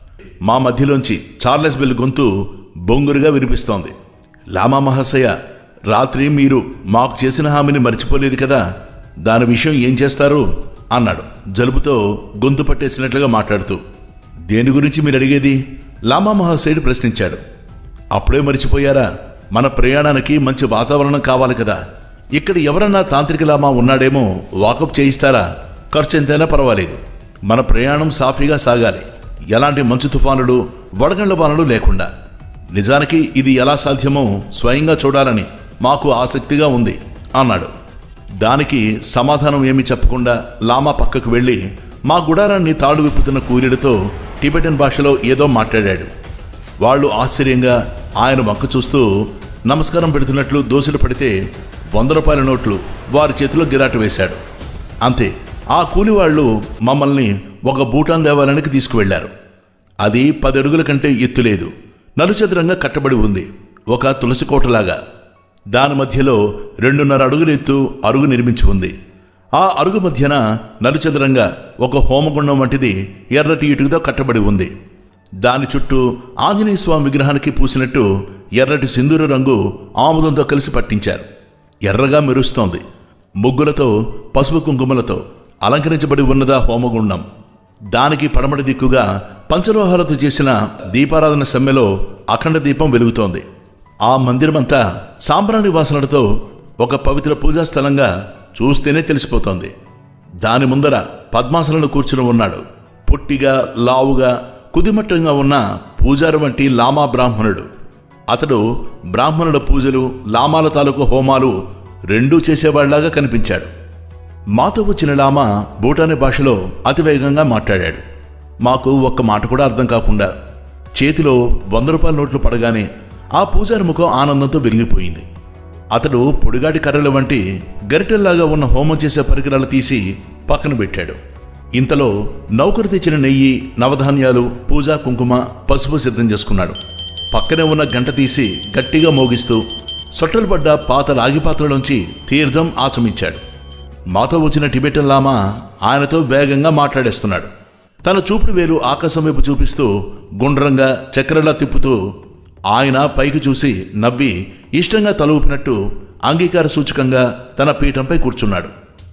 మా మధ్యలోంచి చార్లెస్ బెల్ గొంతు బొంగురుగా వినిపిస్తోంది లామా మహాశయ రాత్రి మీరు మాకు చేసిన హామీని మర్చిపోలేదు కదా దాని విషయం ఏం చేస్తారు అన్నాడు జలుబుతో గొంతు పట్టేసినట్లుగా మాట్లాడుతూ దేని గురించి మీరు అడిగేది లామా మహాశయుడు ప్రశ్నించాడు అప్పుడే మర్చిపోయారా మన ప్రయాణానికి మంచి వాతావరణం కావాలి కదా ఇక్కడ ఎవరన్నా తాంత్రిక లామా ఉన్నాడేమో వాకప్ చేయిస్తారా ఖర్చు ఎంతైనా పర్వాలేదు మన ప్రయాణం సాఫీగా సాగాలి ఎలాంటి మంచు తుఫానులు వడగండ్ల వానలు లేకుండా నిజానికి ఇది ఎలా సాధ్యమో స్వయంగా చూడాలని మాకు ఆసక్తిగా ఉంది అన్నాడు దానికి సమాధానం ఏమీ చెప్పకుండా లామా పక్కకు వెళ్ళి మా గుడారాన్ని తాడు విప్పుతున్న కూలీలతో టిబెటన్ భాషలో ఏదో మాట్లాడాడు వాళ్ళు ఆశ్చర్యంగా ఆయన వంక చూస్తూ నమస్కారం పెడుతున్నట్లు దోశలు పడితే వంద రూపాయల నోట్లు వారి చేతిలో గిరాటు వేశాడు అంతే ఆ కూలివాళ్లు మమ్మల్ని ఒక భూటాన్ దేవాలయానికి తీసుకువెళ్లారు అది పది అడుగుల కంటే ఎత్తులేదు నలుచదరంగా కట్టబడి ఉంది ఒక తులసి కోటలాగా దాని మధ్యలో రెండున్నర అడుగుల ఎత్తు అరుగు నిర్మించి ఉంది ఆ అరుగు మధ్యన నలుచదరంగా ఒక హోమగుండం వంటిది ఎర్రటి ఇటుకతో కట్టబడి ఉంది దాని చుట్టూ ఆంజనేయ స్వామి విగ్రహానికి పూసినట్టు ఎర్రటి సింధూర రంగు ఆముదంతో కలిసి పట్టించారు ఎర్రగా మెరుస్తోంది ముగ్గులతో పసుపు కుంకుమలతో అలంకరించబడి ఉన్నదా హోమగుండం దానికి పడమటి దిక్కుగా పంచలోహాలతో చేసిన దీపారాధన సమ్మెలో అఖండ దీపం వెలుగుతోంది ఆ మందిరమంతా సాంబ్రాణి వాసనలతో ఒక పవిత్ర పూజా స్థలంగా చూస్తేనే తెలిసిపోతోంది దాని ముందర పద్మాసనంలో కూర్చుని ఉన్నాడు పొట్టిగా లావుగా కుదిమట్టంగా ఉన్న పూజారి వంటి లామా బ్రాహ్మణుడు అతడు బ్రాహ్మణుల పూజలు లామాల తాలూకు హోమాలు రెండూ చేసేవాళ్లాగా కనిపించాడు మాతో వచ్చిన లామా భూటానీ భాషలో అతివేగంగా మాట్లాడాడు మాకు ఒక్క మాట కూడా అర్థం కాకుండా చేతిలో వంద రూపాయల నోట్లు పడగానే ఆ పూజారి ముఖం ఆనందంతో వెలిగిపోయింది అతడు పొడిగాటి కర్రల వంటి గరిటెల్లాగా ఉన్న హోమం చేసే పరికరాలు తీసి పక్కన పెట్టాడు ఇంతలో నౌకరు తెచ్చిన నెయ్యి నవధాన్యాలు పూజా కుంకుమ పసుపు సిద్ధం చేసుకున్నాడు పక్కనే ఉన్న గంట తీసి గట్టిగా మోగిస్తూ సొట్టలు పడ్డ పాత రాగి పాత్రలోంచి తీర్థం ఆచమించాడు మాతో వచ్చిన టిబెటన్ లామా ఆయనతో వేగంగా మాట్లాడేస్తున్నాడు తన చూపుడు వేలు ఆకాశం వైపు చూపిస్తూ గుండ్రంగా చక్రలా తిప్పుతూ ఆయన పైకి చూసి నవ్వి ఇష్టంగా తల ఊపినట్టు అంగీకార సూచకంగా తన పీఠంపై కూర్చున్నాడు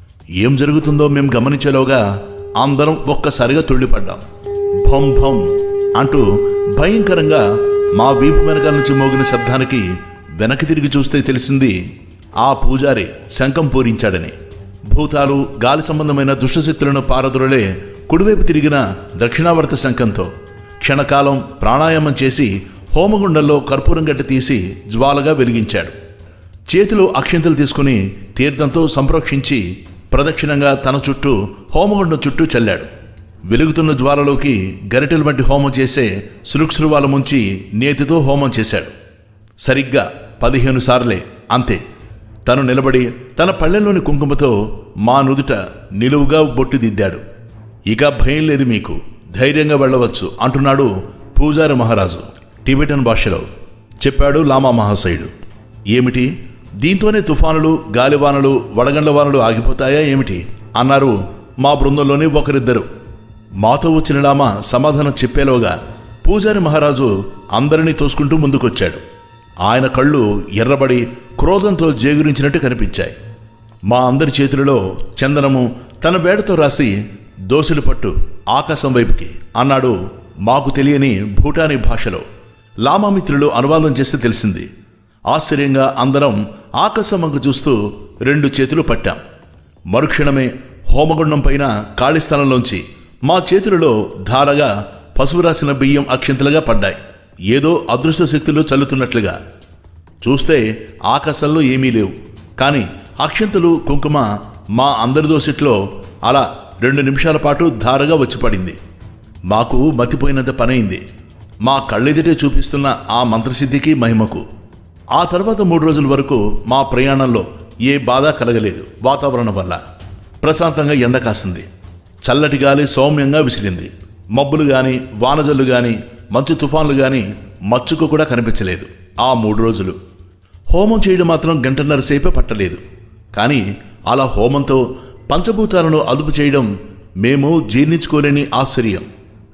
ఏం జరుగుతుందో మేం గమనించేలోగా అందరం ఒక్కసారిగా తుళ్ళిపడ్డాం భం భం అంటూ భయంకరంగా మా వీపు వెనకాల నుంచి మోగిన శబ్దానికి వెనక్కి తిరిగి చూస్తే తెలిసింది ఆ పూజారి శంఖం పూరించాడని భూతాలు గాలి సంబంధమైన దుష్టశక్తులను పారదురలే కుడివైపు తిరిగిన దక్షిణావర్త శంఖంతో క్షణకాలం ప్రాణాయామం చేసి హోమగుండంలో కర్పూరం గడ్డ తీసి జ్వాలగా వెలిగించాడు చేతిలో అక్షింతలు తీసుకుని తీర్థంతో సంప్రోక్షించి ప్రదక్షిణంగా తన చుట్టూ హోమగుండం చుట్టూ చల్లాడు వెలుగుతున్న జ్వాలలోకి గరిటెల వంటి హోమం చేసే సురుక్షురువాల ముంచి నేతితో హోమం చేశాడు సరిగ్గా పదిహేను సార్లే అంతే తను నిలబడి తన పళ్ళెంలోని కుంకుమతో మా నుదుట నిలువుగా బొట్టు దిద్దాడు ఇక భయం లేదు మీకు ధైర్యంగా వెళ్ళవచ్చు అంటున్నాడు పూజారి మహారాజు టిబెటన్ భాషలో చెప్పాడు లామా మహాశయుడు ఏమిటి దీంతోనే తుఫానులు గాలివానలు వడగండ్ల వానలు ఆగిపోతాయా ఏమిటి అన్నారు మా బృందంలోని ఒకరిద్దరు మాతో వచ్చిన లామా సమాధానం చెప్పేలోగా పూజారి మహారాజు అందరినీ తోసుకుంటూ ముందుకొచ్చాడు ఆయన కళ్ళు ఎర్రబడి క్రోధంతో జేగురించినట్టు కనిపించాయి మా అందరి చేతులలో చందనము తన వేడతో రాసి దోసులు పట్టు ఆకాశం వైపుకి అన్నాడు మాకు తెలియని భూటానీ భాషలో లామామిత్రులు అనువాదం చేస్తే తెలిసింది ఆశ్చర్యంగా అందరం ఆకాశం వంక చూస్తూ రెండు చేతులు పట్టాం మరుక్షణమే హోమగుండం పైన ఖాళీ స్థలంలోంచి మా చేతులలో ధారగా పసుపు రాసిన బియ్యం అక్షింతలుగా పడ్డాయి ఏదో అదృశ్య శక్తులు చల్లుతున్నట్లుగా చూస్తే ఆకాశంలో ఏమీ లేవు కానీ అక్షంతలు కుంకుమ మా అందరి దోసిట్లో అలా రెండు నిమిషాల పాటు ధారగా వచ్చి పడింది మాకు మతిపోయినంత పనైంది మా కళ్ళెదిటే చూపిస్తున్న ఆ మంత్రసిద్ధికి మహిమకు ఆ తర్వాత మూడు రోజుల వరకు మా ప్రయాణంలో ఏ బాధ కలగలేదు వాతావరణం వల్ల ప్రశాంతంగా ఎండ కాసింది చల్లటి గాలి సౌమ్యంగా విసిరింది మబ్బులు గాని వానజల్లు గాని మంచు తుఫాన్లు గాని మచ్చుకు కూడా కనిపించలేదు ఆ మూడు రోజులు హోమం చేయడం మాత్రం గంటన్నర సేపే పట్టలేదు కానీ అలా హోమంతో పంచభూతాలను అదుపు చేయడం మేము జీర్ణించుకోలేని ఆశ్చర్యం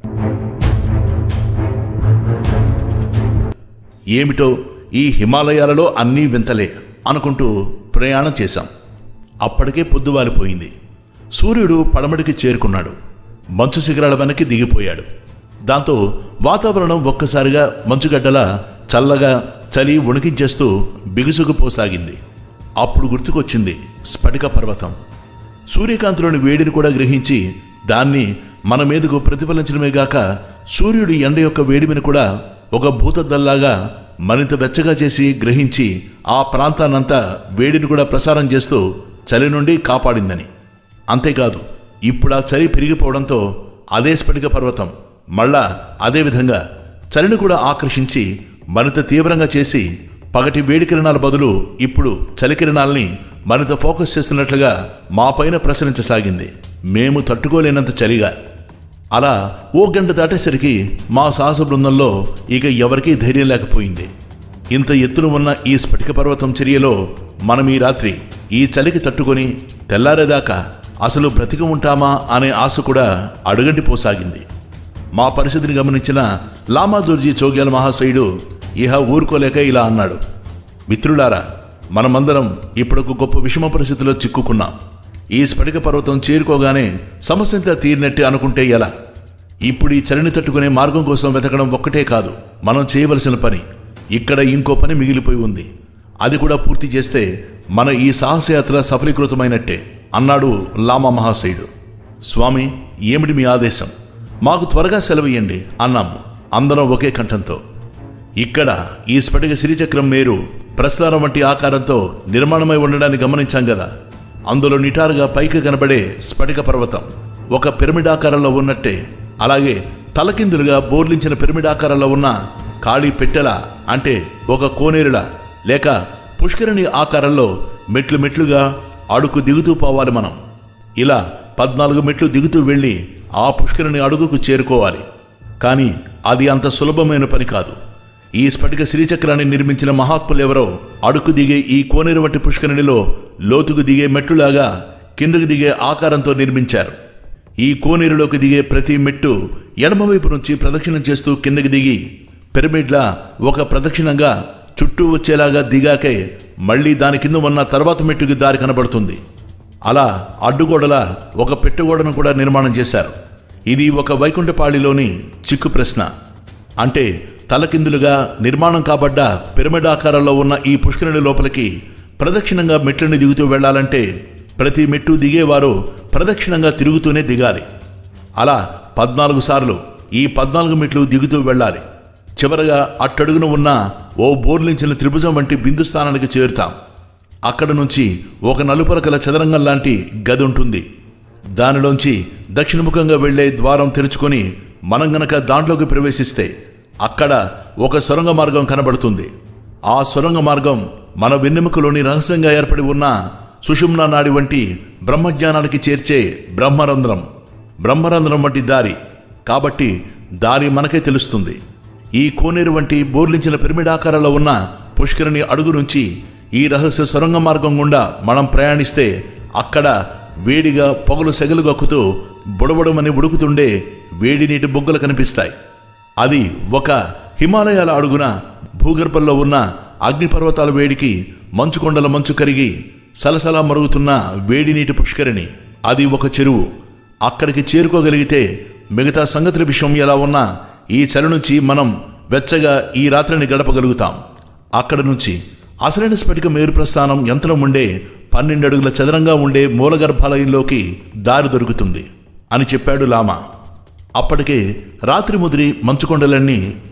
ఏమిటో ఈ హిమాలయాలలో అన్నీ వింతలే అనుకుంటూ ప్రయాణం చేశాం అప్పటికే పొద్దువాలిపోయింది సూర్యుడు పడమటికి చేరుకున్నాడు మంచు శిఖరాల వెనక్కి దిగిపోయాడు దాంతో వాతావరణం ఒక్కసారిగా మంచుగడ్డలా చల్లగా చలి వణికించేస్తూ బిగుసుకుపోసాగింది అప్పుడు గుర్తుకొచ్చింది స్ఫటిక పర్వతం సూర్యకాంతిలోని వేడిని కూడా గ్రహించి దాన్ని మన మీదకు ప్రతిఫలించడమే గాక సూర్యుడి ఎండ యొక్క వేడిమిని కూడా ఒక భూతద్దల్లాగా మరింత వెచ్చగా చేసి గ్రహించి ఆ ప్రాంతాన్నంతా వేడిని కూడా ప్రసారం చేస్తూ చలి నుండి కాపాడిందని అంతేకాదు ఇప్పుడు ఆ చలి పెరిగిపోవడంతో అదే స్ఫటిక పర్వతం మళ్ళా అదే విధంగా చలిని కూడా ఆకర్షించి మరింత తీవ్రంగా చేసి పగటి వేడి కిరణాల బదులు ఇప్పుడు చలి కిరణాలని మరింత ఫోకస్ చేస్తున్నట్లుగా మా పైన ప్రసరించసాగింది మేము తట్టుకోలేనంత చలిగా అలా ఓ గంట దాటేసరికి మా సాహస బృందంలో ఇక ఎవరికీ ధైర్యం లేకపోయింది ఇంత ఎత్తున ఉన్న ఈ స్ఫటిక పర్వతం చర్యలో మనం ఈ రాత్రి ఈ చలికి తట్టుకొని తెల్లారేదాకా అసలు బ్రతికి ఉంటామా అనే ఆశ కూడా అడుగంటిపోసాగింది మా పరిస్థితిని గమనించిన లామాదుర్జీ చోగ్యాల మహాశయుడు ఇహ ఊరుకోలేక ఇలా అన్నాడు మిత్రులారా మనమందరం ఇప్పుడొక గొప్ప విషమ పరిస్థితిలో చిక్కుకున్నాం ఈ స్ఫటిక పర్వతం చేరుకోగానే సమస్యంతా తీరినట్టే అనుకుంటే ఎలా ఇప్పుడు ఈ చలిని తట్టుకునే మార్గం కోసం వెతకడం ఒక్కటే కాదు మనం చేయవలసిన పని ఇక్కడ ఇంకో పని మిగిలిపోయి ఉంది అది కూడా పూర్తి చేస్తే మన ఈ సాహసయాత్ర సఫలీకృతమైనట్టే అన్నాడు లామా మహాశయుడు స్వామి ఏమిటి మీ ఆదేశం మాకు త్వరగా సెలవియండి అన్నాము అందరం ఒకే కంఠంతో ఇక్కడ ఈ స్ఫటిక సిరిచక్రం మేరు ప్రస్థానం వంటి ఆకారంతో నిర్మాణమై ఉండడాన్ని గమనించాం కదా అందులో నిటారుగా పైకి కనబడే స్ఫటిక పర్వతం ఒక పిరమిడ్ ఆకారంలో ఉన్నట్టే అలాగే తలకిందులుగా బోర్లించిన పిరమిడ్ ఆకారంలో ఉన్న ఖాళీ పెట్టెల అంటే ఒక కోనేరులా లేక పుష్కరిణి ఆకారంలో మెట్లు మెట్లుగా అడుగు దిగుతూ పోవాలి మనం ఇలా పద్నాలుగు మెట్లు దిగుతూ వెళ్ళి ఆ పుష్కరిణి అడుగుకు చేరుకోవాలి కానీ అది అంత సులభమైన పని కాదు ఈ స్ఫటిక శ్రీచక్రాన్ని నిర్మించిన మహాత్ములెవరో అడుగు దిగే ఈ కోనేరు వంటి పుష్కరిణిలో లోతుకు దిగే మెట్టులాగా కిందకు దిగే ఆకారంతో నిర్మించారు ఈ కోనేరులోకి దిగే ప్రతి మెట్టు ఎడమవైపు నుంచి ప్రదక్షిణం చేస్తూ కిందకి దిగి పిరమిడ్లా ఒక ప్రదక్షిణంగా చుట్టూ వచ్చేలాగా దిగాకే మళ్ళీ దాని కింద ఉన్న తర్వాత మెట్టుకి దారి కనబడుతుంది అలా అడ్డుగోడల ఒక పెట్టగోడను కూడా నిర్మాణం చేశారు ఇది ఒక వైకుంఠపాళిలోని చిక్కు ప్రశ్న అంటే తలకిందులుగా నిర్మాణం కాబడ్డ పిరమిడ్ ఆకారంలో ఉన్న ఈ పుష్కరిణి లోపలికి ప్రదక్షిణంగా మెట్లని దిగుతూ వెళ్ళాలంటే ప్రతి మెట్టు దిగేవారు ప్రదక్షిణంగా తిరుగుతూనే దిగాలి అలా పద్నాలుగు సార్లు ఈ పద్నాలుగు మెట్లు దిగుతూ వెళ్ళాలి చివరగా అట్టడుగున ఉన్న ఓ బోర్లించిన త్రిభుజం వంటి బిందు స్థానానికి చేరుతాం అక్కడ నుంచి ఒక నలుపలకల చదరంగం లాంటి గది ఉంటుంది దానిలోంచి దక్షిణముఖంగా వెళ్లే ద్వారం తెరుచుకొని మనం గనక దాంట్లోకి ప్రవేశిస్తే అక్కడ ఒక సొరంగ మార్గం కనబడుతుంది ఆ సొరంగ మార్గం మన వెన్నెముకలోని రహస్యంగా ఏర్పడి ఉన్న సుషుమ్నా నాడి వంటి బ్రహ్మజ్ఞానానికి చేర్చే బ్రహ్మరంధ్రం బ్రహ్మరంధ్రం వంటి దారి కాబట్టి దారి మనకే తెలుస్తుంది ఈ కోనేరు వంటి బోర్లించిన పిరమిడ్ ఆకారంలో ఉన్న పుష్కరిణి అడుగు నుంచి ఈ రహస్య సొరంగ మార్గం గుండా మనం ప్రయాణిస్తే అక్కడ వేడిగా పొగలు సెగలు గక్కుతూ బుడబుడమని ఉడుకుతుండే వేడి నీటి బొగ్గలు కనిపిస్తాయి అది ఒక హిమాలయాల అడుగున భూగర్భంలో ఉన్న అగ్నిపర్వతాల వేడికి మంచు కొండల మంచు కరిగి సలసలా మరుగుతున్న వేడి నీటి పుష్కరిణి అది ఒక చెరువు అక్కడికి చేరుకోగలిగితే మిగతా సంగతుల విషయం ఎలా ఉన్నా ఈ చలి నుంచి మనం వెచ్చగా ఈ రాత్రిని గడపగలుగుతాం అక్కడ నుంచి అసలైన స్ఫటిక మేరు ప్రస్థానం యంత్రం ఉండే పన్నెండు అడుగుల చదరంగా ఉండే మూలగర్భాలయంలోకి దారి దొరుకుతుంది అని చెప్పాడు లామా అప్పటికే రాత్రి ముదిరి మంచుకొండలన్నీ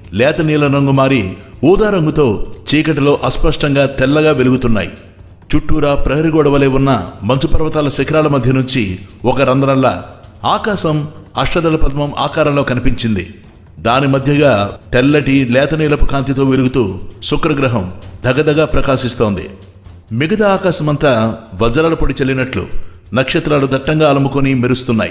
లేత నీల రంగు మారి ఊదా రంగుతో చీకటిలో అస్పష్టంగా తెల్లగా వెలుగుతున్నాయి చుట్టూరా ప్రహరి గోడ వలె ఉన్న మంచు పర్వతాల శిఖరాల మధ్య నుంచి ఒక రంధ్రంలా ఆకాశం అష్టదళ పద్మం ఆకారంలో కనిపించింది దాని మధ్యగా తెల్లటి లేత నీలపు కాంతితో వెలుగుతూ శుక్రగ్రహం దగదగా ప్రకాశిస్తోంది మిగతా ఆకాశమంతా వజ్రాల పొడి చెల్లినట్లు నక్షత్రాలు దట్టంగా అలుముకొని మెరుస్తున్నాయి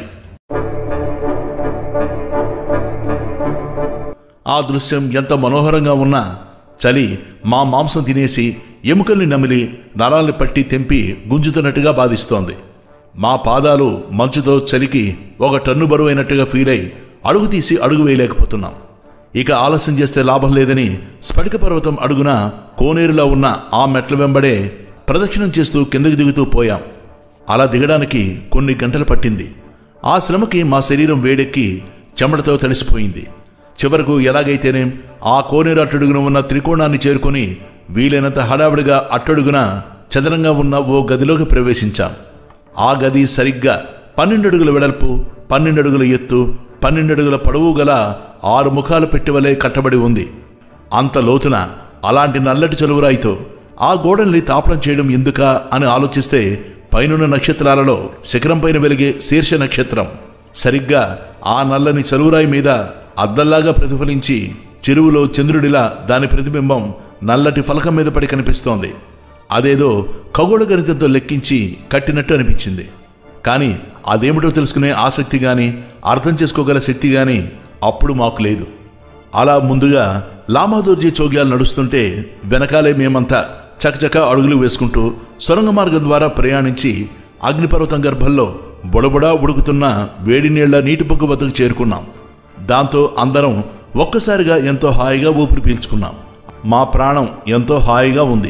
ఆ దృశ్యం ఎంత మనోహరంగా ఉన్నా చలి మా మాంసం తినేసి ఎముకల్ని నమిలి నరాల్ని పట్టి తెంపి గుంజుతున్నట్టుగా బాధిస్తోంది మా పాదాలు మంచుతో చలికి ఒక టన్ను బరువైనట్టుగా ఫీల్ అయి అడుగు తీసి అడుగు వేయలేకపోతున్నాం ఇక ఆలస్యం చేస్తే లాభం లేదని స్ఫటిక పర్వతం అడుగున కోనేరులో ఉన్న ఆ మెట్ల వెంబడే ప్రదక్షిణం చేస్తూ కిందకి దిగుతూ పోయాం అలా దిగడానికి కొన్ని గంటలు పట్టింది ఆ శ్రమకి మా శరీరం వేడెక్కి చెమటతో తడిసిపోయింది చివరకు ఎలాగైతేనేం ఆ కోనేరు అట్టడుగున ఉన్న త్రికోణాన్ని చేరుకొని వీలైనంత హడావిడిగా అట్టడుగున చదరంగా ఉన్న ఓ గదిలోకి ప్రవేశించాం ఆ గది సరిగ్గా పన్నెండడుగుల వెడల్పు పన్నెండడుగుల ఎత్తు పన్నెండడుగుల పొడవు గల ఆరు ముఖాలు పెట్టివలే కట్టబడి ఉంది అంత లోతున అలాంటి నల్లటి చలువురాయితో ఆ గోడల్ని తాపడం చేయడం ఎందుకా అని ఆలోచిస్తే పైనున్న నక్షత్రాలలో శిఖరం పైన వెలిగే శీర్ష నక్షత్రం సరిగ్గా ఆ నల్లని చలువురాయి మీద అద్దల్లాగా ప్రతిఫలించి చెరువులో చంద్రుడిలా దాని ప్రతిబింబం నల్లటి ఫలకం మీద పడి కనిపిస్తోంది అదేదో ఖగోళ గణితంతో లెక్కించి కట్టినట్టు అనిపించింది కానీ అదేమిటో తెలుసుకునే ఆసక్తి కానీ అర్థం చేసుకోగల శక్తి కానీ అప్పుడు మాకు లేదు అలా ముందుగా లామాదోర్జీ చోగ్యాలు నడుస్తుంటే వెనకాలే మేమంతా చకచక అడుగులు వేసుకుంటూ సొరంగ మార్గం ద్వారా ప్రయాణించి అగ్నిపర్వతం గర్భంలో బుడబుడా ఉడుకుతున్న వేడి నీళ్ల నీటి పొగ్గు వద్దకు చేరుకున్నాం దాంతో అందరం ఒక్కసారిగా ఎంతో హాయిగా ఊపిరి పీల్చుకున్నాం మా ప్రాణం ఎంతో హాయిగా ఉంది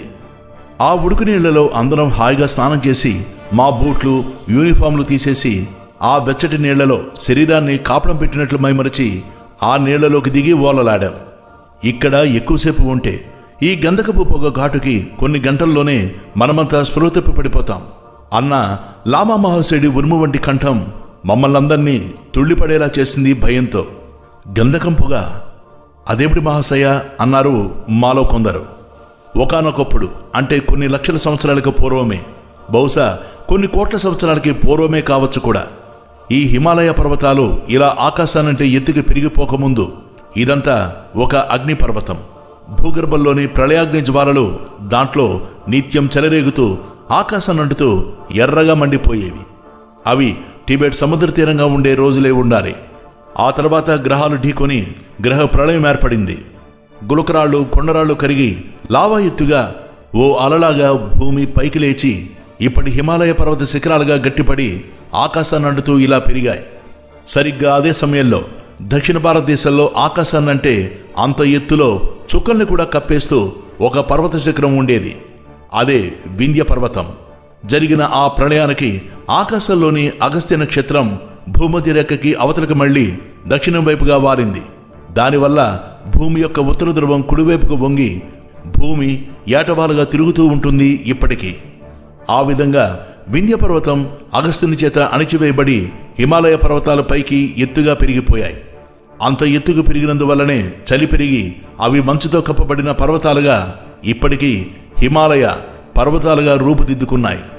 ఆ ఉడుకు నీళ్లలో అందరం హాయిగా స్నానం చేసి మా బూట్లు యూనిఫామ్లు తీసేసి ఆ వెచ్చటి నీళ్లలో శరీరాన్ని కాపడం పెట్టినట్లు మైమరచి ఆ నీళ్లలోకి దిగి ఓలలాడాం ఇక్కడ ఎక్కువసేపు ఉంటే ఈ గంధకపు పొగ ఘాటుకి కొన్ని గంటల్లోనే మనమంతా స్పృహ తప్పి పడిపోతాం అన్న లామా మహాశయుడి ఉరుము వంటి కంఠం మమ్మల్నందరినీ తుళ్ళిపడేలా చేసింది భయంతో గంధకం పొగ అదేమిటి మహాశయ అన్నారు మాలో కొందరు ఒకానొకప్పుడు అంటే కొన్ని లక్షల సంవత్సరాలకు పూర్వమే బహుశా కొన్ని కోట్ల సంవత్సరాలకి పూర్వమే కావచ్చు కూడా ఈ హిమాలయ పర్వతాలు ఇలా ఆకాశానంటే ఎత్తుకు పెరిగిపోకముందు ఇదంతా ఒక అగ్ని పర్వతం భూగర్భంలోని ప్రళయాగ్ని జ్వాలలు దాంట్లో నిత్యం చెలరేగుతూ ఆకాశం అంటుతూ ఎర్రగా మండిపోయేవి అవి టిబెట్ సముద్ర తీరంగా ఉండే రోజులే ఉండాలి ఆ తర్వాత గ్రహాలు ఢీకొని గ్రహ ప్రళయం ఏర్పడింది గులకరాళ్ళు కొండరాళ్ళు కరిగి లావా ఎత్తుగా ఓ అలలాగా భూమి పైకి లేచి ఇప్పటి హిమాలయ పర్వత శిఖరాలుగా గట్టిపడి ఆకాశాన్ని అంటుతూ ఇలా పెరిగాయి సరిగ్గా అదే సమయంలో దక్షిణ భారతదేశంలో ఆకాశాన్నంటే అంత ఎత్తులో చుక్కల్ని కూడా కప్పేస్తూ ఒక పర్వత శిఖరం ఉండేది అదే వింధ్య పర్వతం జరిగిన ఆ ప్రళయానికి ఆకాశంలోని అగస్త్య నక్షత్రం భూమధ్య రేఖకి అవతలకు మళ్ళీ దక్షిణం వైపుగా వారింది దానివల్ల భూమి యొక్క ఉత్తర ధ్రువం కుడివైపుకు వంగి భూమి ఏటవాలుగా తిరుగుతూ ఉంటుంది ఇప్పటికీ ఆ విధంగా వింధ్య పర్వతం అగస్త్యుని చేత అణిచివేయబడి హిమాలయ పర్వతాల పైకి ఎత్తుగా పెరిగిపోయాయి అంత ఎత్తుకు పెరిగినందువల్లనే చలి పెరిగి అవి మంచుతో కప్పబడిన పర్వతాలుగా ఇప్పటికీ హిమాలయ పర్వతాలుగా రూపుదిద్దుకున్నాయి